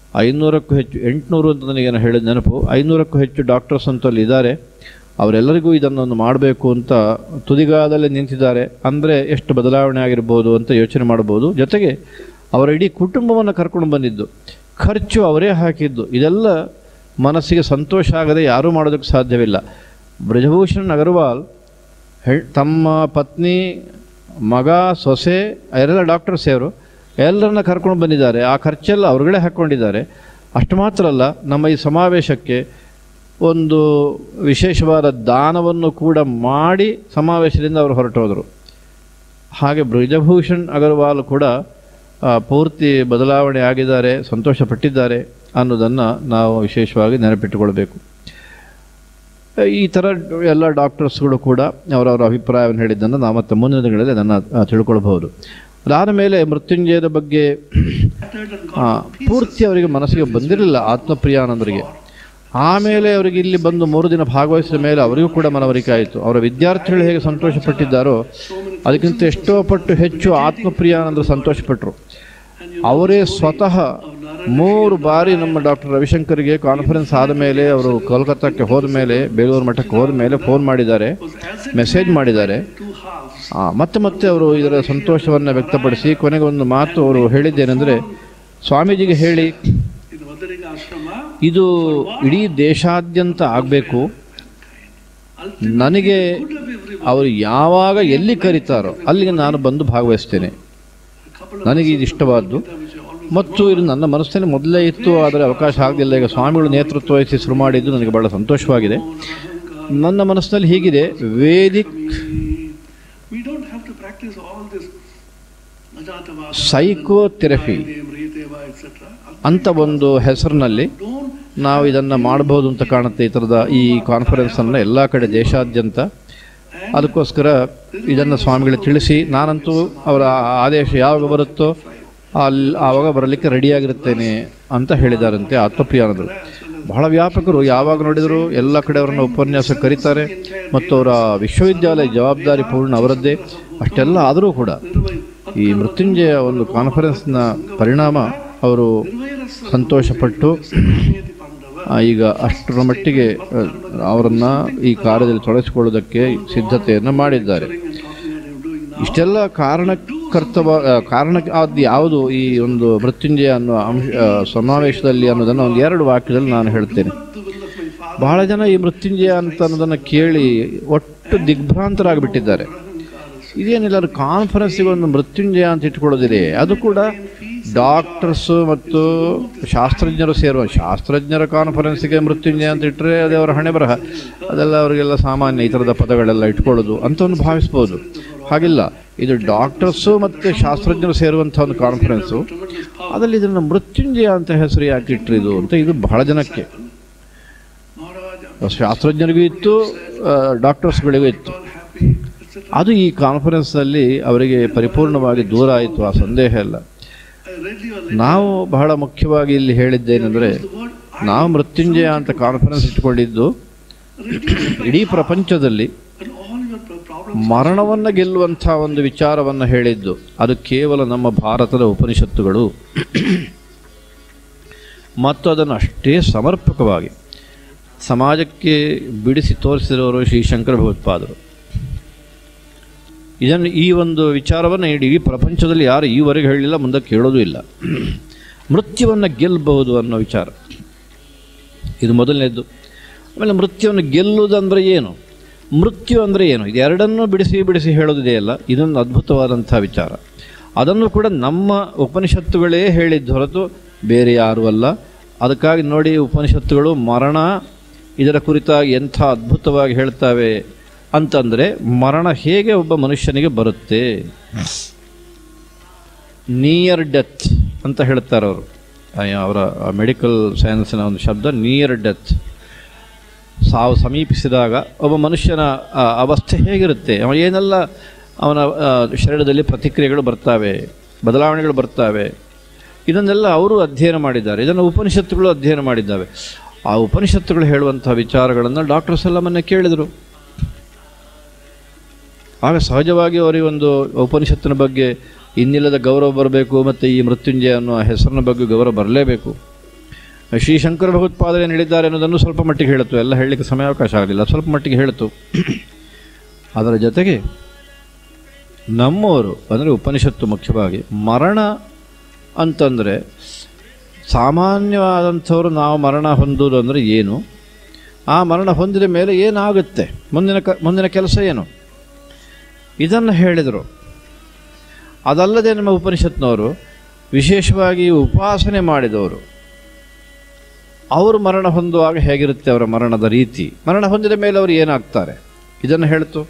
A: ಐನೂರಕ್ಕೂ ಹೆಚ್ಚು ಎಂಟುನೂರು ಅಂತ ನನಗೇನು ಹೇಳಿದ ನೆನಪು ಐನೂರಕ್ಕೂ ಹೆಚ್ಚು ಡಾಕ್ಟರ್ಸ್ ಅಂತ ಅಲ್ಲಿ ಇದ್ದಾರೆ ಅವರೆಲ್ಲರಿಗೂ ಇದನ್ನೊಂದು ಮಾಡಬೇಕು ಅಂತ ತುದಿಗಾಲದಲ್ಲಿ ನಿಂತಿದ್ದಾರೆ ಅಂದರೆ ಎಷ್ಟು ಬದಲಾವಣೆ ಆಗಿರ್ಬೋದು ಅಂತ ಯೋಚನೆ ಮಾಡ್ಬೋದು ಜೊತೆಗೆ ಅವರ ಇಡೀ ಕುಟುಂಬವನ್ನು ಕರ್ಕೊಂಡು ಬಂದಿದ್ದು ಖರ್ಚು ಅವರೇ ಹಾಕಿದ್ದು ಇದೆಲ್ಲ ಮನಸ್ಸಿಗೆ ಸಂತೋಷ ಆಗದೆ ಯಾರೂ ಮಾಡೋದಕ್ಕೆ ಸಾಧ್ಯವಿಲ್ಲ ಬ್ರಜಭೂಷಣ್ ಅಗರ್ವಾಲ್ ಹೆ- ತಮ್ಮ ಪತ್ನಿ ಮಗ ಸೊಸೆ ಅವರೆಲ್ಲ ಡಾಕ್ಟರ್ಸ್ ಅವರು ಎಲ್ಲರನ್ನ ಕರ್ಕೊಂಡು ಬಂದಿದ್ದಾರೆ ಆ ಖರ್ಚೆಲ್ಲ ಅವ್ರುಗಳೇ ಹಾಕ್ಕೊಂಡಿದ್ದಾರೆ ಅಷ್ಟು ಮಾತ್ರ ಅಲ್ಲ ನಮ್ಮ ಈ ಸಮಾವೇಶಕ್ಕೆ ಒಂದು ವಿಶೇಷವಾದ ದಾನವನ್ನು ಕೂಡ ಮಾಡಿ ಸಮಾವೇಶದಿಂದ ಅವರು ಹೊರಟೋದರು ಹಾಗೆ ಬ್ರಿಜಭೂಷಣ್ ಅಗರ್ವಾಲ್ ಕೂಡ ಆ, ಪೂರ್ತಿ ಬದಲಾವಣೆ ಆಗಿದ್ದಾರೆ ಸಂತೋಷಪಟ್ಟಿದ್ದಾರೆ ಅನ್ನೋದನ್ನು ನಾವು ವಿಶೇಷವಾಗಿ ನೆನಪಿಟ್ಟುಕೊಳ್ಬೇಕು ಈ ಥರ ಎಲ್ಲ ಡಾಕ್ಟರ್ಸ್ಗಳು ಕೂಡ ಅವರವರ ಅಭಿಪ್ರಾಯವನ್ನು ಹೇಳಿದ್ದನ್ನು ನಾವು ಮತ್ತೆ ಮುಂದಿನ ದಿನಗಳಲ್ಲಿ ಅದನ್ನು ಆ, ತಿಳ್ಕೊಳ್ಬಹುದು ಅದಾದ ಮೇಲೆ ಮೃತ್ಯುಂಜಯದ ಬಗ್ಗೆ ಆ, ಪೂರ್ತಿ ಅವರಿಗೆ ಮನಸ್ಸಿಗೆ ಬಂದಿರಲಿಲ್ಲ ಆತ್ಮಪ್ರಿಯಾನಂದರಿಗೆ ಆಮೇಲೆ ಅವರಿಗೆ ಇಲ್ಲಿ ಬಂದು ಮೂರು ದಿನ ಭಾಗವಹಿಸಿದ ಮೇಲೆ ಅವರಿಗೂ ಕೂಡ ಮನವರಿಕೆ ಆಯಿತು ಅವರ ವಿದ್ಯಾರ್ಥಿಗಳು ಹೇಗೆ ಸಂತೋಷಪಟ್ಟಿದ್ದಾರೋ ಅದಕ್ಕಿಂತ ಎಷ್ಟೋ ಪಟ್ಟು ಹೆಚ್ಚು ಆತ್ಮಪ್ರಿಯಾನಂದರು ಸಂತೋಷಪಟ್ಟರು ಅವರೇ ಸ್ವತಃ ಮೂರು ಬಾರಿ ನಮ್ಮ ಡಾಕ್ಟರ್ ರವಿಶಂಕರ್ಗೆ ಕಾನ್ಫರೆನ್ಸ್ ಆದ ಮೇಲೆ ಅವರು ಕೋಲ್ಕತ್ತಾಕ್ಕೆ ಹೋದ ಮೇಲೆ ಬೇಲೂರು ಮಠಕ್ಕೆ ಹೋದ ಮೇಲೆ ಫೋನ್ ಮಾಡಿದ್ದಾರೆ ಮೆಸೇಜ್ ಮಾಡಿದ್ದಾರೆ ಆ, ಮತ್ತೆ ಮತ್ತೆ ಅವರು ಇದರ ಸಂತೋಷವನ್ನು ವ್ಯಕ್ತಪಡಿಸಿ ಕೊನೆಗೆ ಒಂದು ಮಾತು ಅವರು ಹೇಳಿದ್ದೇನೆಂದರೆ ಸ್ವಾಮೀಜಿಗೆ ಹೇಳಿ ಇದು ಇಡೀ ದೇಶಾದ್ಯಂತ ಆಗಬೇಕು ನನಗೆ ಅವರು ಯಾವಾಗ ಎಲ್ಲಿ ಕರೀತಾರೋ ಅಲ್ಲಿಗೆ ನಾನು ಬಂದು ಭಾಗವಹಿಸ್ತೇನೆ ನನಗೆ ಇದು ಇಷ್ಟವಾದ್ದು ಮತ್ತು ಇದು ನನ್ನ ಮನಸ್ಸಿನಲ್ಲಿ ಮೊದಲೇ ಇತ್ತು ಆದರೆ ಅವಕಾಶ ಆಗಲಿಲ್ಲ ಈಗ ಸ್ವಾಮಿಗಳು ನೇತೃತ್ವ ವಹಿಸಿ ಶುರು ಮಾಡಿದ್ದು ನನಗೆ ಬಹಳ ಸಂತೋಷವಾಗಿದೆ ನನ್ನ ಮನಸ್ಸಿನಲ್ಲಿ ಹೀಗಿದೆ Vedic
F: We don't have to practice all this Ajatavada,
A: psychotherapy
F: Mriteva, etc.
A: ಅಂತ ಒಂದು ಹೆಸರಿನಲ್ಲಿ
F: Don't
A: ನಾವು ಇದನ್ನು ಮಾಡಬಹುದು ಅಂತ ಕಾಣುತ್ತೆ ಈ ಥರದ ಈ ಕಾನ್ಫರೆನ್ಸನ್ನು ಎಲ್ಲ ಕಡೆ ದೇಶಾದ್ಯಂತ ಅದಕ್ಕೋಸ್ಕರ ಇದನ್ನು ಸ್ವಾಮಿಗಳಿಗೆ ತಿಳಿಸಿ ನಾನಂತೂ ಅವರ ಆದೇಶ ಯಾವಾಗ ಬರುತ್ತೋ ಅಲ್ಲಿ ಆವಾಗ ಬರಲಿಕ್ಕೆ ರೆಡಿಯಾಗಿರುತ್ತೇನೆ ಅಂತ ಹೇಳಿದಾರಂತೆ ಆತ್ಮಪ್ರಿಯಾನದರು ಬಹಳ ವ್ಯಾಪಕರು ಯಾವಾಗ ನೋಡಿದರೂ ಎಲ್ಲ ಕಡೆ ಅವರನ್ನು ಉಪನ್ಯಾಸ ಕರೀತಾರೆ ಮತ್ತು ಅವರ ವಿಶ್ವವಿದ್ಯಾಲಯ ಜವಾಬ್ದಾರಿ ಪೂರ್ಣ ಅವರದ್ದೇ ಅಷ್ಟೆಲ್ಲ ಆದರೂ ಕೂಡ ಈ ಮೃತ್ಯುಂಜಯ ಒಂದು ಕಾನ್ಫರೆನ್ಸ್ನ ಪರಿಣಾಮ ಅವರು ಸಂತೋಷಪಟ್ಟು ಆ, ಈಗ ಅಷ್ಟರ ಮಟ್ಟಿಗೆ ಆ, ಅವರನ್ನ ಈ ಕಾರ್ಯದಲ್ಲಿ ತೊಡಗಿಸಿಕೊಳ್ಳುವುದಕ್ಕೆ ಸಿದ್ಧತೆಯನ್ನು ಮಾಡಿದ್ದಾರೆ ಇಷ್ಟೆಲ್ಲ ಕಾರಣಕರ್ತವ ಆ, ಕಾರಣ ಅದು ಯಾವುದು ಈ ಒಂದು ಮೃತ್ಯುಂಜಯ ಅನ್ನೋ ಅಂಶ ಆ, ಸಮಾವೇಶದಲ್ಲಿ ಅನ್ನೋದನ್ನು ಒಂದು ಎರಡು ವಾಕ್ಯದಲ್ಲಿ ನಾನು ಹೇಳ್ತೇನೆ ಬಹಳ ಜನ ಈ ಮೃತ್ಯುಂಜಯ ಅಂತ ಅನ್ನೋದನ್ನು ಕೇಳಿ ಒಟ್ಟು ದಿಗ್ಭ್ರಾಂತರಾಗಿಬಿಟ್ಟಿದ್ದಾರೆ ಇದೇನಿಲ್ಲ ಅದು ಕಾನ್ಫರೆನ್ಸಿಗೆ ಒಂದು ಮೃತ್ಯುಂಜಯ ಅಂತ ಇಟ್ಕೊಳ್ಳೋದಿದೆ ಅದು ಕೂಡ ಡಾಕ್ಟರ್ಸು ಮತ್ತು ಶಾಸ್ತ್ರಜ್ಞರು ಸೇರುವ ಶಾಸ್ತ್ರಜ್ಞರ ಕಾನ್ಫರೆನ್ಸಿಗೆ ಮೃತ್ಯುಂಜಯ ಅಂತ ಇಟ್ಟರೆ ಅದೇ ಅವರ ಹಣೆ ಬರಹ ಅದೆಲ್ಲ ಅವರಿಗೆಲ್ಲ ಸಾಮಾನ್ಯ ಈ ಥರದ ಪದಗಳೆಲ್ಲ ಇಟ್ಕೊಳ್ಳೋದು ಅಂತ ಒಂದು ಭಾವಿಸ್ಬೋದು ಹಾಗಿಲ್ಲ ಇದು ಡಾಕ್ಟರ್ಸು ಮತ್ತು ಶಾಸ್ತ್ರಜ್ಞರು ಸೇರುವಂಥ ಒಂದು ಕಾನ್ಫರೆನ್ಸು ಅದರಲ್ಲಿ ಇದನ್ನು ಮೃತ್ಯುಂಜಯ ಅಂತ ಹೆಸರು ಯಾಕೆ ಇಟ್ಟರಿದು ಅಂತ ಇದು ಬಹಳ ಜನಕ್ಕೆ ಶಾಸ್ತ್ರಜ್ಞರಿಗೂ ಇತ್ತು ಆ, ಡಾಕ್ಟರ್ಸ್ಗಳಿಗೂ ಇತ್ತು ಅದು ಈ ಕಾನ್ಫರೆನ್ಸ್ನಲ್ಲಿ ಅವರಿಗೆ ಪರಿಪೂರ್ಣವಾಗಿ ದೂರ ಆಯಿತು ಆ ಸಂದೇಹ ಎಲ್ಲ
F: I read your
A: ನಾವು ಬಹಳ ಮುಖ್ಯವಾಗಿ ಇಲ್ಲಿ ಹೇಳಿದ್ದೇನೆಂದರೆ ನಾವು ಮೃತ್ಯುಂಜಯ ಅಂತ ಕಾನ್ಫರೆನ್ಸ್ ಇಟ್ಕೊಂಡಿದ್ದು ಇಡೀ ಪ್ರಪಂಚದಲ್ಲಿ
F: and all your pro- problems.
A: ಮರಣವನ್ನು ಗೆಲ್ಲುವಂಥ ಒಂದು ವಿಚಾರವನ್ನು ಹೇಳಿದ್ದು ಅದು ಕೇವಲ ನಮ್ಮ ಭಾರತದ ಉಪನಿಷತ್ತುಗಳು ಮತ್ತು ಅದನ್ನು ಅಷ್ಟೇ ಸಮರ್ಪಕವಾಗಿ ಸಮಾಜಕ್ಕೆ ಬಿಡಿಸಿ ತೋರಿಸಿದವರು ಶ್ರೀ ಶಂಕರ ಭಗವತ್ಪಾದರು ಇದನ್ನು ಈ ಒಂದು ವಿಚಾರವನ್ನು ಇಡೀ ಪ್ರಪಂಚದಲ್ಲಿ ಯಾರು ಈವರೆಗೆ ಹೇಳಲಿಲ್ಲ ಮುಂದಕ್ಕೆ ಹೇಳೋದು ಇಲ್ಲ ಮೃತ್ಯುವನ್ನು ಗೆಲ್ಲಬಹುದು ಅನ್ನೋ ವಿಚಾರ ಇದು ಮೊದಲನೇದ್ದು ಆಮೇಲೆ ಮೃತ್ಯುವನ್ನು ಗೆಲ್ಲುವುದಂದರೆ ಏನು ಮೃತ್ಯು ಅಂದರೆ ಏನು ಇದು ಎರಡನ್ನೂ ಬಿಡಿಸಿ ಬಿಡಿಸಿ ಹೇಳೋದಿದೆಯಲ್ಲ ಇದೊಂದು ಅದ್ಭುತವಾದಂಥ ವಿಚಾರ ಅದನ್ನು ಕೂಡ ನಮ್ಮ ಉಪನಿಷತ್ತುಗಳೇ ಹೇಳಿದ್ದು ಹೊರತು ಬೇರೆ ಯಾರೂ ಅಲ್ಲ ಅದಕ್ಕಾಗಿ ನೋಡಿ ಉಪನಿಷತ್ತುಗಳು ಮರಣ ಇದರ ಕುರಿತಾಗಿ ಎಂಥ ಅದ್ಭುತವಾಗಿ ಹೇಳ್ತಾವೆ ಅಂತಂದರೆ ಮರಣ ಹೇಗೆ ಒಬ್ಬ ಮನುಷ್ಯನಿಗೆ ಬರುತ್ತೆ ನಿಯರ್ ಡೆತ್ ಅಂತ ಹೇಳ್ತಾರೆ ಅವರು ಅವರ ಮೆಡಿಕಲ್ ಸೈನ್ಸಿನ ಒಂದು ಶಬ್ದ ನಿಯರ್ ಡೆತ್ ಸಾವು ಸಮೀಪಿಸಿದಾಗ ಒಬ್ಬ ಮನುಷ್ಯನ ಆ, ಅವಸ್ಥೆ ಹೇಗಿರುತ್ತೆ ಅವ ಏನೆಲ್ಲ ಅವನ ಆ, ಶರೀರದಲ್ಲಿ ಪ್ರತಿಕ್ರಿಯೆಗಳು ಬರ್ತಾವೆ ಬದಲಾವಣೆಗಳು ಬರ್ತಾವೆ ಇದನ್ನೆಲ್ಲ ಅವರು ಅಧ್ಯಯನ ಮಾಡಿದ್ದಾರೆ ಇದನ್ನು ಉಪನಿಷತ್ತುಗಳು ಅಧ್ಯಯನ ಮಾಡಿದ್ದಾವೆ ಆ ಉಪನಿಷತ್ತುಗಳು ಹೇಳುವಂಥ ವಿಚಾರಗಳನ್ನು ಡಾಕ್ಟರ್ಸ್ ಎಲ್ಲ ಮೊನ್ನೆ ಕೇಳಿದರು ಆಗ ಸಹಜವಾಗಿ ಅವರಿಗೆ ಒಂದು ಉಪನಿಷತ್ತಿನ ಬಗ್ಗೆ ಇನ್ನಿಲ್ಲದ ಗೌರವ ಬರಬೇಕು ಮತ್ತು ಈ ಮೃತ್ಯುಂಜಯ ಅನ್ನೋ ಹೆಸರಿನ ಬಗ್ಗೆ ಗೌರವ ಬರಲೇಬೇಕು ಶ್ರೀ ಶಂಕರ ಭಗವತ್ಪಾದರು ಏನು ಹೇಳಿದ್ದಾರೆ ಅನ್ನೋದನ್ನು ಸ್ವಲ್ಪ ಮಟ್ಟಿಗೆ ಹೇಳಿತು ಎಲ್ಲ ಹೇಳಲಿಕ್ಕೆ ಸಮಯಾವಕಾಶ ಆಗಲಿಲ್ಲ ಸ್ವಲ್ಪ ಮಟ್ಟಿಗೆ ಹೇಳಿತು ಅದರ ಜೊತೆಗೆ ನಮ್ಮವರು ಅಂದರೆ ಉಪನಿಷತ್ತು ಮುಖ್ಯವಾಗಿ ಮರಣ ಅಂತಂದರೆ ಸಾಮಾನ್ಯವಾದಂಥವ್ರು ನಾವು ಮರಣ ಹೊಂದುವುದು ಅಂದರೆ ಏನು ಆ ಮರಣ ಹೊಂದಿದ ಮೇಲೆ ಏನಾಗುತ್ತೆ ಮುಂದಿನ ಕ ಮುಂದಿನ ಕೆಲಸ ಏನು ಇದನ್ನು ಹೇಳಿದರು ಅದಲ್ಲದೆ ನಮ್ಮ ಉಪನಿಷತ್ನವರು ವಿಶೇಷವಾಗಿ ಉಪಾಸನೆ ಮಾಡಿದವರು ಅವರು ಮರಣ ಹೊಂದುವಾಗ ಹೇಗಿರುತ್ತೆ ಅವರ ಮರಣದ ರೀತಿ ಮರಣ ಹೊಂದಿದ ಮೇಲೆ ಅವರು ಏನಾಗ್ತಾರೆ ಇದನ್ನು ಹೇಳ್ತು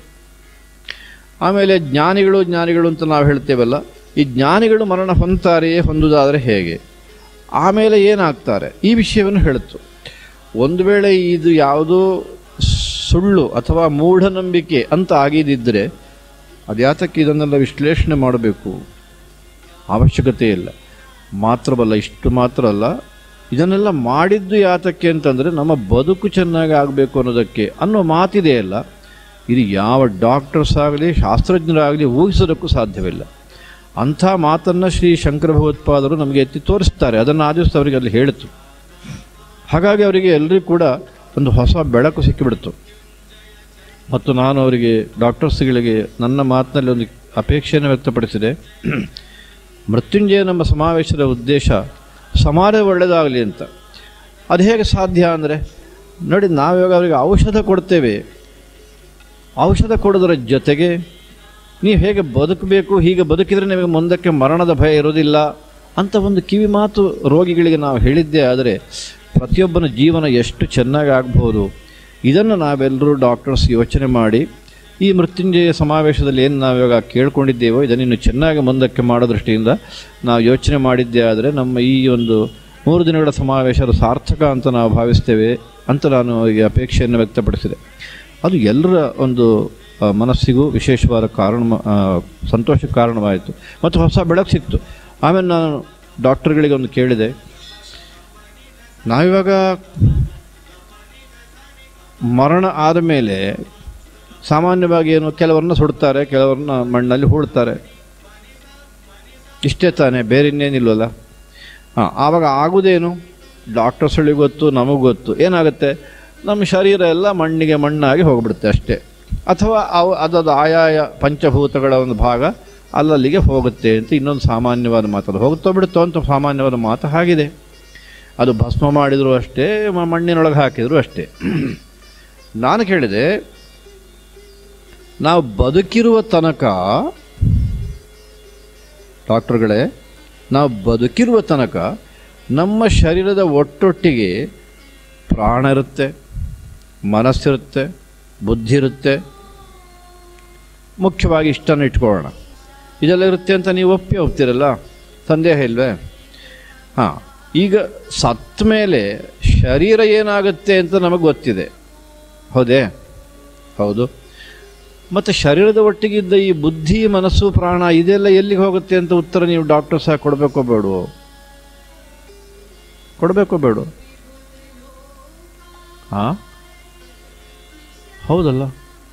A: ಆಮೇಲೆ ಜ್ಞಾನಿಗಳು ಜ್ಞಾನಿಗಳು ಅಂತ ನಾವು ಹೇಳ್ತೇವಲ್ಲ ಈ ಜ್ಞಾನಿಗಳು ಮರಣ ಹೊಂದ್ತಾರೆಯೇ ಹೊಂದುವುದಾದರೆ ಹೇಗೆ ಆಮೇಲೆ ಏನಾಗ್ತಾರೆ ಈ ವಿಷಯವನ್ನು ಹೇಳುತ್ತು ಒಂದು ವೇಳೆ ಇದು ಯಾವುದೋ ಸುಳ್ಳು ಅಥವಾ ಮೂಢನಂಬಿಕೆ ಅಂತ ಆಗಿದ್ದಿದ್ದರೆ ಅದ್ಯಾತಕ್ಕೆ ಇದನ್ನೆಲ್ಲ ವಿಶ್ಲೇಷಣೆ ಮಾಡಬೇಕು ಅವಶ್ಯಕತೆ ಇಲ್ಲ ಮಾತ್ರವಲ್ಲ ಇಷ್ಟು ಮಾತ್ರ ಅಲ್ಲ ಇದನ್ನೆಲ್ಲ ಮಾಡಿದ್ದು ಯಾತಕ್ಕೆ ಅಂತಂದರೆ ನಮ್ಮ ಬದುಕು ಚೆನ್ನಾಗಿ ಆಗಬೇಕು ಅನ್ನೋದಕ್ಕೆ ಅನ್ನೋ ಮಾತಿದೆಯಲ್ಲ ಇದು ಯಾವ ಡಾಕ್ಟರ್ಸ್ ಆಗಲಿ ಶಾಸ್ತ್ರಜ್ಞರಾಗಲಿ ಊಹಿಸೋದಕ್ಕೂ ಸಾಧ್ಯವಿಲ್ಲ ಅಂಥ ಮಾತನ್ನು ಶ್ರೀ ಶಂಕರ ಭಗವತ್ಪಾದರು ನಮಗೆ ಎತ್ತಿ ತೋರಿಸ್ತಾರೆ ಅದನ್ನು ಆ ದಿವಸ ಅವರಿಗೆ ಅಲ್ಲಿ ಹೇಳಿತು ಹಾಗಾಗಿ ಅವರಿಗೆ ಎಲ್ಲರಿಗೂ ಕೂಡ ಒಂದು ಹೊಸ ಬೆಳಕು ಸಿಕ್ಕಿಬಿಡ್ತು ಮತ್ತು ನಾನು ಅವರಿಗೆ ಡಾಕ್ಟರ್ಸ್ಗಳಿಗೆ ನನ್ನ ಮಾತಿನಲ್ಲಿ ಒಂದು ಅಪೇಕ್ಷೆಯನ್ನು ವ್ಯಕ್ತಪಡಿಸಿದೆ ಮೃತ್ಯುಂಜಯ ನಮ್ಮ ಸಮಾವೇಶದ ಉದ್ದೇಶ ಸಮಾಜ ಒಳ್ಳೆಯದಾಗಲಿ ಅಂತ ಅದು ಹೇಗೆ ಸಾಧ್ಯ ಅಂದರೆ ನೋಡಿ ನಾವಿವಾಗ ಅವರಿಗೆ ಔಷಧ ಕೊಡ್ತೇವೆ ಔಷಧ ಕೊಡೋದರ ಜೊತೆಗೆ ನೀವು ಹೇಗೆ ಬದುಕಬೇಕು ಹೀಗೆ ಬದುಕಿದರೆ ನಿಮಗೆ ಮುಂದಕ್ಕೆ ಮರಣದ ಭಯ ಇರೋದಿಲ್ಲ ಅಂತ ಒಂದು ಕಿವಿ ಮಾತು ರೋಗಿಗಳಿಗೆ ನಾವು ಹೇಳಿದ್ದೇ ಆದರೆ ಪ್ರತಿಯೊಬ್ಬನ ಜೀವನ ಎಷ್ಟು ಚೆನ್ನಾಗಿ ಆಗ್ಬೋದು ಇದನ್ನು ನಾವೆಲ್ಲರೂ ಡಾಕ್ಟರ್ಸ್ ಯೋಚನೆ ಮಾಡಿ ಈ ಮೃತ್ಯುಂಜಯ ಸಮಾವೇಶದಲ್ಲಿ ಏನು ನಾವಿವಾಗ ಕೇಳ್ಕೊಂಡಿದ್ದೇವೋ ಇದನ್ನು ಇನ್ನು ಚೆನ್ನಾಗಿ ಮುಂದಕ್ಕೆ ಮಾಡೋ ದೃಷ್ಟಿಯಿಂದ ನಾವು ಯೋಚನೆ ಮಾಡಿದ್ದೇ ಆದರೆ ನಮ್ಮ ಈ ಒಂದು ಮೂರು ದಿನಗಳ ಸಮಾವೇಶದ ಸಾರ್ಥಕ ಅಂತ ನಾವು ಭಾವಿಸ್ತೇವೆ ಅಂತ ನಾನು ಅವರಿಗೆ ಅಪೇಕ್ಷೆಯನ್ನು ವ್ಯಕ್ತಪಡಿಸಿದೆ ಅದು ಎಲ್ಲರ ಒಂದು ಆ, ಮನಸ್ಸಿಗೂ ವಿಶೇಷವಾದ ಕಾರಣ ಆ, ಸಂತೋಷಕ್ಕೆ ಕಾರಣವಾಯಿತು ಮತ್ತು ಹೊಸ ಬೆಳಕು ಸಿಕ್ತು ಆಮೇಲೆ ನಾನು ಡಾಕ್ಟರ್ಗಳಿಗೆ ಒಂದು ಕೇಳಿದೆ ನಾವಿವಾಗ ಮರಣ ಆದ ಮೇಲೆ ಸಾಮಾನ್ಯವಾಗಿ ಏನು ಕೆಲವರನ್ನ ಸುಡ್ತಾರೆ ಕೆಲವರನ್ನ ಮಣ್ಣಲ್ಲಿ ಹೂಳ್ತಾರೆ ಇಷ್ಟೇ ತಾನೇ ಬೇರೆ ಇನ್ನೇನಿಲ್ವಲ್ಲ ಹಾಂ ಆವಾಗ ಆಗುವುದೇನು ಡಾಕ್ಟರ್ಸ್ಗಳಿಗೆ ಗೊತ್ತು ನಮಗೆ ಗೊತ್ತು ಏನಾಗುತ್ತೆ ನಮ್ಮ ಶರೀರ ಎಲ್ಲ ಮಣ್ಣಿಗೆ ಮಣ್ಣಾಗಿ ಹೋಗ್ಬಿಡುತ್ತೆ ಅಷ್ಟೇ ಅಥವಾ ಅವು ಅದದು ಆಯಾಯ ಪಂಚಭೂತಗಳ ಒಂದು ಭಾಗ ಅಲ್ಲಲ್ಲಿಗೆ ಹೋಗುತ್ತೆ ಅಂತ ಇನ್ನೊಂದು ಸಾಮಾನ್ಯವಾದ ಮಾತದು ಹೋಗುತ್ತೋ ಬಿಡುತ್ತೋ ಅಂತ ಸಾಮಾನ್ಯವಾದ ಮಾತು ಹಾಗಿದೆ ಅದು ಭಸ್ಮ ಮಾಡಿದರೂ ಅಷ್ಟೇ ಮ- ಮಣ್ಣಿನೊಳಗೆ ಹಾಕಿದರೂ ಅಷ್ಟೇ ನಾನು ಕೇಳಿದೆ ನಾವು ಬದುಕಿರುವ ತನಕ ಡಾಕ್ಟರ್ಗಳೇ ನಾವು ಬದುಕಿರುವ ತನಕ ನಮ್ಮ ಶರೀರದ ಒಟ್ಟೊಟ್ಟಿಗೆ ಪ್ರಾಣ ಇರುತ್ತೆ ಮನಸ್ಸಿರುತ್ತೆ ಬುದ್ಧಿ ಇರುತ್ತೆ ಮುಖ್ಯವಾಗಿ ಇಷ್ಟನ್ನು ಇಟ್ಕೊಳ್ಳೋಣ ಇದೆಲ್ಲ ಇರುತ್ತೆ ಅಂತ ನೀವು ಒಪ್ಪಿ ಒಪ್ತೀರಲ್ಲ ಸಂದೇಹ ಇಲ್ವೇ ಹಾಂ ಈಗ ಸತ್ತ ಮೇಲೆ ಶರೀರ ಏನಾಗುತ್ತೆ ಅಂತ ನಮಗೆ ಗೊತ್ತಿದೆ ಹೌದೇ ಹೌದು ಮತ್ತು ಶರೀರದ ಒಟ್ಟಿಗಿದ್ದ ಈ ಬುದ್ಧಿ ಮನಸ್ಸು ಪ್ರಾಣ ಇದೆಲ್ಲ ಎಲ್ಲಿಗೆ ಹೋಗುತ್ತೆ ಅಂತ ಉತ್ತರ ನೀವು ಡಾಕ್ಟರ್ ಸಹ ಕೊಡಬೇಕೋ ಬೇಡವೋ ಕೊಡಬೇಕೋ ಬೇಡ ಹಾಂ ಹೌದಲ್ಲ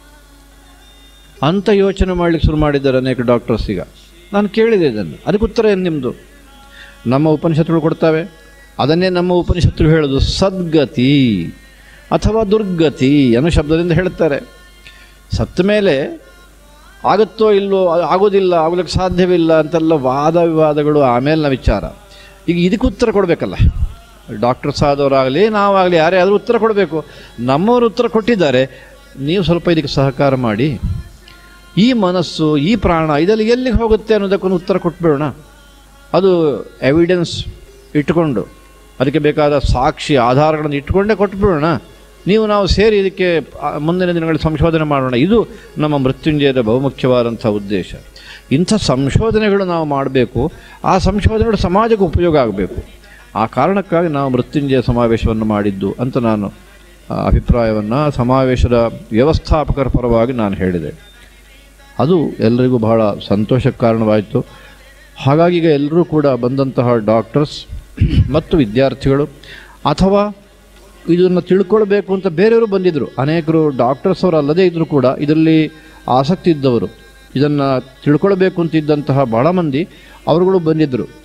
A: ಅಂತ ಯೋಚನೆ ಮಾಡಲಿಕ್ಕೆ ಶುರು ಮಾಡಿದ್ದಾರೆ ಅನೇಕ ಡಾಕ್ಟರ್ಸ್ ಈಗ ನಾನು ಕೇಳಿದೆ ಇದನ್ನು ಅದಕ್ಕೆ ಉತ್ತರ ಏನು ನಿಮ್ಮದು ನಮ್ಮ ಉಪನಿಷತ್ತುಗಳು ಕೊಡ್ತವೆ ಅದನ್ನೇ ನಮ್ಮ ಉಪನಿಷತ್ತುಗಳು ಹೇಳೋದು ಸದ್ಗತಿ ಅಥವಾ ದುರ್ಗತಿ ಅನ್ನೋ ಶಬ್ದದಿಂದ ಹೇಳ್ತಾರೆ ಸತ್ತ ಮೇಲೆ ಆಗುತ್ತೋ ಇಲ್ಲೋ ಅದು ಆಗೋದಿಲ್ಲ ಆಗಲಿಕ್ಕೆ ಸಾಧ್ಯವಿಲ್ಲ ಅಂತೆಲ್ಲ ವಾದ ವಿವಾದಗಳು ಆಮೇಲಿನ ವಿಚಾರ ಈಗ ಇದಕ್ಕೆ ಉತ್ತರ ಕೊಡಬೇಕಲ್ಲ ಡಾಕ್ಟರ್ಸ್ ಆದವರಾಗಲಿ ನಾವಾಗಲಿ ಯಾರೇ ಆದರೂ ಉತ್ತರ ಕೊಡಬೇಕು ನಮ್ಮವರು ಉತ್ತರ ಕೊಟ್ಟಿದ್ದಾರೆ ನೀವು ಸ್ವಲ್ಪ ಇದಕ್ಕೆ ಸಹಕಾರ ಮಾಡಿ ಈ ಮನಸ್ಸು ಈ ಪ್ರಾಣ ಇದೆಲ್ಲ ಎಲ್ಲಿಗೆ ಹೋಗುತ್ತೆ ಅನ್ನೋದಕ್ಕೊಂದು ಉತ್ತರ ಕೊಟ್ಬಿಡೋಣ ಅದು ಎವಿಡೆನ್ಸ್ ಇಟ್ಟುಕೊಂಡು ಅದಕ್ಕೆ ಬೇಕಾದ ಸಾಕ್ಷಿ ಆಧಾರಗಳನ್ನು ಇಟ್ಟುಕೊಂಡೇ ಕೊಟ್ಬಿಡೋಣ ನೀವು ನಾವು ಸೇರಿ ಇದಕ್ಕೆ ಆ, ಮುಂದಿನ ದಿನಗಳಲ್ಲಿ ಸಂಶೋಧನೆ ಮಾಡೋಣ ಇದು ನಮ್ಮ ಮೃತ್ಯುಂಜಯದ ಬಹುಮುಖ್ಯವಾದಂಥ ಉದ್ದೇಶ ಇಂಥ ಸಂಶೋಧನೆಗಳು ನಾವು ಮಾಡಬೇಕು ಆ ಸಂಶೋಧನೆಗಳು ಸಮಾಜಕ್ಕೆ ಉಪಯೋಗ ಆಗಬೇಕು ಆ ಕಾರಣಕ್ಕಾಗಿ ನಾವು ಮೃತ್ಯುಂಜಯ ಸಮಾವೇಶವನ್ನು ಮಾಡಿದ್ದು ಅಂತ ನಾನು ಆ, ಅಭಿಪ್ರಾಯವನ್ನು ಸಮಾವೇಶದ ವ್ಯವಸ್ಥಾಪಕರ ಪರವಾಗಿ ನಾನು ಹೇಳಿದೆ ಅದು ಎಲ್ಲರಿಗೂ ಬಹಳ ಸಂತೋಷಕ್ಕೆ ಕಾರಣವಾಯಿತು ಹಾಗಾಗಿ ಈಗ ಎಲ್ಲರೂ ಕೂಡ ಬಂದಂತಹ ಡಾಕ್ಟರ್ಸ್ ಮತ್ತು ವಿದ್ಯಾರ್ಥಿಗಳು ಅಥವಾ ಇದನ್ನು ತಿಳ್ಕೊಳ್ಬೇಕು ಅಂತ ಬೇರೆಯವರು ಬಂದಿದ್ದರು ಅನೇಕರು ಡಾಕ್ಟರ್ಸ್ ಅವರು ಅಲ್ಲದೇ ಇದ್ದರೂ ಕೂಡ ಇದರಲ್ಲಿ ಆಸಕ್ತಿ ಇದ್ದವರು ಇದನ್ನು ತಿಳ್ಕೊಳ್ಬೇಕು ಅಂತಿದ್ದಂತಹ ಬಹಳ ಮಂದಿ ಅವರುಗಳು ಬಂದಿದ್ದರು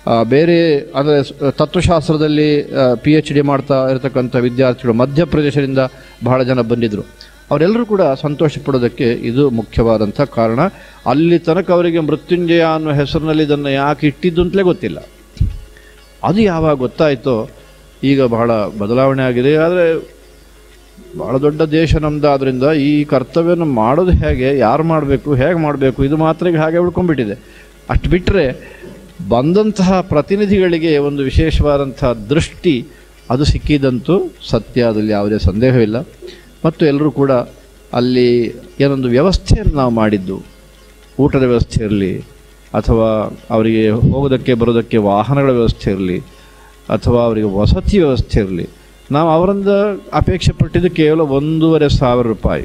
A: ಆ, ಬೇರೆ ಅಂದರೆ ಸ್- ತತ್ವಶಾಸ್ತ್ರದಲ್ಲಿ ಪಿ ಎಚ್ ಡಿ ಮಾಡ್ತಾ ಇರತಕ್ಕಂಥ ವಿದ್ಯಾರ್ಥಿಗಳು ಮಧ್ಯಪ್ರದೇಶದಿಂದ ಬಹಳ ಜನ ಬಂದಿದ್ದರು ಅವರೆಲ್ಲರೂ ಕೂಡ ಸಂತೋಷ ಪಡೋದಕ್ಕೆ ಇದು ಮುಖ್ಯವಾದಂಥ ಕಾರಣ ಅಲ್ಲಿ ತನಕ ಅವರಿಗೆ ಮೃತ್ಯುಂಜಯ ಅನ್ನೋ ಹೆಸರಿನಲ್ಲಿ ಇದನ್ನು ಯಾಕೆ ಇಟ್ಟಿದ್ದು ಅಂತಲೇ ಗೊತ್ತಿಲ್ಲ ಅದು ಯಾವಾಗ ಗೊತ್ತಾಯಿತೋ ಈಗ ಬಹಳ ಬದಲಾವಣೆ ಆಗಿದೆ ಆದರೆ ಭಾಳ ದೊಡ್ಡ ದೇಶ ನಮ್ದು ಆದ್ದರಿಂದ ಈ ಕರ್ತವ್ಯನ ಮಾಡೋದು ಹೇಗೆ ಯಾರು ಮಾಡಬೇಕು ಹೇಗೆ ಮಾಡಬೇಕು ಇದು ಮಾತ್ರ ಈಗ ಹಾಗೆ ಉಳ್ಕೊಂಡ್ಬಿಟ್ಟಿದೆ ಅಷ್ಟು ಬಿಟ್ಟರೆ ಬಂದಂತಹ ಪ್ರತಿನಿಧಿಗಳಿಗೆ ಒಂದು ವಿಶೇಷವಾದಂತಹ ದೃಷ್ಟಿ ಅದು ಸಿಕ್ಕಿದಂತೂ ಸತ್ಯ ಅದರಲ್ಲಿ ಯಾವುದೇ ಸಂದೇಹವಿಲ್ಲ ಮತ್ತು ಎಲ್ಲರೂ ಕೂಡ ಅಲ್ಲಿ ಏನೊಂದು ವ್ಯವಸ್ಥೆಯನ್ನು ನಾವು ಮಾಡಿದ್ದು ಊಟದ ವ್ಯವಸ್ಥೆ ಇರಲಿ ಅಥವಾ ಅವರಿಗೆ ಹೋಗೋದಕ್ಕೆ ಬರೋದಕ್ಕೆ ವಾಹನಗಳ ವ್ಯವಸ್ಥೆ ಇರಲಿ ಅಥವಾ ಅವರಿಗೆ ವಸತಿ ವ್ಯವಸ್ಥೆ ಇರಲಿ ನಾವು ಅವರಿಂದ ಅಪೇಕ್ಷೆ ಪಟ್ಟಿದ್ದು ಕೇವಲ ಒಂದೂವರೆ ಸಾವಿರ ರೂಪಾಯಿ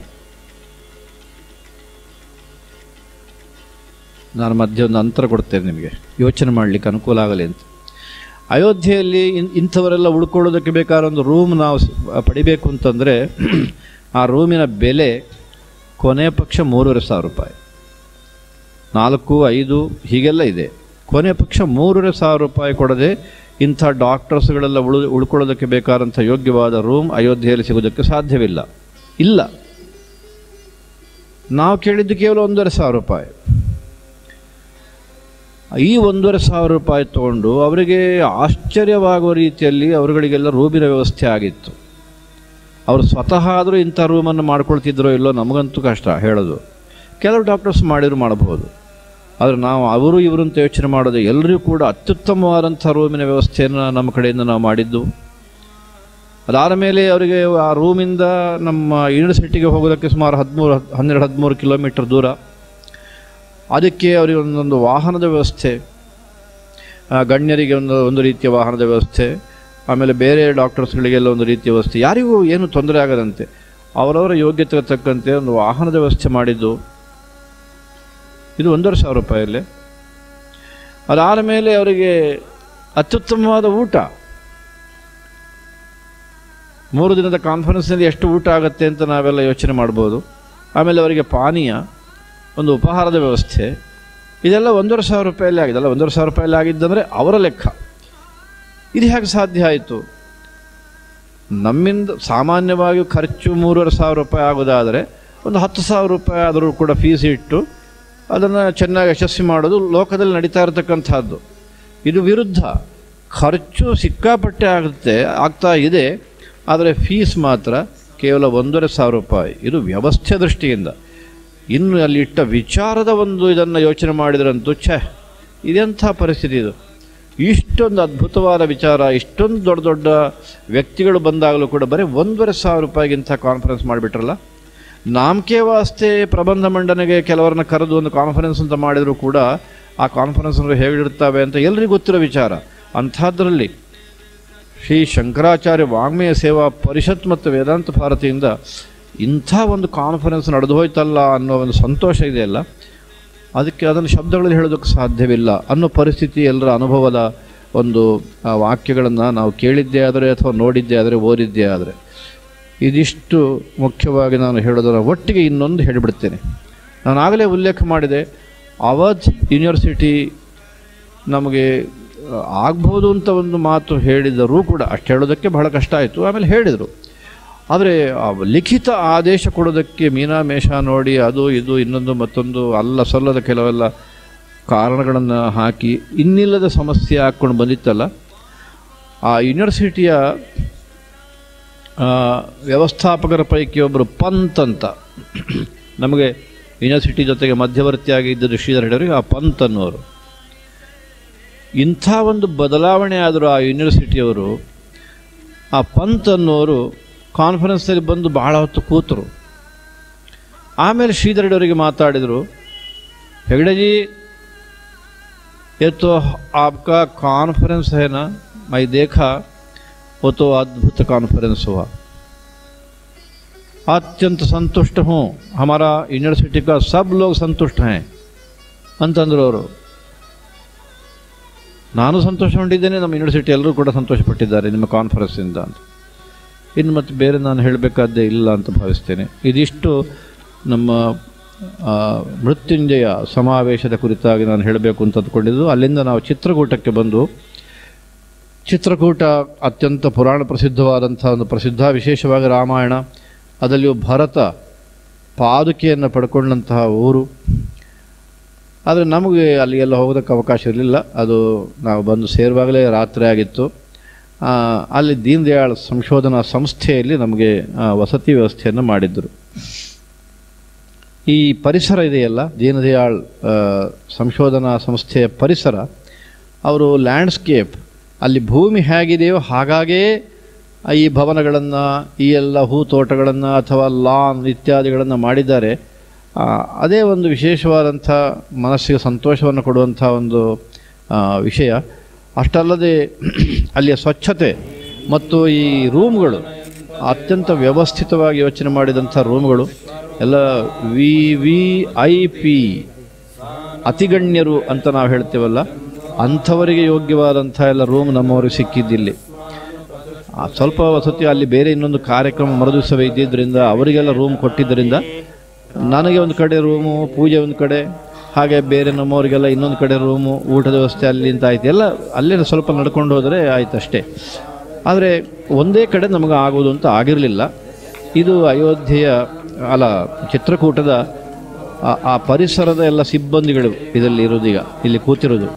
A: ನಾನು ಮಧ್ಯೆ ಒಂದು ಅಂತರ ಕೊಡ್ತೇನೆ ನಿಮಗೆ ಯೋಚನೆ ಮಾಡಲಿಕ್ಕೆ ಅನುಕೂಲ ಆಗಲಿ ಅಂತ ಅಯೋಧ್ಯೆಯಲ್ಲಿ ಇನ್ ಇಂಥವರೆಲ್ಲ ಉಳ್ಕೊಳ್ಳೋದಕ್ಕೆ ಬೇಕಾದ ಒಂದು ರೂಮ್ ನಾವು ಸ್- ಪಡಿಬೇಕು ಅಂತಂದರೆ ಆ ರೂಮಿನ ಬೆಲೆ ಕೊನೆ ಪಕ್ಷ ಮೂರುವರೆ ಸಾವಿರ ರೂಪಾಯಿ ನಾಲ್ಕು ಐದು ಹೀಗೆಲ್ಲ ಇದೆ ಕೊನೆ ಪಕ್ಷ ಮೂರುವರೆ ಸಾವಿರ ರೂಪಾಯಿ ಕೊಡದೆ ಇಂಥ ಡಾಕ್ಟರ್ಸ್ಗಳೆಲ್ಲ ಉಳು ಉಳ್ಕೊಳ್ಳೋದಕ್ಕೆ ಬೇಕಾದಂಥ ಯೋಗ್ಯವಾದ ರೂಮ್ ಅಯೋಧ್ಯೆಯಲ್ಲಿ ಸಿಗೋದಕ್ಕೆ ಸಾಧ್ಯವಿಲ್ಲ ಇಲ್ಲ ನಾವು ಕೇಳಿದ್ದು ಕೇವಲ ಒಂದೂವರೆ ಸಾವಿರ ರೂಪಾಯಿ ಈ ಒಂದೂವರೆ ಸಾವಿರ ರೂಪಾಯಿ ತಗೊಂಡು ಅವರಿಗೆ ಆಶ್ಚರ್ಯವಾಗುವ ರೀತಿಯಲ್ಲಿ ಅವರುಗಳಿಗೆಲ್ಲ ರೂಮಿನ ವ್ಯವಸ್ಥೆ ಆಗಿತ್ತು ಅವರು ಸ್ವತಃ ಆದರೂ ಇಂಥ ರೂಮನ್ನು ಮಾಡ್ಕೊಳ್ತಿದ್ರೋ ಇಲ್ಲೋ ನಮಗಂತೂ ಕಷ್ಟ ಹೇಳೋದು ಕೆಲವು ಡಾಕ್ಟರ್ಸ್ ಮಾಡಿದ್ರು ಮಾಡಬಹುದು ಆದರೆ ನಾವು ಅವರು ಇವರು ಅಂತ ಯೋಚನೆ ಮಾಡೋದು ಎಲ್ಲರಿಗೂ ಕೂಡ ಅತ್ಯುತ್ತಮವಾದಂಥ ರೂಮಿನ ವ್ಯವಸ್ಥೆಯನ್ನು ನಮ್ಮ ಕಡೆಯಿಂದ ನಾವು ಮಾಡಿದ್ದು ಅದಾದ ಮೇಲೆ ಅವರಿಗೆ ಆ ರೂಮಿಂದ ನಮ್ಮ ಯೂನಿವರ್ಸಿಟಿಗೆ ಹೋಗೋದಕ್ಕೆ ಸುಮಾರು ಹದಿಮೂರು ಹನ್ನೆರಡು ಹದಿಮೂರು ಕಿಲೋಮೀಟರ್ ದೂರ ಅದಕ್ಕೆ ಅವರಿಗೆ ಒಂದೊಂದು ವಾಹನದ ವ್ಯವಸ್ಥೆ ಆ, ಗಣ್ಯರಿಗೆ ಒಂದು ಒಂದು ರೀತಿಯ ವಾಹನದ ವ್ಯವಸ್ಥೆ ಆಮೇಲೆ ಬೇರೆ ಡಾಕ್ಟರ್ಸ್ಗಳಿಗೆಲ್ಲ ಒಂದು ರೀತಿಯ ವ್ಯವಸ್ಥೆ ಯಾರಿಗೂ ಏನು ತೊಂದರೆ ಆಗದಂತೆ ಅವರವರ ಯೋಗ್ಯತೆಗೆ ತಕ್ಕಂತೆ ಒಂದು ವಾಹನದ ವ್ಯವಸ್ಥೆ ಮಾಡಿದ್ದು ಇದು ಒಂದೂವರೆ ಸಾವಿರ ರೂಪಾಯಲ್ಲಿ ಅದಾದ ಮೇಲೆ ಅವರಿಗೆ ಅತ್ಯುತ್ತಮವಾದ ಊಟ ಮೂರು ದಿನದ ಕಾನ್ಫರೆನ್ಸ್ನಲ್ಲಿ ಎಷ್ಟು ಊಟ ಆಗುತ್ತೆ ಅಂತ ನಾವೆಲ್ಲ ಯೋಚನೆ ಮಾಡ್ಬೋದು ಆಮೇಲೆ ಅವರಿಗೆ ಪಾನೀಯ ಒಂದು ಉಪಹಾರದ ವ್ಯವಸ್ಥೆ ಇದೆಲ್ಲ ಒಂದೂವರೆ ಸಾವಿರ ರೂಪಾಯಲ್ಲಿ ಆಗಿದೆಲ್ಲ ಒಂದೂವರೆ ಸಾವಿರ ರೂಪಾಯಲ್ಲಿ ಆಗಿದ್ದಂದರೆ ಅವರ ಲೆಕ್ಕ ಇದು ಹೇಗೆ ಸಾಧ್ಯ ಆಯಿತು ನಮ್ಮಿಂದ ಸಾಮಾನ್ಯವಾಗಿ ಖರ್ಚು ಮೂರುವರೆ ಸಾವಿರ ರೂಪಾಯಿ ಆಗೋದಾದರೆ ಒಂದು ಹತ್ತು ಸಾವಿರ ರೂಪಾಯಿ ಆದರೂ ಕೂಡ ಫೀಸ್ ಇಟ್ಟು ಅದನ್ನು ಚೆನ್ನಾಗಿ ಯಶಸ್ವಿ ಮಾಡೋದು ಲೋಕದಲ್ಲಿ ನಡೀತಾ ಇರತಕ್ಕಂಥದ್ದು ಇದು ವಿರುದ್ಧ ಖರ್ಚು ಸಿಕ್ಕಾಪಟ್ಟೆ ಆಗುತ್ತೆ ಆಗ್ತಾ ಇದೆ ಆದರೆ ಫೀಸ್ ಮಾತ್ರ ಕೇವಲ ಒಂದೂವರೆ ಸಾವಿರ ರೂಪಾಯಿ ಇದು ವ್ಯವಸ್ಥೆ ದೃಷ್ಟಿಯಿಂದ ಇನ್ನು ಅಲ್ಲಿ ಇಟ್ಟ ವಿಚಾರದ ಒಂದು ಇದನ್ನು ಯೋಚನೆ ಮಾಡಿದ್ರಂತೂ ಛೇ ಇದೆಂಥ ಪರಿಸ್ಥಿತಿ ಇದು ಇಷ್ಟೊಂದು ಅದ್ಭುತವಾದ ವಿಚಾರ ಇಷ್ಟೊಂದು ದೊಡ್ಡ ದೊಡ್ಡ ವ್ಯಕ್ತಿಗಳು ಬಂದಾಗಲೂ ಕೂಡ ಬರೀ ಒಂದೂವರೆ ಸಾವಿರ ರೂಪಾಯಿಗಿಂತ ಕಾನ್ಫರೆನ್ಸ್ ಮಾಡಿಬಿಟ್ರಲ್ಲ ನಾಮಕೆ ವಾಸ್ತೆ ಪ್ರಬಂಧ ಮಂಡನೆಗೆ ಕೆಲವರನ್ನ ಕರೆದು ಒಂದು ಕಾನ್ಫರೆನ್ಸ್ ಅಂತ ಮಾಡಿದರೂ ಕೂಡ ಆ ಕಾನ್ಫರೆನ್ಸ್ ಹೇಗಿರ್ತವೆ ಅಂತ ಎಲ್ಲರಿಗೂ ಗೊತ್ತಿರೋ ವಿಚಾರ ಅಂಥದ್ರಲ್ಲಿ ಶ್ರೀ ಶಂಕರಾಚಾರ್ಯ ವಾಂಗ್ಮಯ ಸೇವಾ ಪರಿಷತ್ ಮತ್ತು ವೇದಾಂತ ಭಾರತಿಯಿಂದ ಇಂಥ ಒಂದು ಕಾನ್ಫರೆನ್ಸ್ ನಡೆದು ಹೋಯ್ತಲ್ಲ ಅನ್ನೋ ಒಂದು ಸಂತೋಷ ಇದೆಯಲ್ಲ ಅದಕ್ಕೆ ಅದನ್ನು ಶಬ್ದಗಳಲ್ಲಿ ಹೇಳೋದಕ್ಕೆ ಸಾಧ್ಯವಿಲ್ಲ ಅನ್ನೋ ಪರಿಸ್ಥಿತಿ ಎಲ್ಲರ ಅನುಭವದ ಒಂದು ಆ ವಾಕ್ಯಗಳನ್ನು ನಾವು ಕೇಳಿದ್ದೇ ಆದರೆ ಅಥವಾ ನೋಡಿದ್ದೇ ಆದರೆ ಓದಿದ್ದೇ ಆದರೆ ಇದಿಷ್ಟು ಮುಖ್ಯವಾಗಿ ನಾನು ಹೇಳೋದರ ಒಟ್ಟಿಗೆ ಇನ್ನೊಂದು ಹೇಳಿಬಿಡ್ತೇನೆ ನಾನು ಆಗಲೇ ಉಲ್ಲೇಖ ಮಾಡಿದೆ ಅವಧ್ ಯೂನಿವರ್ಸಿಟಿ ನಮಗೆ ಆ, ಆಗ್ಬೋದು ಅಂತ ಒಂದು ಮಾತು ಹೇಳಿದರೂ ಕೂಡ ಅಷ್ಟು ಹೇಳೋದಕ್ಕೆ ಬಹಳ ಕಷ್ಟ ಆಯಿತು ಆಮೇಲೆ ಹೇಳಿದರು ಆದರೆ ಆ ಲಿಖಿತ ಆದೇಶ ಕೊಡೋದಕ್ಕೆ ಮೀನಾ ಮೇಷ ನೋಡಿ ಅದು ಇದು ಇನ್ನೊಂದು ಮತ್ತೊಂದು ಅಲ್ಲ ಸಲ್ಲದ ಕೆಲವೆಲ್ಲ ಕಾರಣಗಳನ್ನು ಹಾಕಿ ಇನ್ನಿಲ್ಲದ ಸಮಸ್ಯೆ ಹಾಕ್ಕೊಂಡು ಬಂದಿತ್ತಲ್ಲ ಆ ಯೂನಿವರ್ಸಿಟಿಯ ಆ, ವ್ಯವಸ್ಥಾಪಕರ ಪೈಕಿ ಒಬ್ಬರು ಪಂತ್ ಅಂತ ನಮಗೆ ಯೂನಿವರ್ಸಿಟಿ ಜೊತೆಗೆ ಮಧ್ಯವರ್ತಿಯಾಗಿ ಇದ್ದ ಶ್ರೀಧರ್ ಹಿಡಿಯವರು ಆ ಪಂತ್ ಅನ್ನೋರು ಇಂಥ ಒಂದು ಬದಲಾವಣೆ ಆದರೂ ಆ ಯೂನಿವರ್ಸಿಟಿಯವರು ಆ ಪಂತ್ ಅನ್ನೋರು ಕಾನ್ಫರೆನ್ಸಲ್ಲಿ ಬಂದು ಬಹಳ ಹೊತ್ತು ಕೂತರು ಆಮೇಲೆ ಶ್ರೀಧರ್ ಅವರಿಗೆ ಮಾತಾಡಿದರು ಹೆಗಡೆ जी ये तो आपका कॉन्फ्रेंस है ना मैं देखा वो तो अद्भुत कॉन्फ्रेंस हुआ अत्यंत संतुष्ट हूँ हमारा यूनिवर्सिटी का सब लोग संतुष्ट हैं ಅಂತಂದ್ರು ಅವರು ನಾನು ಸಂತೋಷಗೊಂಡಿದ್ದೇನೆ ನಮ್ಮ ಯೂನಿವರ್ಸಿಟಿ ಎಲ್ಲರೂ ಕೂಡ ಸಂತೋಷಪಟ್ಟಿದ್ದಾರೆ ನಿಮ್ಮ ಕಾನ್ಫರೆನ್ಸಿಂದ ಅಂತ ಇನ್ನು ಮತ್ತೆ ಬೇರೆ ನಾನು ಹೇಳಬೇಕಾದ್ದೇ ಇಲ್ಲ ಅಂತ ಭಾವಿಸ್ತೇನೆ ಇದಿಷ್ಟು ನಮ್ಮ ಆ, ಮೃತ್ಯುಂಜಯ ಸಮಾವೇಶದ ಕುರಿತಾಗಿ ನಾನು ಹೇಳಬೇಕು ಅಂತ ಅಂದ್ಕೊಂಡಿದ್ದು ಅಲ್ಲಿಂದ ನಾವು ಚಿತ್ರಕೂಟಕ್ಕೆ ಬಂದು ಚಿತ್ರಕೂಟ ಅತ್ಯಂತ ಪುರಾಣ ಪ್ರಸಿದ್ಧವಾದಂಥ ಒಂದು ಪ್ರಸಿದ್ಧ ವಿಶೇಷವಾಗಿ ರಾಮಾಯಣ ಅದರಲ್ಲಿಯೂ ಭರತ ಪಾದುಕೆಯನ್ನು ಪಡ್ಕೊಂಡಂತಹ ಊರು ಆದರೆ ನಮಗೆ ಅಲ್ಲಿಗೆಲ್ಲ ಹೋಗೋದಕ್ಕೆ ಅವಕಾಶ ಇರಲಿಲ್ಲ ಅದು ನಾವು ಬಂದು ಸೇರುವಾಗಲೇ ರಾತ್ರಿ ಆಗಿತ್ತು ಆ, ಅಲ್ಲಿ ದೀನ್ ದಯಾಳ್ ಸಂಶೋಧನಾ ಸಂಸ್ಥೆಯಲ್ಲಿ ನಮಗೆ ಆ, ವಸತಿ ವ್ಯವಸ್ಥೆಯನ್ನು ಮಾಡಿದ್ದರು ಈ ಪರಿಸರ ಇದೆಯಲ್ಲ ದೀನದಯಾಳ್ ಆ, ಸಂಶೋಧನಾ ಸಂಸ್ಥೆಯ ಪರಿಸರ ಅವರು ಲ್ಯಾಂಡ್ಸ್ಕೇಪ್ ಅಲ್ಲಿ ಭೂಮಿ ಹೇಗಿದೆಯೋ ಹಾಗಾಗೇ ಈ ಭವನಗಳನ್ನು ಈ ಎಲ್ಲ ಹೂ ತೋಟಗಳನ್ನು ಅಥವಾ ಲಾನ್ ಇತ್ಯಾದಿಗಳನ್ನು ಮಾಡಿದ್ದಾರೆ ಆ, ಅದೇ ಒಂದು ವಿಶೇಷವಾದಂಥ ಮನಸ್ಸಿಗೆ ಸಂತೋಷವನ್ನು ಕೊಡುವಂಥ ಒಂದು ಆ, ವಿಷಯ ಅಷ್ಟಲ್ಲದೆ ಅಲ್ಲಿಯ ಸ್ವಚ್ಛತೆ ಮತ್ತು ಈ ರೂಮ್ಗಳು ಅತ್ಯಂತ ವ್ಯವಸ್ಥಿತವಾಗಿ ಯೋಚನೆ ಮಾಡಿದಂಥ ರೂಮ್ಗಳು ಎಲ್ಲ ವಿ ವಿ ಐ ಪಿ ಅತಿಗಣ್ಯರು ಅಂತ ನಾವು ಹೇಳ್ತೇವಲ್ಲ ಅಂಥವರಿಗೆ ಯೋಗ್ಯವಾದಂಥ ಎಲ್ಲ ರೂಮ್ ನಮ್ಮವರಿಗೆ ಸಿಕ್ಕಿದ್ದಿಲ್ಲಿ ಆ, ಸ್ವಲ್ಪ ವಸತಿ ಅಲ್ಲಿ ಬೇರೆ ಇನ್ನೊಂದು ಕಾರ್ಯಕ್ರಮ ಮರುದಿವಸವೇ ಇದ್ದಿದ್ದರಿಂದ ಅವರಿಗೆಲ್ಲ ರೂಮ್ ಕೊಟ್ಟಿದ್ದರಿಂದ ನನಗೆ ಒಂದು ಕಡೆ ರೂಮು ಪೂಜೆ ಒಂದು ಕಡೆ ಹಾಗೆ ಬೇರೆ ನಮ್ಮವರಿಗೆಲ್ಲ ಇನ್ನೊಂದು ಕಡೆ ರೂಮು ಊಟದ ವ್ಯವಸ್ಥೆ ಅಲ್ಲಿ ಅಂತ ಆಯ್ತು ಎಲ್ಲ ಅಲ್ಲೇ ಸ್ವಲ್ಪ ನಡ್ಕೊಂಡು ಹೋದರೆ ಆಯ್ತು ಅಷ್ಟೇ ಆದರೆ ಒಂದೇ ಕಡೆ ನಮಗೆ ಆಗೋದು ಅಂತ ಆಗಿರಲಿಲ್ಲ ಇದು ಅಯೋಧ್ಯೆಯ ಅಲ್ಲ ಚಿತ್ರಕೂಟದ ಆ- ಆ ಪರಿಸರದ ಎಲ್ಲ ಸಿಬ್ಬಂದಿಗಳು ಇದರಲ್ಲಿ ಇರೋದೀಗ ಇಲ್ಲಿ ಕೂತಿರೋದು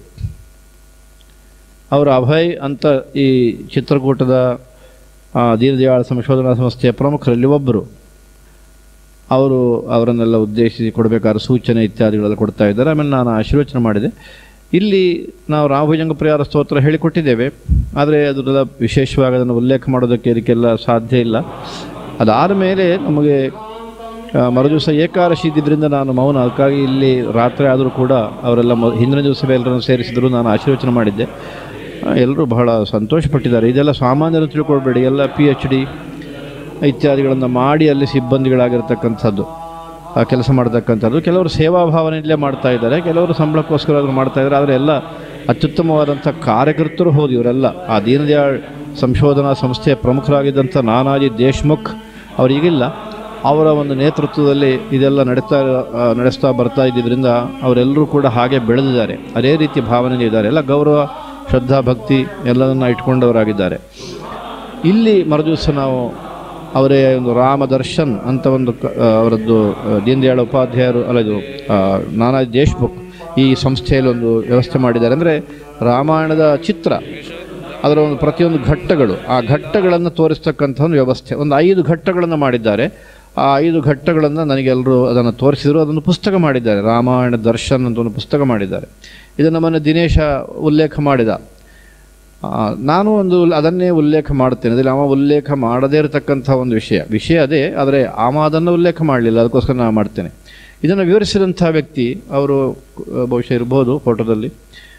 A: ಅವರು ಅಭಯ್ ಅಂತ ಈ ಚಿತ್ರಕೂಟದ ಆ, ದೀನದಯಾಳ್ ಸಂಶೋಧನಾ ಸಂಸ್ಥೆಯ ಪ್ರಮುಖರಲ್ಲಿ ಒಬ್ಬರು ಅವರು ಅವರನ್ನೆಲ್ಲ ಉದ್ದೇಶಿಸಿ ಕೊಡಬೇಕಾದ ಸೂಚನೆ ಇತ್ಯಾದಿಗಳೆಲ್ಲ ಕೊಡ್ತಾ ಇದ್ದಾರೆ ಆಮೇಲೆ ನಾನು ಆಶೀರ್ವಚನ ಮಾಡಿದೆ ಇಲ್ಲಿ ನಾವು ರಾಮಭುಜಂಗ ಪ್ರಿಯಾರ ಸ್ತೋತ್ರ ಹೇಳಿಕೊಟ್ಟಿದ್ದೇವೆ ಆದರೆ ಅದನ್ನೆಲ್ಲ ವಿಶೇಷವಾಗಿ ಅದನ್ನು ಉಲ್ಲೇಖ ಮಾಡೋದಕ್ಕೆ ಇದಕ್ಕೆಲ್ಲ ಸಾಧ್ಯ ಇಲ್ಲ ಅದಾದ ಮೇಲೆ ನಮಗೆ ಆ, ಮರುದಿವಸ ಏಕಾದಶಿ ಇದ್ದಿದ್ದರಿಂದ ನಾನು ಮೌನ ಅದಕ್ಕಾಗಿ ಇಲ್ಲಿ ರಾತ್ರಿ ಆದರೂ ಕೂಡ ಅವರೆಲ್ಲ ಮ ಹಿಂದಿನ ದಿವಸವೇ ಎಲ್ಲರನ್ನು ಸೇರಿಸಿದ್ರು ನಾನು ಆಶೀರ್ವಚನ ಮಾಡಿದ್ದೆ ಎಲ್ಲರೂ ಬಹಳ ಸಂತೋಷಪಟ್ಟಿದ್ದಾರೆ ಇದೆಲ್ಲ ಸಾಮಾನ್ಯರು ತಿಳ್ಕೊಳ್ಬೇಡಿ ಎಲ್ಲ ಪಿ ಎಚ್ ಡಿ ಇತ್ಯಾದಿಗಳನ್ನು ಮಾಡಿ ಅಲ್ಲಿ ಸಿಬ್ಬಂದಿಗಳಾಗಿರ್ತಕ್ಕಂಥದ್ದು ಆ ಕೆಲಸ ಮಾಡ್ತಕ್ಕಂಥದ್ದು ಕೆಲವರು ಸೇವಾ ಭಾವನೆಯಲ್ಲೇ ಮಾಡ್ತಾ ಇದ್ದಾರೆ ಕೆಲವರು ಸಂಬಳಕ್ಕೋಸ್ಕರ ಅದನ್ನು ಮಾಡ್ತಾ ಇದ್ದಾರೆ ಆದರೆ ಎಲ್ಲ ಅತ್ಯುತ್ತಮವಾದಂಥ ಕಾರ್ಯಕರ್ತರು ಹೋದು ಇವರೆಲ್ಲ ಆ ದೀನದಯಾಳ್ ಸಂಶೋಧನಾ ಸಂಸ್ಥೆಯ ಪ್ರಮುಖರಾಗಿದ್ದಂಥ ನಾನಾಜಿ ದೇಶ್ಮುಖ್ ಅವರಿಗಿಲ್ಲ ಅವರ ಒಂದು ನೇತೃತ್ವದಲ್ಲಿ ಇದೆಲ್ಲ ನಡೀತಾ ಆ, ನಡೆಸ್ತಾ ಬರ್ತಾ ಇದ್ದಿದ್ದರಿಂದ ಅವರೆಲ್ಲರೂ ಕೂಡ ಹಾಗೆ ಬೆಳೆದಿದ್ದಾರೆ ಅದೇ ರೀತಿ ಭಾವನೆ ಇದ್ದಾರೆ ಎಲ್ಲ ಗೌರವ ಶ್ರದ್ಧಾ ಭಕ್ತಿ ಎಲ್ಲದನ್ನು ಇಟ್ಕೊಂಡವರಾಗಿದ್ದಾರೆ ಇಲ್ಲಿ ಮರುದಿವಸ ನಾವು ಅವರೇ ಒಂದು ರಾಮ ದರ್ಶನ್ ಅಂತ ಒಂದು ಕ- ಆ, ಅವರದ್ದು ಆ, ದೀನದಯಾಳ್ ಉಪಾಧ್ಯಾಯರು ಅಲ್ಲ ಇದು ಆ, ನಾನಾಜಿ ದೇಶ್ಮುಖ್ ಈ ಸಂಸ್ಥೆಯಲ್ಲಿ ಒಂದು ವ್ಯವಸ್ಥೆ ಮಾಡಿದ್ದಾರೆ ಅಂದರೆ ರಾಮಾಯಣದ ಚಿತ್ರ ಅದರ ಒಂದು ಪ್ರತಿಯೊಂದು ಘಟ್ಟಗಳು ಆ ಘಟ್ಟಗಳನ್ನು ತೋರಿಸ್ತಕ್ಕಂಥ ಒಂದು ವ್ಯವಸ್ಥೆ ಒಂದು ಐದು ಘಟ್ಟಗಳನ್ನು ಮಾಡಿದ್ದಾರೆ ಆ ಐದು ಘಟ್ಟಗಳನ್ನು ನನಗೆಲ್ಲರೂ ಅದನ್ನು ತೋರಿಸಿದರು ಅದನ್ನು ಪುಸ್ತಕ ಮಾಡಿದ್ದಾರೆ ರಾಮಾಯಣ ದರ್ಶನ್ ಅಂತ ಒಂದು ಪುಸ್ತಕ ಮಾಡಿದ್ದಾರೆ ಇದನ್ನು ಮೊನ್ನೆ ದಿನೇಶ ಉಲ್ಲೇಖ ಮಾಡಿದ ಆ, ನಾನು ಒಂದು ಅದನ್ನೇ ಉಲ್ಲೇಖ ಮಾಡ್ತೇನೆ ಅದರಲ್ಲಿ ಅವ ಉಲ್ಲೇಖ ಮಾಡದೇ ಇರತಕ್ಕಂಥ ಒಂದು ವಿಷಯ ವಿಷಯ ಅದೇ ಆದರೆ ಅವ ಅದನ್ನು ಉಲ್ಲೇಖ ಮಾಡಲಿಲ್ಲ ಅದಕ್ಕೋಸ್ಕರ ನಾನು ಮಾಡ್ತೇನೆ ಇದನ್ನು ವಿವರಿಸಿದಂಥ ವ್ಯಕ್ತಿ ಅವರು ಆ, ಬಹುಶಃ ಇರ್ಬೋದು ಫೋಟೋದಲ್ಲಿ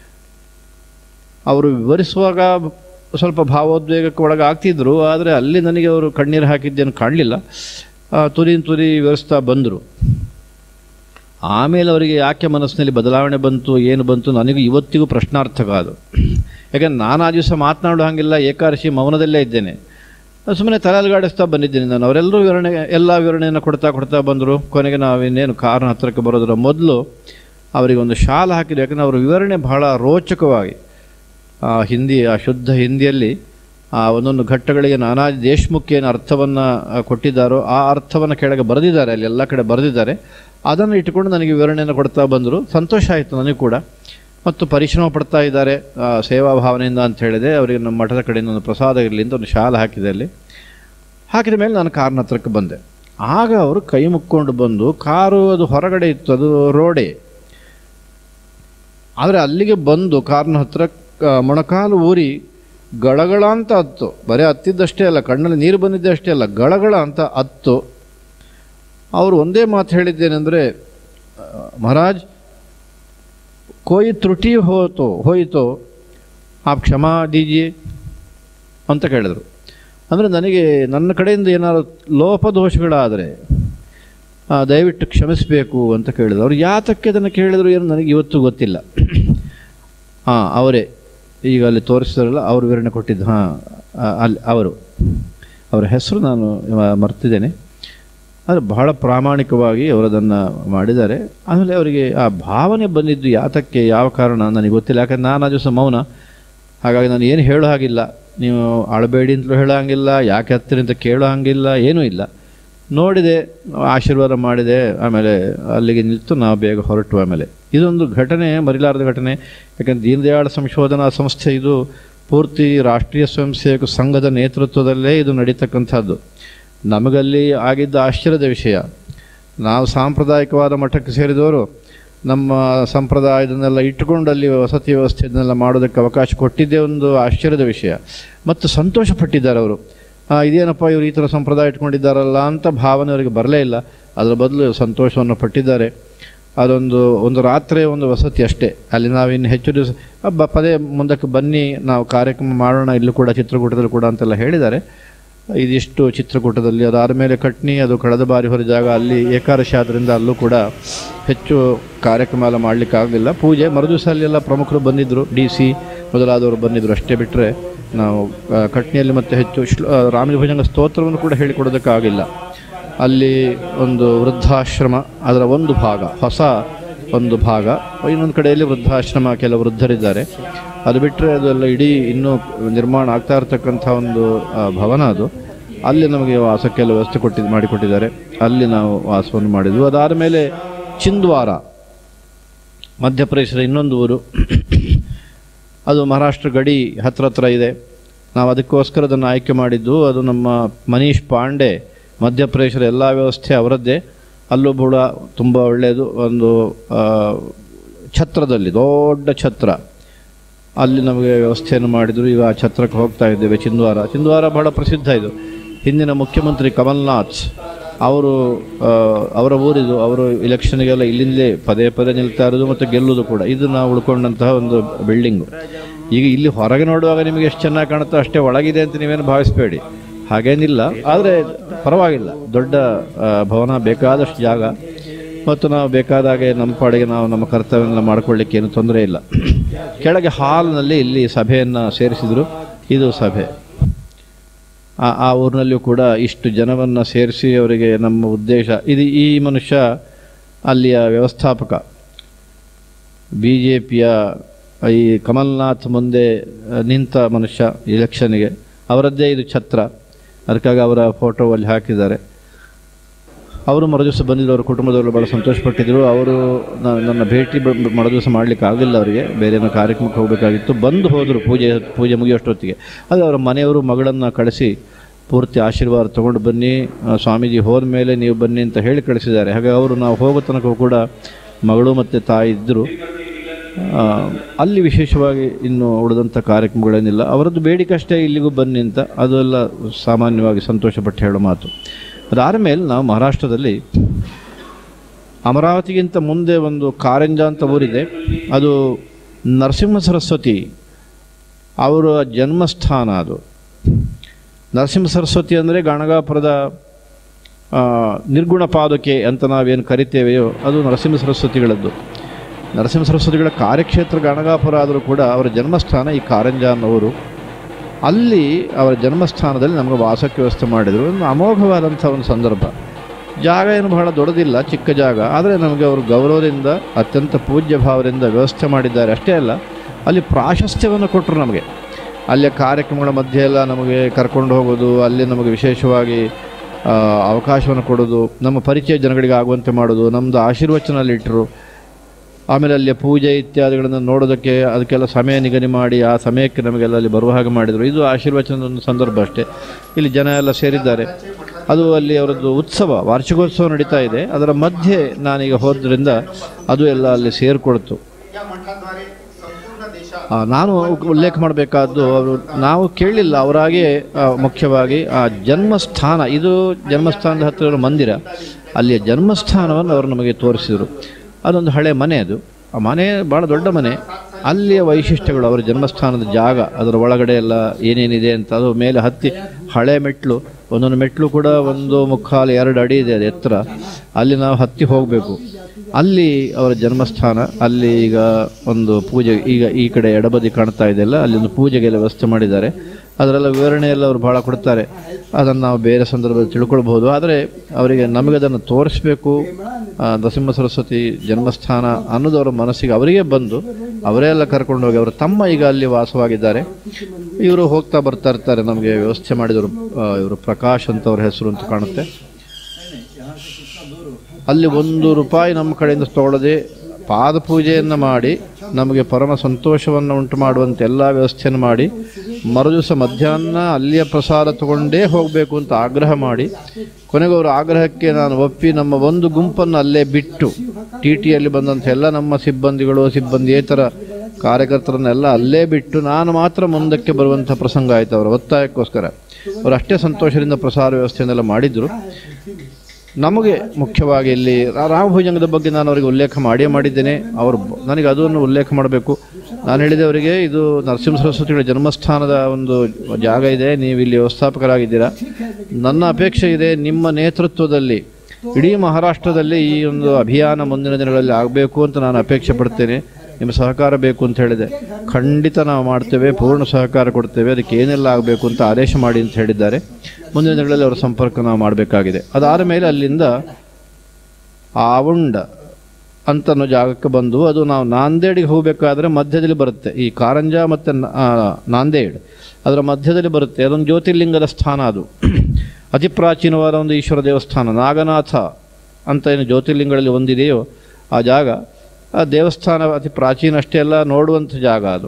A: ಅವರು ವಿವರಿಸುವಾಗ ಸ್ವಲ್ಪ ಭಾವೋದ್ವೇಗಕ್ಕೆ ಒಳಗಾಗ್ತಿದ್ರು ಆದರೆ ಅಲ್ಲಿ ನನಗೆ ಅವರು ಕಣ್ಣೀರು ಹಾಕಿದ್ದೇನು ಕಾಣಲಿಲ್ಲ ತುದಿ ತುದಿ ವಿವರಿಸ್ತಾ ಬಂದರು ಆಮೇಲೆ ಅವರಿಗೆ ಯಾಕೆ ಮನಸ್ಸಿನಲ್ಲಿ ಬದಲಾವಣೆ ಬಂತು ಏನು ಬಂತು ನನಗೂ ಇವತ್ತಿಗೂ ಪ್ರಶ್ನಾರ್ಥಕ ಅದು ಯಾಕಂದ್ರೆ ನಾನು ಆ ದಿವಸ ಮಾತನಾಡೋ ಹಾಗಿಲ್ಲ ಏಕಾದಶಿ ಮೌನದಲ್ಲೇ ಇದ್ದೇನೆ ಸುಮ್ಮನೆ ತಲೆಲ್ಗಾಡಿಸ್ತಾ ಬಂದಿದ್ದೀನಿ ನಾನು ಅವರೆಲ್ಲರೂ ವಿವರಣೆ ಎಲ್ಲ ವಿವರಣೆಯನ್ನು ಕೊಡ್ತಾ ಕೊಡ್ತಾ ಬಂದರು ಕೊನೆಗೆ ನಾವು ಇನ್ನೇನು ಕಾರಣ ಹತ್ತಿರಕ್ಕೆ ಬರೋದರ ಮೊದಲು ಅವರಿಗೆ ಒಂದು ಶಾಲ ಹಾಕಿದ್ರು ಯಾಕಂದರೆ ಅವರ ವಿವರಣೆ ಬಹಳ ರೋಚಕವಾಗಿ ಆ ಹಿಂದಿ ಆ ಶುದ್ಧ ಹಿಂದಿಯಲ್ಲಿ ಆ ಒಂದೊಂದು ಘಟ್ಟಗಳಿಗೆ ನಾನಾ ದೇಶ್ಮುಖ್ ಏನು ಅರ್ಥವನ್ನು ಕೊಟ್ಟಿದ್ದಾರೋ ಆ ಅರ್ಥವನ್ನು ಕೆಳಗೆ ಬರೆದಿದ್ದಾರೆ ಅಲ್ಲಿ ಎಲ್ಲ ಕಡೆ ಬರೆದಿದ್ದಾರೆ ಅದನ್ನು ಇಟ್ಟುಕೊಂಡು ನನಗೆ ವಿವರಣೆಯನ್ನು ಕೊಡ್ತಾ ಬಂದರು ಸಂತೋಷ ಆಯಿತು ನನಗೆ ಕೂಡ ಮತ್ತು ಪರಿಶ್ರಮ ಪಡ್ತಾ ಇದ್ದಾರೆ ಆ, ಸೇವಾ ಭಾವನೆಯಿಂದ ಅಂತ ಹೇಳಿದೆ ಅವರಿಗೆ ನಮ್ಮ ಮಠದ ಕಡೆಯಿಂದ ಒಂದು ಪ್ರಸಾದ ಇರಲಿ ಅಂತ ಒಂದು ಶಾಲೆ ಹಾಕಿದೆ ಅಲ್ಲಿ ಹಾಕಿದ ಮೇಲೆ ನಾನು ಕಾರ್ನ ಹತ್ರಕ್ಕೆ ಬಂದೆ ಆಗ ಅವರು ಕೈ ಮುಕ್ಕೊಂಡು ಬಂದು ಕಾರು ಅದು ಹೊರಗಡೆ ಇತ್ತು ಅದು ರೋಡೇ ಆದರೆ ಅಲ್ಲಿಗೆ ಬಂದು ಕಾರ್ನ ಹತ್ರ ಕ- ಮೊಣಕಾಲು ಊರಿ ಗಳಗಳ ಅಂತ ಹತ್ತು ಬರೀ ಹತ್ತಿದ್ದಷ್ಟೇ ಅಲ್ಲ ಕಣ್ಣಲ್ಲಿ ನೀರು ಬಂದಿದ್ದೆ ಅಷ್ಟೇ ಅಲ್ಲ ಗಳಗಳ ಅಂತ ಹತ್ತು ಅವರು ಒಂದೇ ಮಾತು ಹೇಳಿದ್ದೇನೆಂದರೆ ಮಹಾರಾಜ್ ಕೋಯಿ ತ್ರುಟಿ ಹೋತೋ ಹೋಯಿತೋ ಆಪ್ ಕ್ಷಮಾ ದೀಜಿಯೇ ಅಂತ ಕೇಳಿದರು ಅಂದರೆ ನನಗೆ ನನ್ನ ಕಡೆಯಿಂದ ಏನಾದ್ರು ಲೋಪದೋಷಗಳಾದರೆ ಆ, ದಯವಿಟ್ಟು ಕ್ಷಮಿಸಬೇಕು ಅಂತ ಕೇಳಿದ್ರು ಅವ್ರು ಯಾತಕ್ಕೆ ಅದನ್ನು ಕೇಳಿದ್ರು ಏನು ನನಗೆ ಇವತ್ತು ಗೊತ್ತಿಲ್ಲ ಹಾಂ ಅವರೇ ಈಗ ಅಲ್ಲಿ ತೋರಿಸಿದ್ರಲ್ಲ ಅವರು ವಿವರಣೆ ಕೊಟ್ಟಿದ್ದು ಹಾಂ ಅಲ್ಲಿ ಅವರು ಅವರ ಹೆಸರು ನಾನು ಇವ- ಮರ್ತಿದ್ದೇನೆ ಆದರೆ ಬಹಳ ಪ್ರಾಮಾಣಿಕವಾಗಿ ಅವರದನ್ನು ಮಾಡಿದ್ದಾರೆ ಆಮೇಲೆ ಅವರಿಗೆ ಆ ಭಾವನೆ ಬಂದಿದ್ದು ಯಾತಕ್ಕೆ ಯಾವ ಕಾರಣ ನನಗೆ ಗೊತ್ತಿಲ್ಲ ಯಾಕಂದ್ರೆ ನಾನು ಆ ದಿವಸ ಮೌನ ಹಾಗಾಗಿ ನಾನು ಏನು ಹೇಳೋ ಹಾಗಿಲ್ಲ ನೀವು ಅಳಬೇಡಿ ಅಂತಲೂ ಹೇಳೋ ಹಾಗಿಲ್ಲ ಯಾಕೆ ಹತ್ತಿರ ಅಂತ ಕೇಳೋ ಹಾಗಿಲ್ಲ ಏನೂ ಇಲ್ಲ ನೋಡಿದೆ ಆಶೀರ್ವಾದ ಮಾಡಿದೆ ಆಮೇಲೆ ಅಲ್ಲಿಗೆ ನಿಂತು ನಾವು ಬೇಗ ಹೊರಟು ಆಮೇಲೆ ಇದೊಂದು ಘಟನೆ ಮರಿಲಾರದ ಘಟನೆ ಯಾಕಂದ್ರೆ ದೀನದಯಾಳ ಸಂಶೋಧನಾ ಸಂಸ್ಥೆ ಇದು ಪೂರ್ತಿ ರಾಷ್ಟ್ರೀಯ ಸ್ವಯಂ ಸೇವಕ ಸಂಘದ ನೇತೃತ್ವದಲ್ಲೇ ಇದು ನಡೀತಕ್ಕಂಥದ್ದು ನಮಗಲ್ಲಿ ಆಗಿದ್ದ ಆಶ್ಚರ್ಯದ ವಿಷಯ ನಾವು ಸಾಂಪ್ರದಾಯಿಕವಾದ ಮಠಕ್ಕೆ ಸೇರಿದವರು ನಮ್ಮ ಸಂಪ್ರದಾಯದನ್ನೆಲ್ಲ ಇಟ್ಟುಕೊಂಡು ಅಲ್ಲಿ ವಸತಿ ವ್ಯವಸ್ಥೆಯನ್ನೆಲ್ಲ ಮಾಡೋದಕ್ಕೆ ಅವಕಾಶ ಕೊಟ್ಟಿದ್ದೇ ಒಂದು ಆಶ್ಚರ್ಯದ ವಿಷಯ ಮತ್ತು ಸಂತೋಷ ಪಟ್ಟಿದ್ದಾರೆ ಅವರು ಆ, ಇದೇನಪ್ಪ ಇವರು ಈ ಥರ ಸಂಪ್ರದಾಯ ಇಟ್ಕೊಂಡಿದ್ದಾರಲ್ಲ ಅಂತ ಭಾವನೆ ಅವರಿಗೆ ಬರಲೇ ಇಲ್ಲ ಅದರ ಬದಲು ಸಂತೋಷವನ್ನು ಪಟ್ಟಿದ್ದಾರೆ ಅದೊಂದು ಒಂದು ರಾತ್ರಿ ಒಂದು ವಸತಿ ಅಷ್ಟೇ ಅಲ್ಲಿ ನಾವು ಇನ್ನು ಹೆಚ್ಚು ದಿವಸ ಬ ಪದೇ ಮುಂದಕ್ಕೆ ಬನ್ನಿ ನಾವು ಕಾರ್ಯಕ್ರಮ ಮಾಡೋಣ ಇಲ್ಲೂ ಕೂಡ ಚಿತ್ರಕೂಟದಲ್ಲಿ ಕೂಡ ಅಂತೆಲ್ಲ ಹೇಳಿದ್ದಾರೆ ಇದಿಷ್ಟು ಚಿತ್ರಕೂಟದಲ್ಲಿ ಅದಾದ ಮೇಲೆ ಕಟ್ನಿ ಅದು ಕಳೆದ ಬಾರಿ ಹೊರ ಜಾಗ ಅಲ್ಲಿ ಏಕಾದಶಿ ಆದ್ದರಿಂದ ಅಲ್ಲೂ ಕೂಡ ಹೆಚ್ಚು ಕಾರ್ಯಕ್ರಮ ಎಲ್ಲ ಮಾಡಲಿಕ್ಕೆ ಆಗಲಿಲ್ಲ ಪೂಜೆ ಮರುದಿವಸ ಅಲ್ಲೆಲ್ಲ ಪ್ರಮುಖರು ಬಂದಿದ್ದರು ಡಿ ಸಿ ಮೊದಲಾದವರು ಬಂದಿದ್ದರು ಅಷ್ಟೇ ಬಿಟ್ಟರೆ ನಾವು ಆ, ಕಟ್ನಿಯಲ್ಲಿ ಮತ್ತೆ ಹೆಚ್ಚು ಶ್ಲೋ ಆ, ರಾಮಭುಜಂಗ ಸ್ತೋತ್ರವನ್ನು ಕೂಡ ಹೇಳಿಕೊಡೋದಕ್ಕಾಗಿಲ್ಲ ಅಲ್ಲಿ ಒಂದು ವೃದ್ಧಾಶ್ರಮ ಅದರ ಒಂದು ಭಾಗ ಹೊಸ ಒಂದು ಭಾಗ ಇನ್ನೊಂದು ಕಡೆಯಲ್ಲಿ ವೃದ್ಧಾಶ್ರಮ ಕೆಲವು ವೃದ್ಧರಿದ್ದಾರೆ ಅದು ಬಿಟ್ಟರೆ ಅದೆಲ್ಲ ಇಡೀ ಇನ್ನೂ ನಿರ್ಮಾಣ ಆಗ್ತಾ ಇರತಕ್ಕಂಥ ಒಂದು ಆ, ಭವನ ಅದು ಅಲ್ಲಿ ನಮಗೆ ವಾಸಕ್ಕೆಲ್ಲ ವ್ಯವಸ್ಥೆ ಕೊಟ್ಟಿದ್ದು ಮಾಡಿಕೊಟ್ಟಿದ್ದಾರೆ ಅಲ್ಲಿ ನಾವು ವಾಸವನ್ನು ಮಾಡಿದ್ವು ಅದಾದ ಮೇಲೆ ಚಿಂದ್ವಾರ ಮಧ್ಯಪ್ರದೇಶದ ಇನ್ನೊಂದು ಊರು ಅದು ಮಹಾರಾಷ್ಟ್ರ ಗಡಿ ಹತ್ರ ಹತ್ರ ಇದೆ ನಾವು ಅದಕ್ಕೋಸ್ಕರ ಅದನ್ನು ಆಯ್ಕೆ ಮಾಡಿದ್ದು ಅದು ನಮ್ಮ ಮನೀಶ್ ಪಾಂಡೆ ಮಧ್ಯಪ್ರದೇಶದ ಎಲ್ಲ ವ್ಯವಸ್ಥೆ ಅವರದ್ದೇ ಅಲ್ಲೂ ಕೂಡ ತುಂಬ ಒಳ್ಳೆಯದು ಒಂದು ಆ, ಛತ್ರದಲ್ಲಿ ದೊಡ್ಡ ಛತ್ರ ಅಲ್ಲಿ ನಮಗೆ ವ್ಯವಸ್ಥೆಯನ್ನು ಮಾಡಿದರು ಈಗ ಆ ಛತ್ರಕ್ಕೆ ಹೋಗ್ತಾ ಇದ್ದೇವೆ ಚಿಂದ್ವಾರ ಚಿಂದ್ವಾರ ಬಹಳ ಪ್ರಸಿದ್ಧ ಇದು ಹಿಂದಿನ ಮುಖ್ಯಮಂತ್ರಿ ಕಮಲ್ನಾಥ್ ಅವರು ಆ, ಅವರ ಊರಿದು ಅವರು ಇಲೆಕ್ಷನ್ಗೆಲ್ಲ ಇಲ್ಲಿಂದಲೇ ಪದೇ ಪದೇ ನಿಲ್ತಾ ಇರೋದು ಮತ್ತು ಗೆಲ್ಲುವುದು ಕೂಡ ಇದು ನಾವು ಉಳ್ಕೊಂಡಂತಹ ಒಂದು ಬಿಲ್ಡಿಂಗು ಈಗ ಇಲ್ಲಿ ಹೊರಗೆ ನೋಡುವಾಗ ನಿಮಗೆ ಎಷ್ಟು ಚೆನ್ನಾಗಿ ಕಾಣುತ್ತೋ ಅಷ್ಟೇ ಒಳಗಿದೆ ಅಂತ ನೀವೇನು ಭಾವಿಸಬೇಡಿ ಹಾಗೇನಿಲ್ಲ ಆದರೆ ಪರವಾಗಿಲ್ಲ ದೊಡ್ಡ ಆ, ಭವನ ಬೇಕಾದಷ್ಟು ಜಾಗ ಮತ್ತು ನಾವು ಬೇಕಾದಾಗೆ ನಮ್ಮ ಪಾಡಿಗೆ ನಾವು ನಮ್ಮ ಕರ್ತವ್ಯನ ಮಾಡ್ಕೊಳ್ಳಿಕ್ಕೆ ಏನು ತೊಂದರೆ ಇಲ್ಲ ಕೆಳಗೆ ಹಾಲ್ನಲ್ಲಿ ಇಲ್ಲಿ ಸಭೆಯನ್ನು ಸೇರಿಸಿದರು ಇದು ಸಭೆ ಆ ಆ ಊರಿನಲ್ಲಿಯೂ ಕೂಡ ಇಷ್ಟು ಜನವನ್ನು ಸೇರಿಸಿ ಅವರಿಗೆ ನಮ್ಮ ಉದ್ದೇಶ ಇದು ಈ ಮನುಷ್ಯ ಅಲ್ಲಿಯ ವ್ಯವಸ್ಥಾಪಕ ಬಿ ಜೆ ಪಿಯ ಈ ಕಮಲ್ನಾಥ್ ಮುಂದೆ ಆ, ನಿಂತ ಮನುಷ್ಯ ಇಲೆಕ್ಷನ್ಗೆ ಅವರದ್ದೇ ಇದು ಛತ್ರ ಅದಕ್ಕಾಗಿ ಅವರ ಫೋಟೋ ಅಲ್ಲಿ ಹಾಕಿದ್ದಾರೆ ಅವರು ಮರುದಿವಸ ಬಂದಿದ್ದು ಅವರ ಕುಟುಂಬದವರು ಭಾಳ ಸಂತೋಷಪಟ್ಟಿದ್ದರು ಅವರು ನ- ನನ್ನ ಭೇಟಿ ಬ- ಮರುದಿವಸ ಮಾಡಲಿಕ್ಕೆ ಆಗಲಿಲ್ಲ ಅವರಿಗೆ ಬೇರೆ ಏನೋ ಕಾರ್ಯಕ್ರಮಕ್ಕೆ ಹೋಗಬೇಕಾಗಿತ್ತು ಬಂದು ಹೋದರು ಪೂಜೆ ಪೂಜೆ ಮುಗಿಯೋಷ್ಟೊತ್ತಿಗೆ ಅದು ಅವರ ಮನೆಯವರು ಮಗಳನ್ನು ಕಳಿಸಿ ಪೂರ್ತಿ ಆಶೀರ್ವಾದ ತೊಗೊಂಡು ಬನ್ನಿ ಆ, ಸ್ವಾಮೀಜಿ ಹೋದ ಮೇಲೆ ನೀವು ಬನ್ನಿ ಅಂತ ಹೇಳಿ ಕಳಿಸಿದ್ದಾರೆ ಹಾಗೆ ಅವರು ನಾವು ಹೋಗೋ ತನಕ ಕೂಡ ಮಗಳು ಮತ್ತು ತಾಯಿ ಇದ್ದರು ಆ, ಅಲ್ಲಿ ವಿಶೇಷವಾಗಿ ಇನ್ನು ಉಳಿದಂಥ ಕಾರ್ಯಕ್ರಮಗಳೇನಿಲ್ಲ ಅವರದ್ದು ಬೇಡಿಕೆ ಅಷ್ಟೇ ಇಲ್ಲಿಗೂ ಬನ್ನಿ ಅಂತ ಅದೆಲ್ಲ ಸಾಮಾನ್ಯವಾಗಿ ಸಂತೋಷಪಟ್ಟು ಹೇಳೋ ಮಾತು ಅದಾದ ಮೇಲೆ ನಾವು ಮಹಾರಾಷ್ಟ್ರದಲ್ಲಿ ಅಮರಾವತಿಗಿಂತ ಮುಂದೆ ಒಂದು ಕಾರಂಜ ಅಂತ ಊರಿದೆ ಅದು ನರಸಿಂಹ ಸರಸ್ವತಿ ಅವರ ಜನ್ಮಸ್ಥಾನ ಅದು ನರಸಿಂಹ ಸರಸ್ವತಿ ಅಂದರೆ ಗಣಗಾಪುರದ ಆ, ನಿರ್ಗುಣ ಪಾದುಕೆ ಅಂತ ನಾವೇನು ಕರಿತೇವೆಯೋ ಅದು ನರಸಿಂಹ ಸರಸ್ವತಿಗಳದ್ದು ನರಸಿಂಹ ಸರಸ್ವತಿಗಳ ಕಾರ್ಯಕ್ಷೇತ್ರ ಗಣಗಾಪುರ ಆದರೂ ಕೂಡ ಅವರ ಜನ್ಮಸ್ಥಾನ ಈ ಕಾರಂಜ ಅನ್ನೋರು ಅಲ್ಲಿ ಅವರ ಜನ್ಮಸ್ಥಾನದಲ್ಲಿ ನಮಗೆ ವಾಸಕ್ಕೆ ವ್ಯವಸ್ಥೆ ಮಾಡಿದರು ಒಂದು ಅಮೋಘವಾದಂಥ ಒಂದು ಸಂದರ್ಭ ಜಾಗ ಏನು ಬಹಳ ದೊಡ್ಡದಿಲ್ಲ ಚಿಕ್ಕ ಜಾಗ ಆದರೆ ನಮಗೆ ಅವರು ಗೌರವದಿಂದ ಅತ್ಯಂತ ಪೂಜ್ಯ ಭಾವದಿಂದ ವ್ಯವಸ್ಥೆ ಮಾಡಿದ್ದಾರೆ ಅಷ್ಟೇ ಅಲ್ಲ ಅಲ್ಲಿ ಪ್ರಾಶಸ್ತ್ಯವನ್ನು ಕೊಟ್ಟರು ನಮಗೆ ಅಲ್ಲಿಯ ಕಾರ್ಯಕ್ರಮಗಳ ಮಧ್ಯೆ ಎಲ್ಲ ನಮಗೆ ಕರ್ಕೊಂಡು ಹೋಗೋದು ಅಲ್ಲಿ ನಮಗೆ ವಿಶೇಷವಾಗಿ ಆ, ಅವಕಾಶವನ್ನು ಕೊಡೋದು ನಮ್ಮ ಪರಿಚಯ ಜನಗಳಿಗೆ ಆಗುವಂತೆ ಮಾಡೋದು ನಮ್ಮದು ಆಶೀರ್ವಚನ ಅಲ್ಲಿ ಇಟ್ಟರು ಆಮೇಲೆ ಅಲ್ಲಿಯ ಪೂಜೆ ಇತ್ಯಾದಿಗಳನ್ನು ನೋಡೋದಕ್ಕೆ ಅದಕ್ಕೆಲ್ಲ ಸಮಯ ನಿಗದಿ ಮಾಡಿ ಆ ಸಮಯಕ್ಕೆ ನಮಗೆಲ್ಲ ಅಲ್ಲಿ ಬರುವ ಹಾಗೆ ಮಾಡಿದರು ಇದು ಆಶೀರ್ವಚನದ ಒಂದು ಸಂದರ್ಭ ಅಷ್ಟೇ ಇಲ್ಲಿ ಜನ ಎಲ್ಲ ಸೇರಿದ್ದಾರೆ ಅದು ಅಲ್ಲಿ ಅವರದ್ದು ಉತ್ಸವ ವಾರ್ಷಿಕೋತ್ಸವ ನಡೀತಾ ಇದೆ ಅದರ ಮಧ್ಯೆ ನಾನೀಗ ಹೋದ್ರಿಂದ ಅದು ಎಲ್ಲ ಅಲ್ಲಿ ಸೇರಿಕೊಡ್ತು ಆ, ನಾನು ಉಲ್ಲೇಖ ಮಾಡಬೇಕಾದ್ದು ಅವರು ನಾವು ಕೇಳಲಿಲ್ಲ ಅವರಾಗೆ ಆ, ಮುಖ್ಯವಾಗಿ ಆ ಜನ್ಮಸ್ಥಾನ ಇದು ಜನ್ಮಸ್ಥಾನದ ಹತ್ತಿರ ಇರೋ ಮಂದಿರ ಅಲ್ಲಿಯ ಜನ್ಮಸ್ಥಾನವನ್ನು ಅವರು ನಮಗೆ ತೋರಿಸಿದರು ಅದೊಂದು ಹಳೆ ಮನೆ ಅದು ಆ ಮನೆ ಭಾಳ ದೊಡ್ಡ ಮನೆ ಅಲ್ಲಿಯ ವೈಶಿಷ್ಟ್ಯಗಳು ಅವರ ಜನ್ಮಸ್ಥಾನದ ಜಾಗ ಅದರ ಒಳಗಡೆ ಎಲ್ಲ ಏನೇನಿದೆ ಅಂತ ಅದು ಮೇಲೆ ಹತ್ತಿ ಹಳೆ ಮೆಟ್ಲು ಒಂದೊಂದು ಮೆಟ್ಲು ಕೂಡ ಒಂದು ಮುಕ್ಕಾಲು ಎರಡು ಅಡಿ ಇದೆ ಅದು ಎತ್ತರ ಅಲ್ಲಿ ನಾವು ಹತ್ತಿ ಹೋಗಬೇಕು ಅಲ್ಲಿ ಅವರ ಜನ್ಮಸ್ಥಾನ ಅಲ್ಲಿ ಈಗ ಒಂದು ಪೂಜೆ ಈಗ ಈ ಕಡೆ ಎಡಬದಿ ಕಾಣ್ತಾ ಇದೆಯಲ್ಲ ಅಲ್ಲಿ ಒಂದು ಪೂಜೆಗೆ ವ್ಯವಸ್ಥೆ ಮಾಡಿದ್ದಾರೆ ಅದರೆಲ್ಲ ವಿವರಣೆ ಎಲ್ಲ ಅವರು ಭಾಳ ಕೊಡ್ತಾರೆ ಅದನ್ನು ನಾವು ಬೇರೆ ಸಂದರ್ಭದಲ್ಲಿ ತಿಳ್ಕೊಳ್ಬಹುದು ಆದರೆ ಅವರಿಗೆ ನಮಗೆ ಅದನ್ನು ತೋರಿಸ್ಬೇಕು ಆ, ನರಸಿಂಹ ಸರಸ್ವತಿ ಜನ್ಮಸ್ಥಾನ ಅನ್ನೋದು ಅವರ ಮನಸ್ಸಿಗೆ ಅವರಿಗೆ ಬಂದು ಅವರೇ ಎಲ್ಲ ಕರ್ಕೊಂಡು ಹೋಗಿ ಅವರು ತಮ್ಮ ಈಗ ಅಲ್ಲಿ ವಾಸವಾಗಿದ್ದಾರೆ ಇವರು ಹೋಗ್ತಾ ಬರ್ತಾ ಇರ್ತಾರೆ ನಮಗೆ ವ್ಯವಸ್ಥೆ ಮಾಡಿದವರು ಆ, ಇವರು ಪ್ರಕಾಶ್ ಅಂತ ಅವ್ರ ಹೆಸರು ಅಂತ ಕಾಣುತ್ತೆ ಅಲ್ಲಿ ಒಂದು ರೂಪಾಯಿ ನಮ್ಮ ಕಡೆಯಿಂದ ತಗೊಳ್ಳದೆ ಪಾದ ಪೂಜೆಯನ್ನು ಮಾಡಿ ನಮಗೆ ಪರಮ ಸಂತೋಷವನ್ನು ಉಂಟು ಮಾಡುವಂತೆ ಎಲ್ಲ ವ್ಯವಸ್ಥೆಯನ್ನು ಮಾಡಿ ಮರುದಿವಸ ಮಧ್ಯಾಹ್ನ ಅಲ್ಲಿಯ ಪ್ರಸಾದ ತಗೊಂಡೇ ಹೋಗಬೇಕು ಅಂತ ಆಗ್ರಹ ಮಾಡಿ ಕೊನೆಗೆ ಅವರ ಆಗ್ರಹಕ್ಕೆ ನಾನು ಒಪ್ಪಿ ನಮ್ಮ ಒಂದು ಗುಂಪನ್ನು ಅಲ್ಲೇ ಬಿಟ್ಟು ಟಿ ಟಿಯಲ್ಲಿ ಬಂದಂಥ ಎಲ್ಲ ನಮ್ಮ ಸಿಬ್ಬಂದಿಗಳು ಸಿಬ್ಬಂದಿಯೇತರ ಕಾರ್ಯಕರ್ತರನ್ನೆಲ್ಲ ಅಲ್ಲೇ ಬಿಟ್ಟು ನಾನು ಮಾತ್ರ ಮುಂದಕ್ಕೆ ಬರುವಂಥ ಪ್ರಸಂಗ ಆಯಿತು ಅವರ ಒತ್ತಾಯಕ್ಕೋಸ್ಕರ ಅವರು ಅಷ್ಟೇ ಸಂತೋಷದಿಂದ ಪ್ರಸಾರ ವ್ಯವಸ್ಥೆಯನ್ನೆಲ್ಲ ಮಾಡಿದರು ನಮಗೆ ಮುಖ್ಯವಾಗಿ ಇಲ್ಲಿ ರಾ- ರಾಮಭುಜಂಗದ ಬಗ್ಗೆ ನಾನು ಅವರಿಗೆ ಉಲ್ಲೇಖ ಮಾಡಿಯೇ ಮಾಡಿದ್ದೇನೆ ಅವರು ಬ- ನನಗೆ ಅದನ್ನು ಉಲ್ಲೇಖ ಮಾಡಬೇಕು ನಾನು ಹೇಳಿದೆ ಅವರಿಗೆ ಇದು ನರಸಿಂಹ ಸರಸ್ವತಿಗಳ ಜನ್ಮಸ್ಥಾನದ ಒಂದು ಜಾಗ ಇದೆ ನೀವು ಇಲ್ಲಿ ವ್ಯವಸ್ಥಾಪಕರಾಗಿದ್ದೀರಾ ನನ್ನ ಅಪೇಕ್ಷೆ ಇದೆ ನಿಮ್ಮ ನೇತೃತ್ವದಲ್ಲಿ ಇಡೀ ಮಹಾರಾಷ್ಟ್ರದಲ್ಲಿ ಈ ಒಂದು ಅಭಿಯಾನ ಮುಂದಿನ ದಿನಗಳಲ್ಲಿ ಆಗಬೇಕು ಅಂತ ನಾನು ಅಪೇಕ್ಷೆ ಪಡ್ತೇನೆ ನಿಮ್ಮ ಸಹಕಾರ ಬೇಕು ಅಂತ ಹೇಳಿದೆ ಖಂಡಿತ ನಾವು ಮಾಡ್ತೇವೆ ಪೂರ್ಣ ಸಹಕಾರ ಕೊಡ್ತೇವೆ ಅದಕ್ಕೆ ಏನೆಲ್ಲ ಆಗಬೇಕು ಅಂತ ಆದೇಶ ಮಾಡಿ ಅಂತ ಹೇಳಿದ್ದಾರೆ ಮುಂದಿನ ದಿನಗಳಲ್ಲಿ ಅವರ ಸಂಪರ್ಕ ನಾವು ಮಾಡಬೇಕಾಗಿದೆ ಅದಾದ ಮೇಲೆ ಅಲ್ಲಿಂದ ಆವುಂಡ ಅಂತ ಅನ್ನೋ ಜಾಗಕ್ಕೆ ಬಂದು ಅದು ನಾವು ನಾಂದೇಡಿಗೆ ಹೋಗಬೇಕಾದ್ರೆ ಮಧ್ಯದಲ್ಲಿ ಬರುತ್ತೆ ಈ ಕಾರಂಜ ಮತ್ತು ನ- ಆ, ನಾಂದೇಡ್ ಅದರ ಮಧ್ಯದಲ್ಲಿ ಬರುತ್ತೆ ಅದೊಂದು ಜ್ಯೋತಿರ್ಲಿಂಗದ ಸ್ಥಾನ ಅದು ಅತಿ ಪ್ರಾಚೀನವಾದ ಒಂದು ಈಶ್ವರ ದೇವಸ್ಥಾನ ನಾಗನಾಥ ಅಂತ ಏನು ಜ್ಯೋತಿರ್ಲಿಂಗಗಳಲ್ಲಿ ಒಂದಿದೆಯೋ ಆ ಜಾಗ ಆ ದೇವಸ್ಥಾನ ಅತಿ ಪ್ರಾಚೀನ ಅಷ್ಟೇ ಅಲ್ಲ ನೋಡುವಂಥ ಜಾಗ ಅದು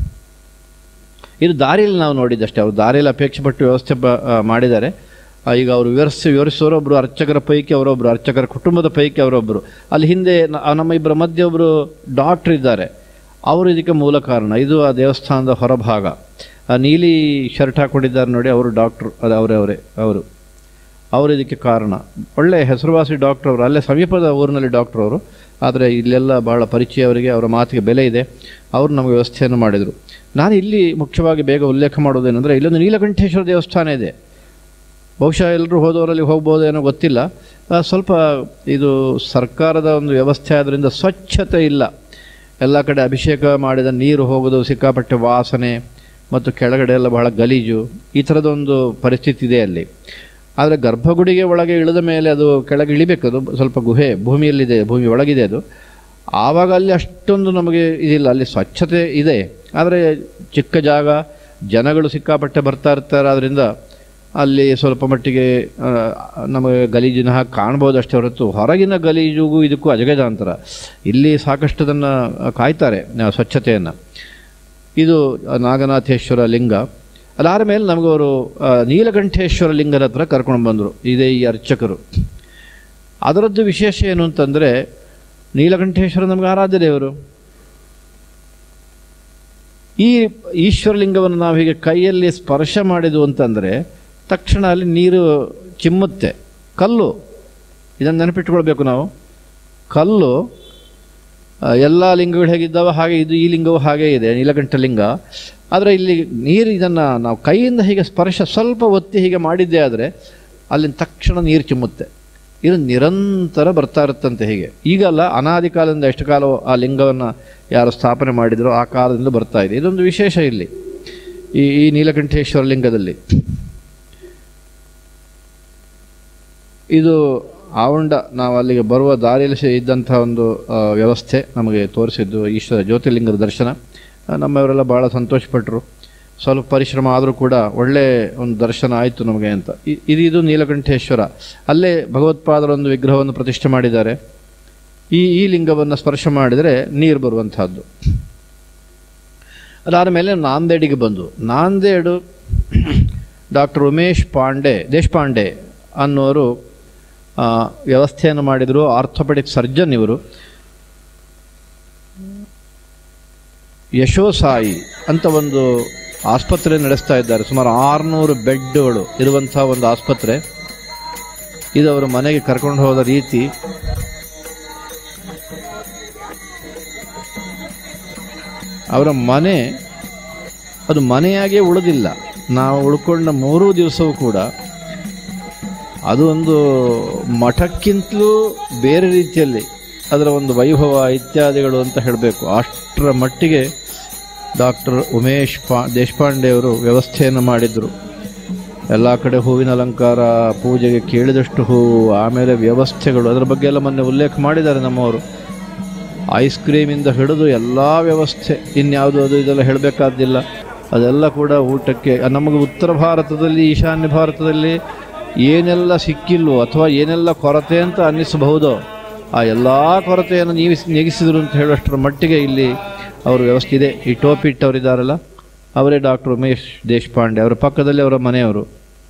A: ಇದು ದಾರಿಯಲ್ಲಿ ನಾವು ನೋಡಿದ್ದಷ್ಟೇ ಅವರು ದಾರಿಯಲ್ಲಿ ಅಪೇಕ್ಷೆ ಪಟ್ಟು ವ್ಯವಸ್ಥೆ ಬ ಆ, ಮಾಡಿದ್ದಾರೆ ಆ, ಈಗ ಅವರು ವಿವರಿಸಿ ವಿವರಿಸೋರು ಒಬ್ಬರು ಅರ್ಚಕರ ಪೈಕಿ ಅವರೊಬ್ಬರು ಅರ್ಚಕರ ಕುಟುಂಬದ ಪೈಕಿ ಅವರೊಬ್ಬರು ಅಲ್ಲಿ ಹಿಂದೆ ನ- ಆ, ನಮ್ಮ ಇಬ್ಬರ ಮಧ್ಯೆ ಒಬ್ಬರು ಡಾಕ್ಟ್ರ್ ಇದ್ದಾರೆ ಅವರು ಇದಕ್ಕೆ ಮೂಲ ಕಾರಣ ಇದು ಆ ದೇವಸ್ಥಾನದ ಹೊರಭಾಗ ಆ ನೀಲಿ ಶರ್ಟ್ ಹಾಕೊಂಡಿದ್ದಾರೆ ನೋಡಿ ಅವರು ಡಾಕ್ಟ್ರು ಅದು ಅವರೇ ಅವರೇ ಅವರು ಅವರು ಇದಕ್ಕೆ ಕಾರಣ ಒಳ್ಳೆ ಹೆಸರುವಾಸಿ ಡಾಕ್ಟರ್ ಅವರು ಅಲ್ಲೇ ಸಮೀಪದ ಊರಿನಲ್ಲಿ ಡಾಕ್ಟರ್ ಅವರು ಆದರೆ ಇಲ್ಲೆಲ್ಲ ಬಹಳ ಪರಿಚಯ ಅವರಿಗೆ ಅವರ ಮಾತಿಗೆ ಬೆಲೆ ಇದೆ ಅವರು ನಮಗೆ ವ್ಯವಸ್ಥೆಯನ್ನು ಮಾಡಿದರು ನಾನು ಇಲ್ಲಿ ಮುಖ್ಯವಾಗಿ ಬೇಗ ಉಲ್ಲೇಖ ಮಾಡೋದೇನೆಂದರೆ ಇಲ್ಲೊಂದು ನೀಲಕಂಠೇಶ್ವರ ದೇವಸ್ಥಾನ ಇದೆ ಬಹುಶಃ ಎಲ್ಲರೂ ಹೋದವರಲ್ಲಿ ಹೋಗ್ಬೋದೇನೋ ಗೊತ್ತಿಲ್ಲ ಆ, ಸ್ವಲ್ಪ ಇದು ಸರ್ಕಾರದ ಒಂದು ವ್ಯವಸ್ಥೆ ಆದ್ದರಿಂದ ಸ್ವಚ್ಛತೆ ಇಲ್ಲ ಎಲ್ಲ ಕಡೆ ಅಭಿಷೇಕ ಮಾಡಿದ ನೀರು ಹೋಗೋದು ಸಿಕ್ಕಾಪಟ್ಟೆ ವಾಸನೆ ಮತ್ತು ಕೆಳಗಡೆ ಎಲ್ಲ ಬಹಳ ಗಲೀಜು ಈ ಥರದೊಂದು ಪರಿಸ್ಥಿತಿ ಇದೆ ಅಲ್ಲಿ ಆದರೆ ಗರ್ಭಗುಡಿಗೆ ಒಳಗೆ ಇಳಿದ ಮೇಲೆ ಅದು ಕೆಳಗೆ ಇಳಿಬೇಕು ಅದು ಸ್ವಲ್ಪ ಗುಹೆ ಭೂಮಿಯಲ್ಲಿದೆ ಭೂಮಿ ಒಳಗಿದೆ ಅದು ಆವಾಗ ಅಲ್ಲಿ ಅಷ್ಟೊಂದು ನಮಗೆ ಇದಿಲ್ಲ ಅಲ್ಲಿ ಸ್ವಚ್ಛತೆ ಇದೆ ಆದರೆ ಚಿಕ್ಕ ಜಾಗ ಜನಗಳು ಸಿಕ್ಕಾಪಟ್ಟೆ ಬರ್ತಾ ಇರ್ತಾರೆ ಆದ್ದರಿಂದ ಅಲ್ಲಿ ಸ್ವಲ್ಪ ಮಟ್ಟಿಗೆ ಆ, ನಮಗೆ ಗಲೀಜಿನ ಹಾಗೆ ಕಾಣ್ಬೋದು ಅಷ್ಟೇ ಹೊರತು ಹೊರಗಿನ ಗಲೀಜಿಗೂ ಇದಕ್ಕೂ ಅಜಗಜಾಂತರ ಇಲ್ಲಿ ಸಾಕಷ್ಟು ಅದನ್ನು ಕಾಯ್ತಾರೆ ಆ, ಸ್ವಚ್ಛತೆಯನ್ನು ಇದು ನಾಗನಾಥೇಶ್ವರ ಲಿಂಗ ಅದಾದ ಮೇಲೆ ನಮಗವರು ಆ, ನೀಲಕಂಠೇಶ್ವರ ಲಿಂಗದ ಹತ್ರ ಕರ್ಕೊಂಡು ಬಂದರು ಇದೇ ಈ ಅರ್ಚಕರು ಅದರದ್ದು ವಿಶೇಷ ಏನು ಅಂತಂದರೆ ನೀಲಕಂಠೇಶ್ವರ ನಮಗೆ ಆರಾಧ್ಯ ದೇವರು ಈ ಈಶ್ವರಲಿಂಗವನ್ನು ನಾವು ಹೀಗೆ ಕೈಯಲ್ಲಿ ಸ್ಪರ್ಶ ಮಾಡಿದ್ವು ಅಂತಂದರೆ ತಕ್ಷಣ ಅಲ್ಲಿ ನೀರು ಚಿಮ್ಮುತ್ತೆ ಕಲ್ಲು ಇದನ್ನು ನೆನಪಿಟ್ಕೊಳ್ಬೇಕು ನಾವು ಕಲ್ಲು ಆ, ಎಲ್ಲ ಲಿಂಗಗಳು ಹೇಗಿದ್ದಾವೆ ಹಾಗೆ ಇದು ಈ ಲಿಂಗವು ಹಾಗೇ ಇದೆ ನೀಲಕಂಠ ಲಿಂಗ ಆದರೆ ಇಲ್ಲಿ ನೀರು ಇದನ್ನು ನಾವು ಕೈಯಿಂದ ಹೀಗೆ ಸ್ಪರ್ಶ ಸ್ವಲ್ಪ ಒತ್ತಿ ಹೀಗೆ ಮಾಡಿದ್ದೇ ಆದರೆ ಅಲ್ಲಿನ ತಕ್ಷಣ ನೀರು ಚಿಮ್ಮುತ್ತೆ ಇದು ನಿರಂತರ ಬರ್ತಾ ಇರುತ್ತಂತೆ ಹೀಗೆ ಈಗಲ್ಲ ಅನಾದಿ ಕಾಲದಿಂದ ಎಷ್ಟು ಕಾಲ ಆ ಲಿಂಗವನ್ನು ಯಾರು ಸ್ಥಾಪನೆ ಮಾಡಿದರೋ ಆ ಕಾಲದಿಂದ ಬರ್ತಾ ಇದೆ ಇದೊಂದು ವಿಶೇಷ ಇಲ್ಲಿ ಈ ಈ ನೀಲಕಂಠೇಶ್ವರ ಲಿಂಗದಲ್ಲಿ ಇದು ಆವಂಡ ನಾವು ಅಲ್ಲಿಗೆ ಬರುವ ದಾರಿಯಲ್ಲಿ ಸ- ಇದ್ದಂಥ ಒಂದು ಆ, ವ್ಯವಸ್ಥೆ ನಮಗೆ ತೋರಿಸಿದ್ದು ಈಶ್ವರ ಜ್ಯೋತಿರ್ಲಿಂಗದ ದರ್ಶನ ಆ, ನಮ್ಮವರೆಲ್ಲ ಭಾಳ ಸಂತೋಷಪಟ್ಟರು ಸ್ವಲ್ಪ ಪರಿಶ್ರಮ ಆದರೂ ಕೂಡ ಒಳ್ಳೆ ಒಂದು ದರ್ಶನ ಆಯಿತು ನಮಗೆ ಅಂತ ಇ- ಇದು ಇದು ನೀಲಕಂಠೇಶ್ವರ ಅಲ್ಲೇ ಭಗವತ್ಪಾದರ ಒಂದು ವಿಗ್ರಹವನ್ನು ಪ್ರತಿಷ್ಠೆ ಮಾಡಿದ್ದಾರೆ ಈ ಈ ಲಿಂಗವನ್ನು ಸ್ಪರ್ಶ ಮಾಡಿದರೆ ನೀರು ಬರುವಂತಹದ್ದು ಅದಾದ ಮೇಲೆ ನಾಂದೇಡಿಗೆ ಬಂದು ನಾಂದೇಡು ಡಾಕ್ಟರ್ ಉಮೇಶ್ ಪಾಂಡೆ ದೇಶಪಾಂಡೆ ಅನ್ನೋರು ಆ, ವ್ಯವಸ್ಥೆಯನ್ನು ಮಾಡಿದರು ಆರ್ಥೋಪೆಡಿಕ್ ಸರ್ಜನ್ ಇವರು ಯಶೋಸಾಯಿ ಅಂತ ಒಂದು ಆಸ್ಪತ್ರೆ ನಡೆಸ್ತಾ ಇದ್ದಾರೆ ಸುಮಾರು ಆರುನೂರು ಬೆಡ್ಗಳು ಇರುವಂಥ ಒಂದು ಆಸ್ಪತ್ರೆ ಇದು ಅವರ ಮನೆಗೆ ಕರ್ಕೊಂಡು ಹೋದ ರೀತಿ ಅವರ ಮನೆ ಅದು ಮನೆಯಾಗೇ ಉಳಿದಿಲ್ಲ ನಾವು ಉಳ್ಕೊಂಡ ಮೂರೂ ದಿವಸವೂ ಕೂಡ ಅದು ಒಂದು ಮಠಕ್ಕಿಂತಲೂ ಬೇರೆ ರೀತಿಯಲ್ಲಿ ಅದರ ಒಂದು ವೈಭವ ಇತ್ಯಾದಿಗಳು ಅಂತ ಹೇಳಬೇಕು ಅಷ್ಟರ ಮಟ್ಟಿಗೆ ಡಾಕ್ಟರ್ ಉಮೇಶ್ ಪಾ ದೇಶಪಾಂಡೆ ಅವರು ವ್ಯವಸ್ಥೆಯನ್ನು ಮಾಡಿದರು ಎಲ್ಲ ಕಡೆ ಹೂವಿನ ಅಲಂಕಾರ ಪೂಜೆಗೆ ಕೇಳಿದಷ್ಟು ಹೂವು ಆಮೇಲೆ ವ್ಯವಸ್ಥೆಗಳು ಅದರ ಬಗ್ಗೆ ಎಲ್ಲ ಮೊನ್ನೆ ಉಲ್ಲೇಖ ಮಾಡಿದ್ದಾರೆ ನಮ್ಮವರು ಐಸ್ ಕ್ರೀಮಿಂದ ಹಿಡಿದು ಎಲ್ಲ ವ್ಯವಸ್ಥೆ ಇನ್ಯಾವುದು ಅದು ಇದೆಲ್ಲ ಹೇಳಬೇಕಾದ್ದಿಲ್ಲ ಅದೆಲ್ಲ ಕೂಡ ಊಟಕ್ಕೆ ನಮಗೆ ಉತ್ತರ ಭಾರತದಲ್ಲಿ ಈಶಾನ್ಯ ಭಾರತದಲ್ಲಿ ಏನೆಲ್ಲ ಸಿಕ್ಕಿಲ್ವೋ ಅಥವಾ ಏನೆಲ್ಲ ಕೊರತೆ ಅಂತ ಅನ್ನಿಸಬಹುದೋ ಆ ಎಲ್ಲ ಕೊರತೆಯನ್ನು ನೀವು ನೀಗಿಸಿದ್ರು ಅಂತ ಹೇಳುವಷ್ಟರ ಮಟ್ಟಿಗೆ ಇಲ್ಲಿ ಅವ್ರ ವ್ಯವಸ್ಥೆ ಇದೆ ಈ ಟೋಪಿಟ್ ಅವರಿದ್ದಾರಲ್ಲ ಅವರೇ ಡಾಕ್ಟರ್ ಉಮೇಶ್ ದೇಶಪಾಂಡೆ ಅವರ ಪಕ್ಕದಲ್ಲಿ ಅವರ ಮನೆಯವರು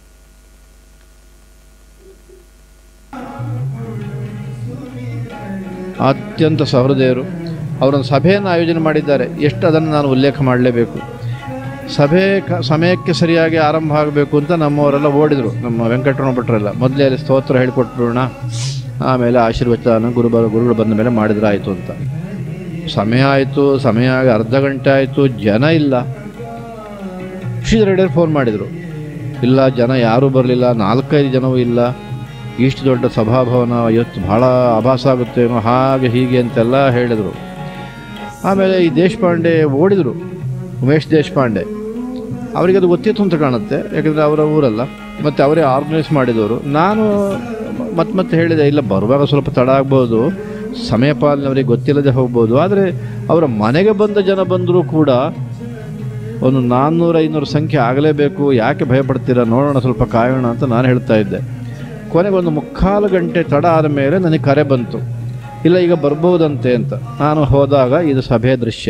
A: ಅತ್ಯಂತ ಸಹೃದಯರು ಅವರೊಂದು ಸಭೆಯನ್ನು ಆಯೋಜನೆ ಮಾಡಿದ್ದಾರೆ ಎಷ್ಟು ಅದನ್ನು ನಾನು ಉಲ್ಲೇಖ ಮಾಡಲೇಬೇಕು ಸಭೆ ಕ ಸಮಯಕ್ಕೆ ಸರಿಯಾಗಿ ಆರಂಭ ಆಗಬೇಕು ಅಂತ ನಮ್ಮವರೆಲ್ಲ ಓಡಿದರು ನಮ್ಮ ವೆಂಕಟರಮಣ ಭಟ್ರೆಲ್ಲ ಮೊದಲೇ ಅಲ್ಲಿ ಸ್ತೋತ್ರ ಹೇಳಿಕೊಟ್ಬಿಡೋಣ ಆಮೇಲೆ ಆಶೀರ್ವಚನ ಗುರುಬರ ಗುರುಗಳು ಬಂದ ಮೇಲೆ ಮಾಡಿದ್ರೆ ಆಯಿತು ಅಂತ ಸಮಯ ಆಯಿತು ಸಮಯ ಆಗಿ ಅರ್ಧ ಗಂಟೆ ಆಯಿತು ಜನ ಇಲ್ಲ ಶ್ರೀಧರ್ ಫೋನ್ ಮಾಡಿದರು ಇಲ್ಲ ಜನ ಯಾರೂ ಬರಲಿಲ್ಲ ನಾಲ್ಕೈದು ಜನವೂ ಇಲ್ಲ ಇಷ್ಟು ದೊಡ್ಡ ಸಭಾಭವನ ಇವತ್ತು ಭಾಳ ಆಭಾಸ ಆಗುತ್ತೇನೋ ಹಾಗೆ ಹೀಗೆ ಅಂತೆಲ್ಲ ಹೇಳಿದರು ಆಮೇಲೆ ಈ ದೇಶಪಾಂಡೆ ಓಡಿದರು ಉಮೇಶ್ ದೇಶಪಾಂಡೆ ಅವರಿಗೆ ಅದು ಗೊತ್ತಿತ್ತು ಅಂತ ಕಾಣುತ್ತೆ ಯಾಕಂದರೆ ಅವರ ಊರಲ್ಲ ಮತ್ತು ಅವರೇ ಆರ್ಗನೈಸ್ ಮಾಡಿದವರು ನಾನು ಮತ್ತೆ ಮತ್ತೆ ಹೇಳಿದೆ ಇಲ್ಲ ಬರುವಾಗ ಸ್ವಲ್ಪ ತಡ ಆಗ್ಬೋದು ಸಮಯ ಪಾಲನೆ ಅವರಿಗೆ ಗೊತ್ತಿಲ್ಲದೆ ಹೋಗ್ಬೋದು ಆದರೆ ಅವರ ಮನೆಗೆ ಬಂದ ಜನ ಬಂದರೂ ಕೂಡ ಒಂದು ನಾನ್ನೂರು ಐನೂರು ಸಂಖ್ಯೆ ಆಗಲೇಬೇಕು ಯಾಕೆ ಭಯಪಡ್ತೀರಾ ನೋಡೋಣ ಸ್ವಲ್ಪ ಕಾಯೋಣ ಅಂತ ನಾನು ಹೇಳ್ತಾ ಇದ್ದೆ ಕೊನೆಗೆ ಒಂದು ಮುಕ್ಕಾಲು ಗಂಟೆ ತಡ ಆದ ಮೇಲೆ ನನಗೆ ಕರೆ ಬಂತು ಇಲ್ಲ ಈಗ ಬರ್ಬೋದಂತೆ ಅಂತ ನಾನು ಹೋದಾಗ ಇದು ಸಭೆಯ ದೃಶ್ಯ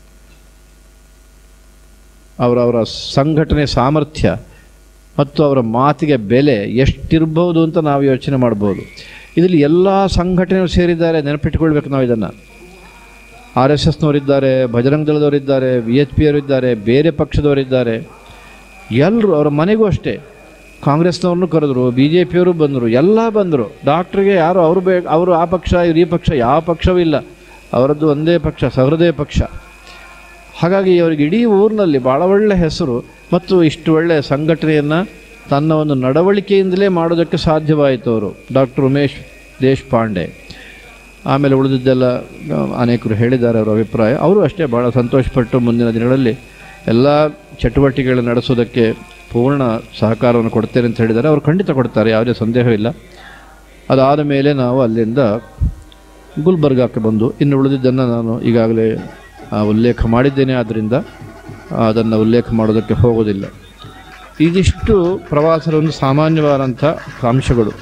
A: ಅವರವರ ಸಂಘಟನೆ ಸಾಮರ್ಥ್ಯ ಮತ್ತು ಅವರ ಮಾತಿಗೆ ಬೆಲೆ ಎಷ್ಟಿರ್ಬೋದು ಅಂತ ನಾವು ಯೋಚನೆ ಮಾಡ್ಬೋದು ಇದರಲ್ಲಿ ಎಲ್ಲ ಸಂಘಟನೆಗಳು ಸೇರಿದ್ದಾರೆ ನೆನಪಿಟ್ಕೊಳ್ಬೇಕು ನಾವು ಇದನ್ನು ಆರ್ ಎಸ್ ಎಸ್ನವರಿದ್ದಾರೆ ಬಜರಂಗ ದಳದವರಿದ್ದಾರೆ ವಿ ಎಚ್ ಪಿ ಅವರಿದ್ದಾರೆ ಬೇರೆ ಪಕ್ಷದವರಿದ್ದಾರೆ ಎಲ್ಲರೂ ಅವರ ಮನೆಗೂ ಅಷ್ಟೇ ಕಾಂಗ್ರೆಸ್ನವ್ರನ್ನೂ ಕರೆದ್ರು ಬಿ ಜೆ ಪಿಯವರು ಬಂದರು ಎಲ್ಲ ಬಂದರು ಡಾಕ್ಟ್ರಿಗೆ ಯಾರು ಅವರು ಬೇ ಅವರು ಆ ಪಕ್ಷ ಇವ್ರು ಈ ಪಕ್ಷ ಯಾವ ಪಕ್ಷವೂ ಇಲ್ಲ ಅವರದ್ದು ಒಂದೇ ಪಕ್ಷ ಸಹೃದಯ ಪಕ್ಷ ಹಾಗಾಗಿ ಅವರಿಗೆ ಇಡೀ ಊರಿನಲ್ಲಿ ಭಾಳ ಒಳ್ಳೆಯ ಹೆಸರು ಮತ್ತು ಇಷ್ಟು ಒಳ್ಳೆಯ ಸಂಘಟನೆಯನ್ನು ತನ್ನ ಒಂದು ನಡವಳಿಕೆಯಿಂದಲೇ ಮಾಡೋದಕ್ಕೆ ಸಾಧ್ಯವಾಯಿತು ಅವರು ಡಾಕ್ಟರ್ ಉಮೇಶ್ ದೇಶಪಾಂಡೆ ಆಮೇಲೆ ಉಳಿದಿದ್ದೆಲ್ಲ ಆ, ಅನೇಕರು ಹೇಳಿದ್ದಾರೆ ಅವರ ಅಭಿಪ್ರಾಯ ಅವರು ಅಷ್ಟೇ ಭಾಳ ಸಂತೋಷಪಟ್ಟು ಮುಂದಿನ ದಿನಗಳಲ್ಲಿ ಎಲ್ಲ ಚಟುವಟಿಕೆಗಳನ್ನು ನಡೆಸೋದಕ್ಕೆ ಪೂರ್ಣ ಸಹಕಾರವನ್ನು ಕೊಡ್ತೇನೆ ಅಂತ ಹೇಳಿದ್ದಾರೆ ಅವರು ಖಂಡಿತ ಕೊಡ್ತಾರೆ ಯಾವುದೇ ಸಂದೇಹವಿಲ್ಲ ಅದಾದ ಮೇಲೆ ನಾವು ಅಲ್ಲಿಂದ ಗುಲ್ಬರ್ಗಾಕ್ಕೆ ಬಂದು ಇನ್ನು ಉಳಿದಿದ್ದನ್ನು ನಾನು ಈಗಾಗಲೇ ಆ, ಉಲ್ಲೇಖ ಮಾಡಿದ್ದೇನೆ ಆದ್ದರಿಂದ ಅದನ್ನು ಉಲ್ಲೇಖ ಮಾಡೋದಕ್ಕೆ ಹೋಗೋದಿಲ್ಲ ಇದಿಷ್ಟು ಪ್ರವಾಸದ ಒಂದು ಸಾಮಾನ್ಯವಾದಂಥ ಅಂಶಗಳು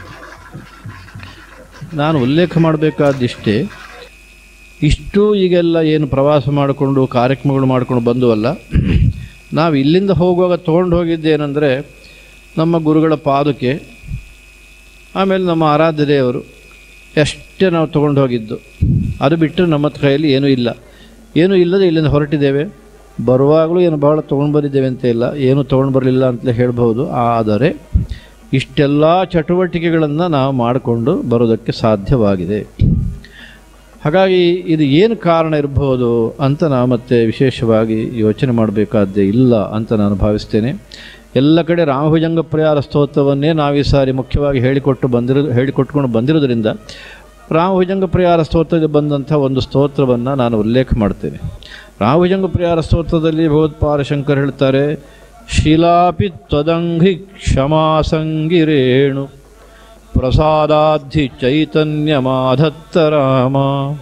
A: ನಾನು ಉಲ್ಲೇಖ ಮಾಡಬೇಕಾದಿಷ್ಟೇ ಇಷ್ಟು ಈಗೆಲ್ಲ ಏನು ಪ್ರವಾಸ ಮಾಡಿಕೊಂಡು ಕಾರ್ಯಕ್ರಮಗಳು ಮಾಡ್ಕೊಂಡು ಬಂದುವಲ್ಲ ನಾವು ಇಲ್ಲಿಂದ ಹೋಗುವಾಗ ತೊಗೊಂಡು ಹೋಗಿದ್ದೇನೆಂದರೆ ನಮ್ಮ ಗುರುಗಳ ಪಾದುಕೆ ಆಮೇಲೆ ನಮ್ಮ ಆರಾಧ್ಯ ದೇವರು ಅಷ್ಟೇ ನಾವು ತೊಗೊಂಡು ಹೋಗಿದ್ದು ಅದು ಬಿಟ್ಟು ನಮ್ಮ ಕೈಯಲ್ಲಿ ಏನೂ ಇಲ್ಲ ಏನೂ ಇಲ್ಲದೆ ಇಲ್ಲಿಂದ ಹೊರಟಿದ್ದೇವೆ ಬರುವಾಗಲೂ ಏನು ಭಾಳ ತೊಗೊಂಡು ಬಂದಿದ್ದೇವೆ ಅಂತ ಇಲ್ಲ ಏನು ತೊಗೊಂಡು ಬರಲಿಲ್ಲ ಅಂತಲೇ ಹೇಳ್ಬೋದು ಆದರೆ ಇಷ್ಟೆಲ್ಲ ಚಟುವಟಿಕೆಗಳನ್ನು ನಾವು ಮಾಡಿಕೊಂಡು ಬರೋದಕ್ಕೆ ಸಾಧ್ಯವಾಗಿದೆ ಹಾಗಾಗಿ ಇದು ಏನು ಕಾರಣ ಇರಬಹುದು ಅಂತ ನಾವು ಮತ್ತೆ ವಿಶೇಷವಾಗಿ ಯೋಚನೆ ಮಾಡಬೇಕಾದ್ದೇ ಇಲ್ಲ ಅಂತ ನಾನು ಭಾವಿಸ್ತೇನೆ ಎಲ್ಲ ಕಡೆ ರಾಮಭುಜಂಗ ಪ್ರಯಾರ ಸ್ತೋತ್ರವನ್ನೇ ನಾವು ಈ ಸಾರಿ ಮುಖ್ಯವಾಗಿ ಹೇಳಿಕೊಟ್ಟು ಬಂದಿರೋ ಹೇಳಿಕೊಟ್ಕೊಂಡು ಬಂದಿರೋದ್ರಿಂದ ರಾಮಭುಜಂಗ ಪ್ರಯಾರ ಸ್ತೋತ್ರದಲ್ಲಿ ಬಂದಂಥ ಒಂದು ಸ್ತೋತ್ರವನ್ನು ನಾನು ಉಲ್ಲೇಖ ಮಾಡ್ತೇನೆ ರಾಮಭುಜಂಗ ಪ್ರಯಾರ ಸ್ತೋತ್ರದಲ್ಲಿ ಭಗವತ್ಪಾದ ಶಂಕರ್ ಹೇಳ್ತಾರೆ ಶಿಲಾಪಿ ತ್ವದಂಘಿ ಕ್ಷಮಾಸಂಗಿರೇಣು ಪ್ರಸಾದಾಧಿ ಚೈತನ್ಯ ಮಾಧತ್ತ ರಾಮ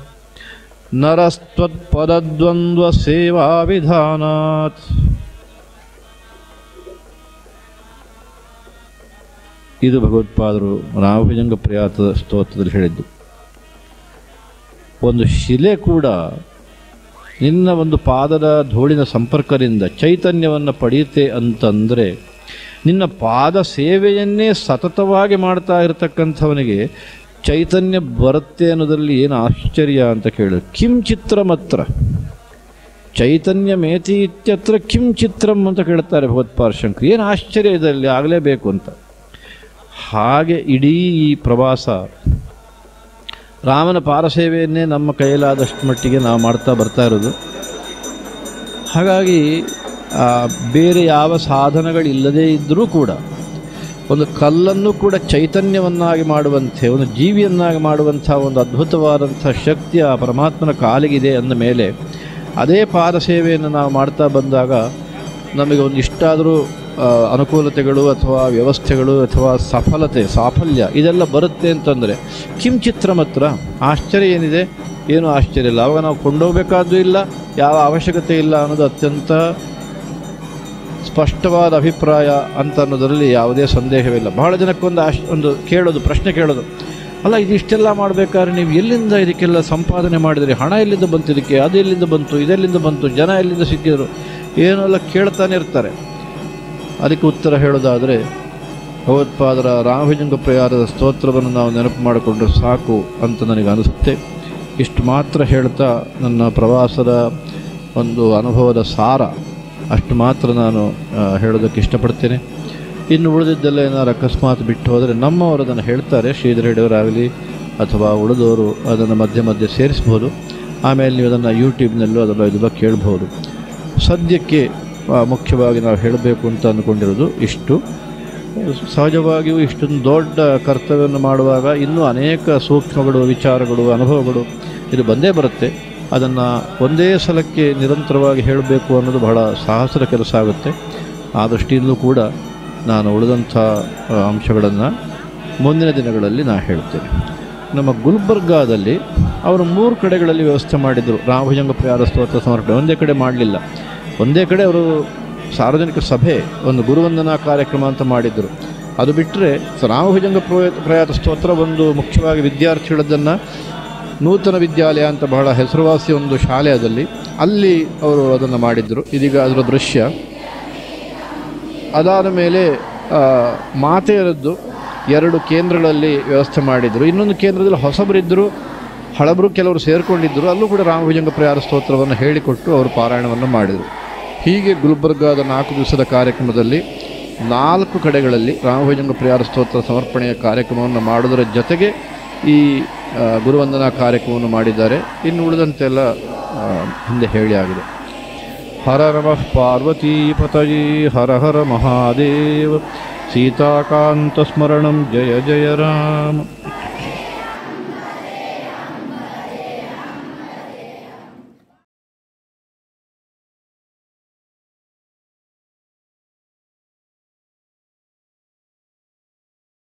A: ನರಸ್ತ್ವತ್ಪದದ್ವಂದ್ವ ಸೇವಾ ವಿಧಾನಾತ್ ಇದು ಭಗವತ್ಪಾದರು ರಾಮಭುಜಂಗ ಪ್ರಯಾತದ ಸ್ತೋತ್ರದಲ್ಲಿ ಹೇಳಿದ್ದು ಒಂದು ಶಿಲೆ ಕೂಡ ನಿನ್ನ ಒಂದು ಪಾದದ ಧೂಳಿನ ಸಂಪರ್ಕದಿಂದ ಚೈತನ್ಯವನ್ನು ಪಡೆಯುತ್ತೆ ಅಂತಂದರೆ ನಿನ್ನ ಪಾದ ಸೇವೆಯನ್ನೇ ಸತತವಾಗಿ ಮಾಡ್ತಾ ಇರತಕ್ಕಂಥವನಿಗೆ ಚೈತನ್ಯ ಬರುತ್ತೆ ಅನ್ನೋದರಲ್ಲಿ ಏನು ಆಶ್ಚರ್ಯ ಅಂತ ಕೇಳಿದ್ರು ಕಿಂ ಚಿತ್ರ ಮಾತ್ರ ಚೈತನ್ಯ ಮೇತಿ ಇತ್ಯತ್ರ ಕಿಂ ಚಿತ್ರಂ ಅಂತ ಕೇಳ್ತಾರೆ ಭಗವತ್ಪಾದ ಶಂಕರ್ ಏನು ಆಶ್ಚರ್ಯ ಇದರಲ್ಲಿ ಆಗಲೇಬೇಕು ಅಂತ ಹಾಗೆ ಇಡೀ ಈ ಪ್ರವಾಸ ರಾಮನ ಪಾರಸೇವೆಯನ್ನೇ ನಮ್ಮ ಕೈಯಲಾದಷ್ಟು ಮಟ್ಟಿಗೆ ನಾವು ಮಾಡ್ತಾ ಬರ್ತಾ ಇರೋದು ಹಾಗಾಗಿ ಆ, ಬೇರೆ ಯಾವ ಸಾಧನಗಳಿಲ್ಲದೇ ಇದ್ದರೂ ಕೂಡ ಒಂದು ಕಲ್ಲನ್ನು ಕೂಡ ಚೈತನ್ಯವನ್ನಾಗಿ ಮಾಡುವಂತೆ ಒಂದು ಜೀವಿಯನ್ನಾಗಿ ಮಾಡುವಂಥ ಒಂದು ಅದ್ಭುತವಾದಂಥ ಶಕ್ತಿ ಆ ಪರಮಾತ್ಮನ ಕಾಲಿಗಿದೆ ಅಂದ ಮೇಲೆ ಅದೇ ಪಾದ ಸೇವೆಯನ್ನು ನಾವು ಮಾಡ್ತಾ ಬಂದಾಗ ನಮಗೆ ಒಂದು ಇಷ್ಟಾದರೂ ಅನುಕೂಲತೆಗಳು ಅಥವಾ ವ್ಯವಸ್ಥೆಗಳು ಅಥವಾ ಸಫಲತೆ ಸಾಫಲ್ಯ ಇದೆಲ್ಲ ಬರುತ್ತೆ ಅಂತಂದರೆ ಕಿಂಚಿತ್ರ ಮಾತ್ರ ಆಶ್ಚರ್ಯ ಏನಿದೆ ಏನೂ ಆಶ್ಚರ್ಯ ಇಲ್ಲ ಆವಾಗ ನಾವು ಕೊಂಡೋಗ್ಬೇಕಾದ್ದು ಇಲ್ಲ ಯಾವ ಅವಶ್ಯಕತೆ ಇಲ್ಲ ಅನ್ನೋದು ಅತ್ಯಂತ ಸ್ಪಷ್ಟವಾದ ಅಭಿಪ್ರಾಯ ಅಂತ ಅನ್ನೋದರಲ್ಲಿ ಯಾವುದೇ ಸಂದೇಹವಿಲ್ಲ ಬಹಳ ಜನಕ್ಕೊಂದು ಆಶ್ ಒಂದು ಕೇಳೋದು ಪ್ರಶ್ನೆ ಕೇಳೋದು ಅಲ್ಲ ಇದಿಷ್ಟೆಲ್ಲ ಮಾಡಬೇಕಾದ್ರೆ ನೀವು ಎಲ್ಲಿಂದ ಇದಕ್ಕೆಲ್ಲ ಸಂಪಾದನೆ ಮಾಡಿದ್ರಿ ಹಣ ಎಲ್ಲಿಂದ ಬಂತು ಇದಕ್ಕೆ ಅದು ಎಲ್ಲಿಂದ ಬಂತು ಇದೆಲ್ಲಿಂದ ಬಂತು ಜನ ಎಲ್ಲಿಂದ ಸಿಕ್ಕಿದ್ರು ಏನೆಲ್ಲ ಕೇಳ್ತಾನೆ ಇರ್ತಾರೆ ಅದಕ್ಕೆ ಉತ್ತರ ಹೇಳೋದಾದರೆ ಭಗವತ್ಪಾದರ ರಾಮಭುಜಂಗ ಪ್ರಯಾರದ ಸ್ತೋತ್ರವನ್ನು ನಾವು ನೆನಪು ಮಾಡಿಕೊಂಡ್ರೆ ಸಾಕು ಅಂತ ನನಗೆ ಅನಿಸುತ್ತೆ ಇಷ್ಟು ಮಾತ್ರ ಹೇಳ್ತಾ ನನ್ನ ಪ್ರವಾಸದ ಒಂದು ಅನುಭವದ ಸಾರ ಅಷ್ಟು ಮಾತ್ರ ನಾನು ಆ, ಹೇಳೋದಕ್ಕೆ ಇಷ್ಟಪಡ್ತೇನೆ ಇನ್ನು ಉಳಿದಿದ್ದೆಲ್ಲ ಏನಾದ್ರು ಅಕಸ್ಮಾತ್ ಬಿಟ್ಟು ಹೋದರೆ ನಮ್ಮವರು ಅದನ್ನು ಹೇಳ್ತಾರೆ ಶ್ರೀಧರ ಹಿಡಿಯವರಾಗಲಿ ಅಥವಾ ಉಳಿದವರು ಅದನ್ನು ಮಧ್ಯೆ ಮಧ್ಯೆ ಸೇರಿಸ್ಬೋದು ಆಮೇಲೆ ನೀವು ಅದನ್ನು ಯೂಟ್ಯೂಬ್ನಲ್ಲೂ ಅದನ್ನು ಇದೆಲ್ಲ ಕೇಳ್ಬೋದು ಸದ್ಯಕ್ಕೆ ಆ, ಮುಖ್ಯವಾಗಿ ನಾವು ಹೇಳಬೇಕು ಅಂತ ಅಂದ್ಕೊಂಡಿರೋದು ಇಷ್ಟು ಸಹಜವಾಗಿಯೂ ಇಷ್ಟೊಂದು ದೊಡ್ಡ ಕರ್ತವ್ಯವನ್ನು ಮಾಡುವಾಗ ಇನ್ನೂ ಅನೇಕ ಸೂಕ್ಷ್ಮಗಳು ವಿಚಾರಗಳು ಅನುಭವಗಳು ಇದು ಬಂದೇ ಬರುತ್ತೆ ಅದನ್ನು ಒಂದೇ ಸಲಕ್ಕೆ ನಿರಂತರವಾಗಿ ಹೇಳಬೇಕು ಅನ್ನೋದು ಬಹಳ ಸಾಹಸದ ಕೆಲಸ ಆಗುತ್ತೆ ಆ ದೃಷ್ಟಿಯಿಂದಲೂ ಕೂಡ ನಾನು ಉಳಿದಂಥ ಅಂಶಗಳನ್ನು ಮುಂದಿನ ದಿನಗಳಲ್ಲಿ ನಾನು ಹೇಳ್ತೇನೆ ನಮ್ಮ ಗುಲ್ಬರ್ಗಾದಲ್ಲಿ ಅವರು ಮೂರು ಕಡೆಗಳಲ್ಲಿ ವ್ಯವಸ್ಥೆ ಮಾಡಿದರು ರಾಮಭುಜಂಗ ಪ್ರಿಯಾರ ಸ್ತೋತ್ರ ಸಮರ್ಪಣೆ ಒಂದೇ ಕಡೆ ಮಾಡಲಿಲ್ಲ ಒಂದೇ ಕಡೆ ಅವರು ಸಾರ್ವಜನಿಕ ಸಭೆ ಒಂದು ಗುರುವಂದನಾ ಕಾರ್ಯಕ್ರಮ ಅಂತ ಮಾಡಿದ್ದರು ಅದು ಬಿಟ್ಟರೆ ರಾಮಭುಜಂಗ ಪ್ರಯ ಪ್ರಯಾತ ಸ್ತೋತ್ರ ಒಂದು ಮುಖ್ಯವಾಗಿ ವಿದ್ಯಾರ್ಥಿಗಳದ್ದನ್ನು ನೂತನ ವಿದ್ಯಾಲಯ ಅಂತ ಬಹಳ ಹೆಸರುವಾಸಿ ಒಂದು ಶಾಲೆಯಲ್ಲಿ ಅಲ್ಲಿ ಅವರು ಅದನ್ನು ಮಾಡಿದ್ದರು ಇದೀಗ ಅದರ ದೃಶ್ಯ ಅದಾದ ಮೇಲೆ ಆ, ಮಾತೆಯರದ್ದು ಎರಡು ಕೇಂದ್ರಗಳಲ್ಲಿ ವ್ಯವಸ್ಥೆ ಮಾಡಿದರು ಇನ್ನೊಂದು ಕೇಂದ್ರದಲ್ಲಿ ಹೊಸಬರಿದ್ದರು ಹಳಬರು ಕೆಲವರು ಸೇರಿಕೊಂಡಿದ್ದರು ಅಲ್ಲೂ ಕೂಡ ರಾಮಭುಜಂಗ ಪ್ರಯಾರ ಸ್ತೋತ್ರವನ್ನು ಹೇಳಿಕೊಟ್ಟು ಅವರು ಪಾರಾಯಣವನ್ನು ಮಾಡಿದರು ಹೀಗೆ ಗುಲ್ಬರ್ಗಾದ ನಾಲ್ಕು ದಿವಸದ ಕಾರ್ಯಕ್ರಮದಲ್ಲಿ ನಾಲ್ಕು ಕಡೆಗಳಲ್ಲಿ ರಾಮಭುಜಂಗ ಪ್ರಿಯಾರ ಸ್ತೋತ್ರ ಸಮರ್ಪಣೆಯ ಕಾರ್ಯಕ್ರಮವನ್ನು ಮಾಡುವುದರ ಜೊತೆಗೆ ಈ ಆ, ಗುರುವಂದನಾ ಕಾರ್ಯಕ್ರಮವನ್ನು ಮಾಡಿದ್ದಾರೆ ಇನ್ನು ಉಳಿದಂತೆಲ್ಲ ಆ, ಹಿಂದೆ ಹೇಳಿ ಆಗಿದೆ ಹರ ನಮಃ ಪಾರ್ವತೀಪತಯೇ ಹರ ಹರ ಮಹಾದೇವ ಸೀತಾಕಾಂತ ಸ್ಮರಣಂ ಜಯ ಜಯ ರಾಮ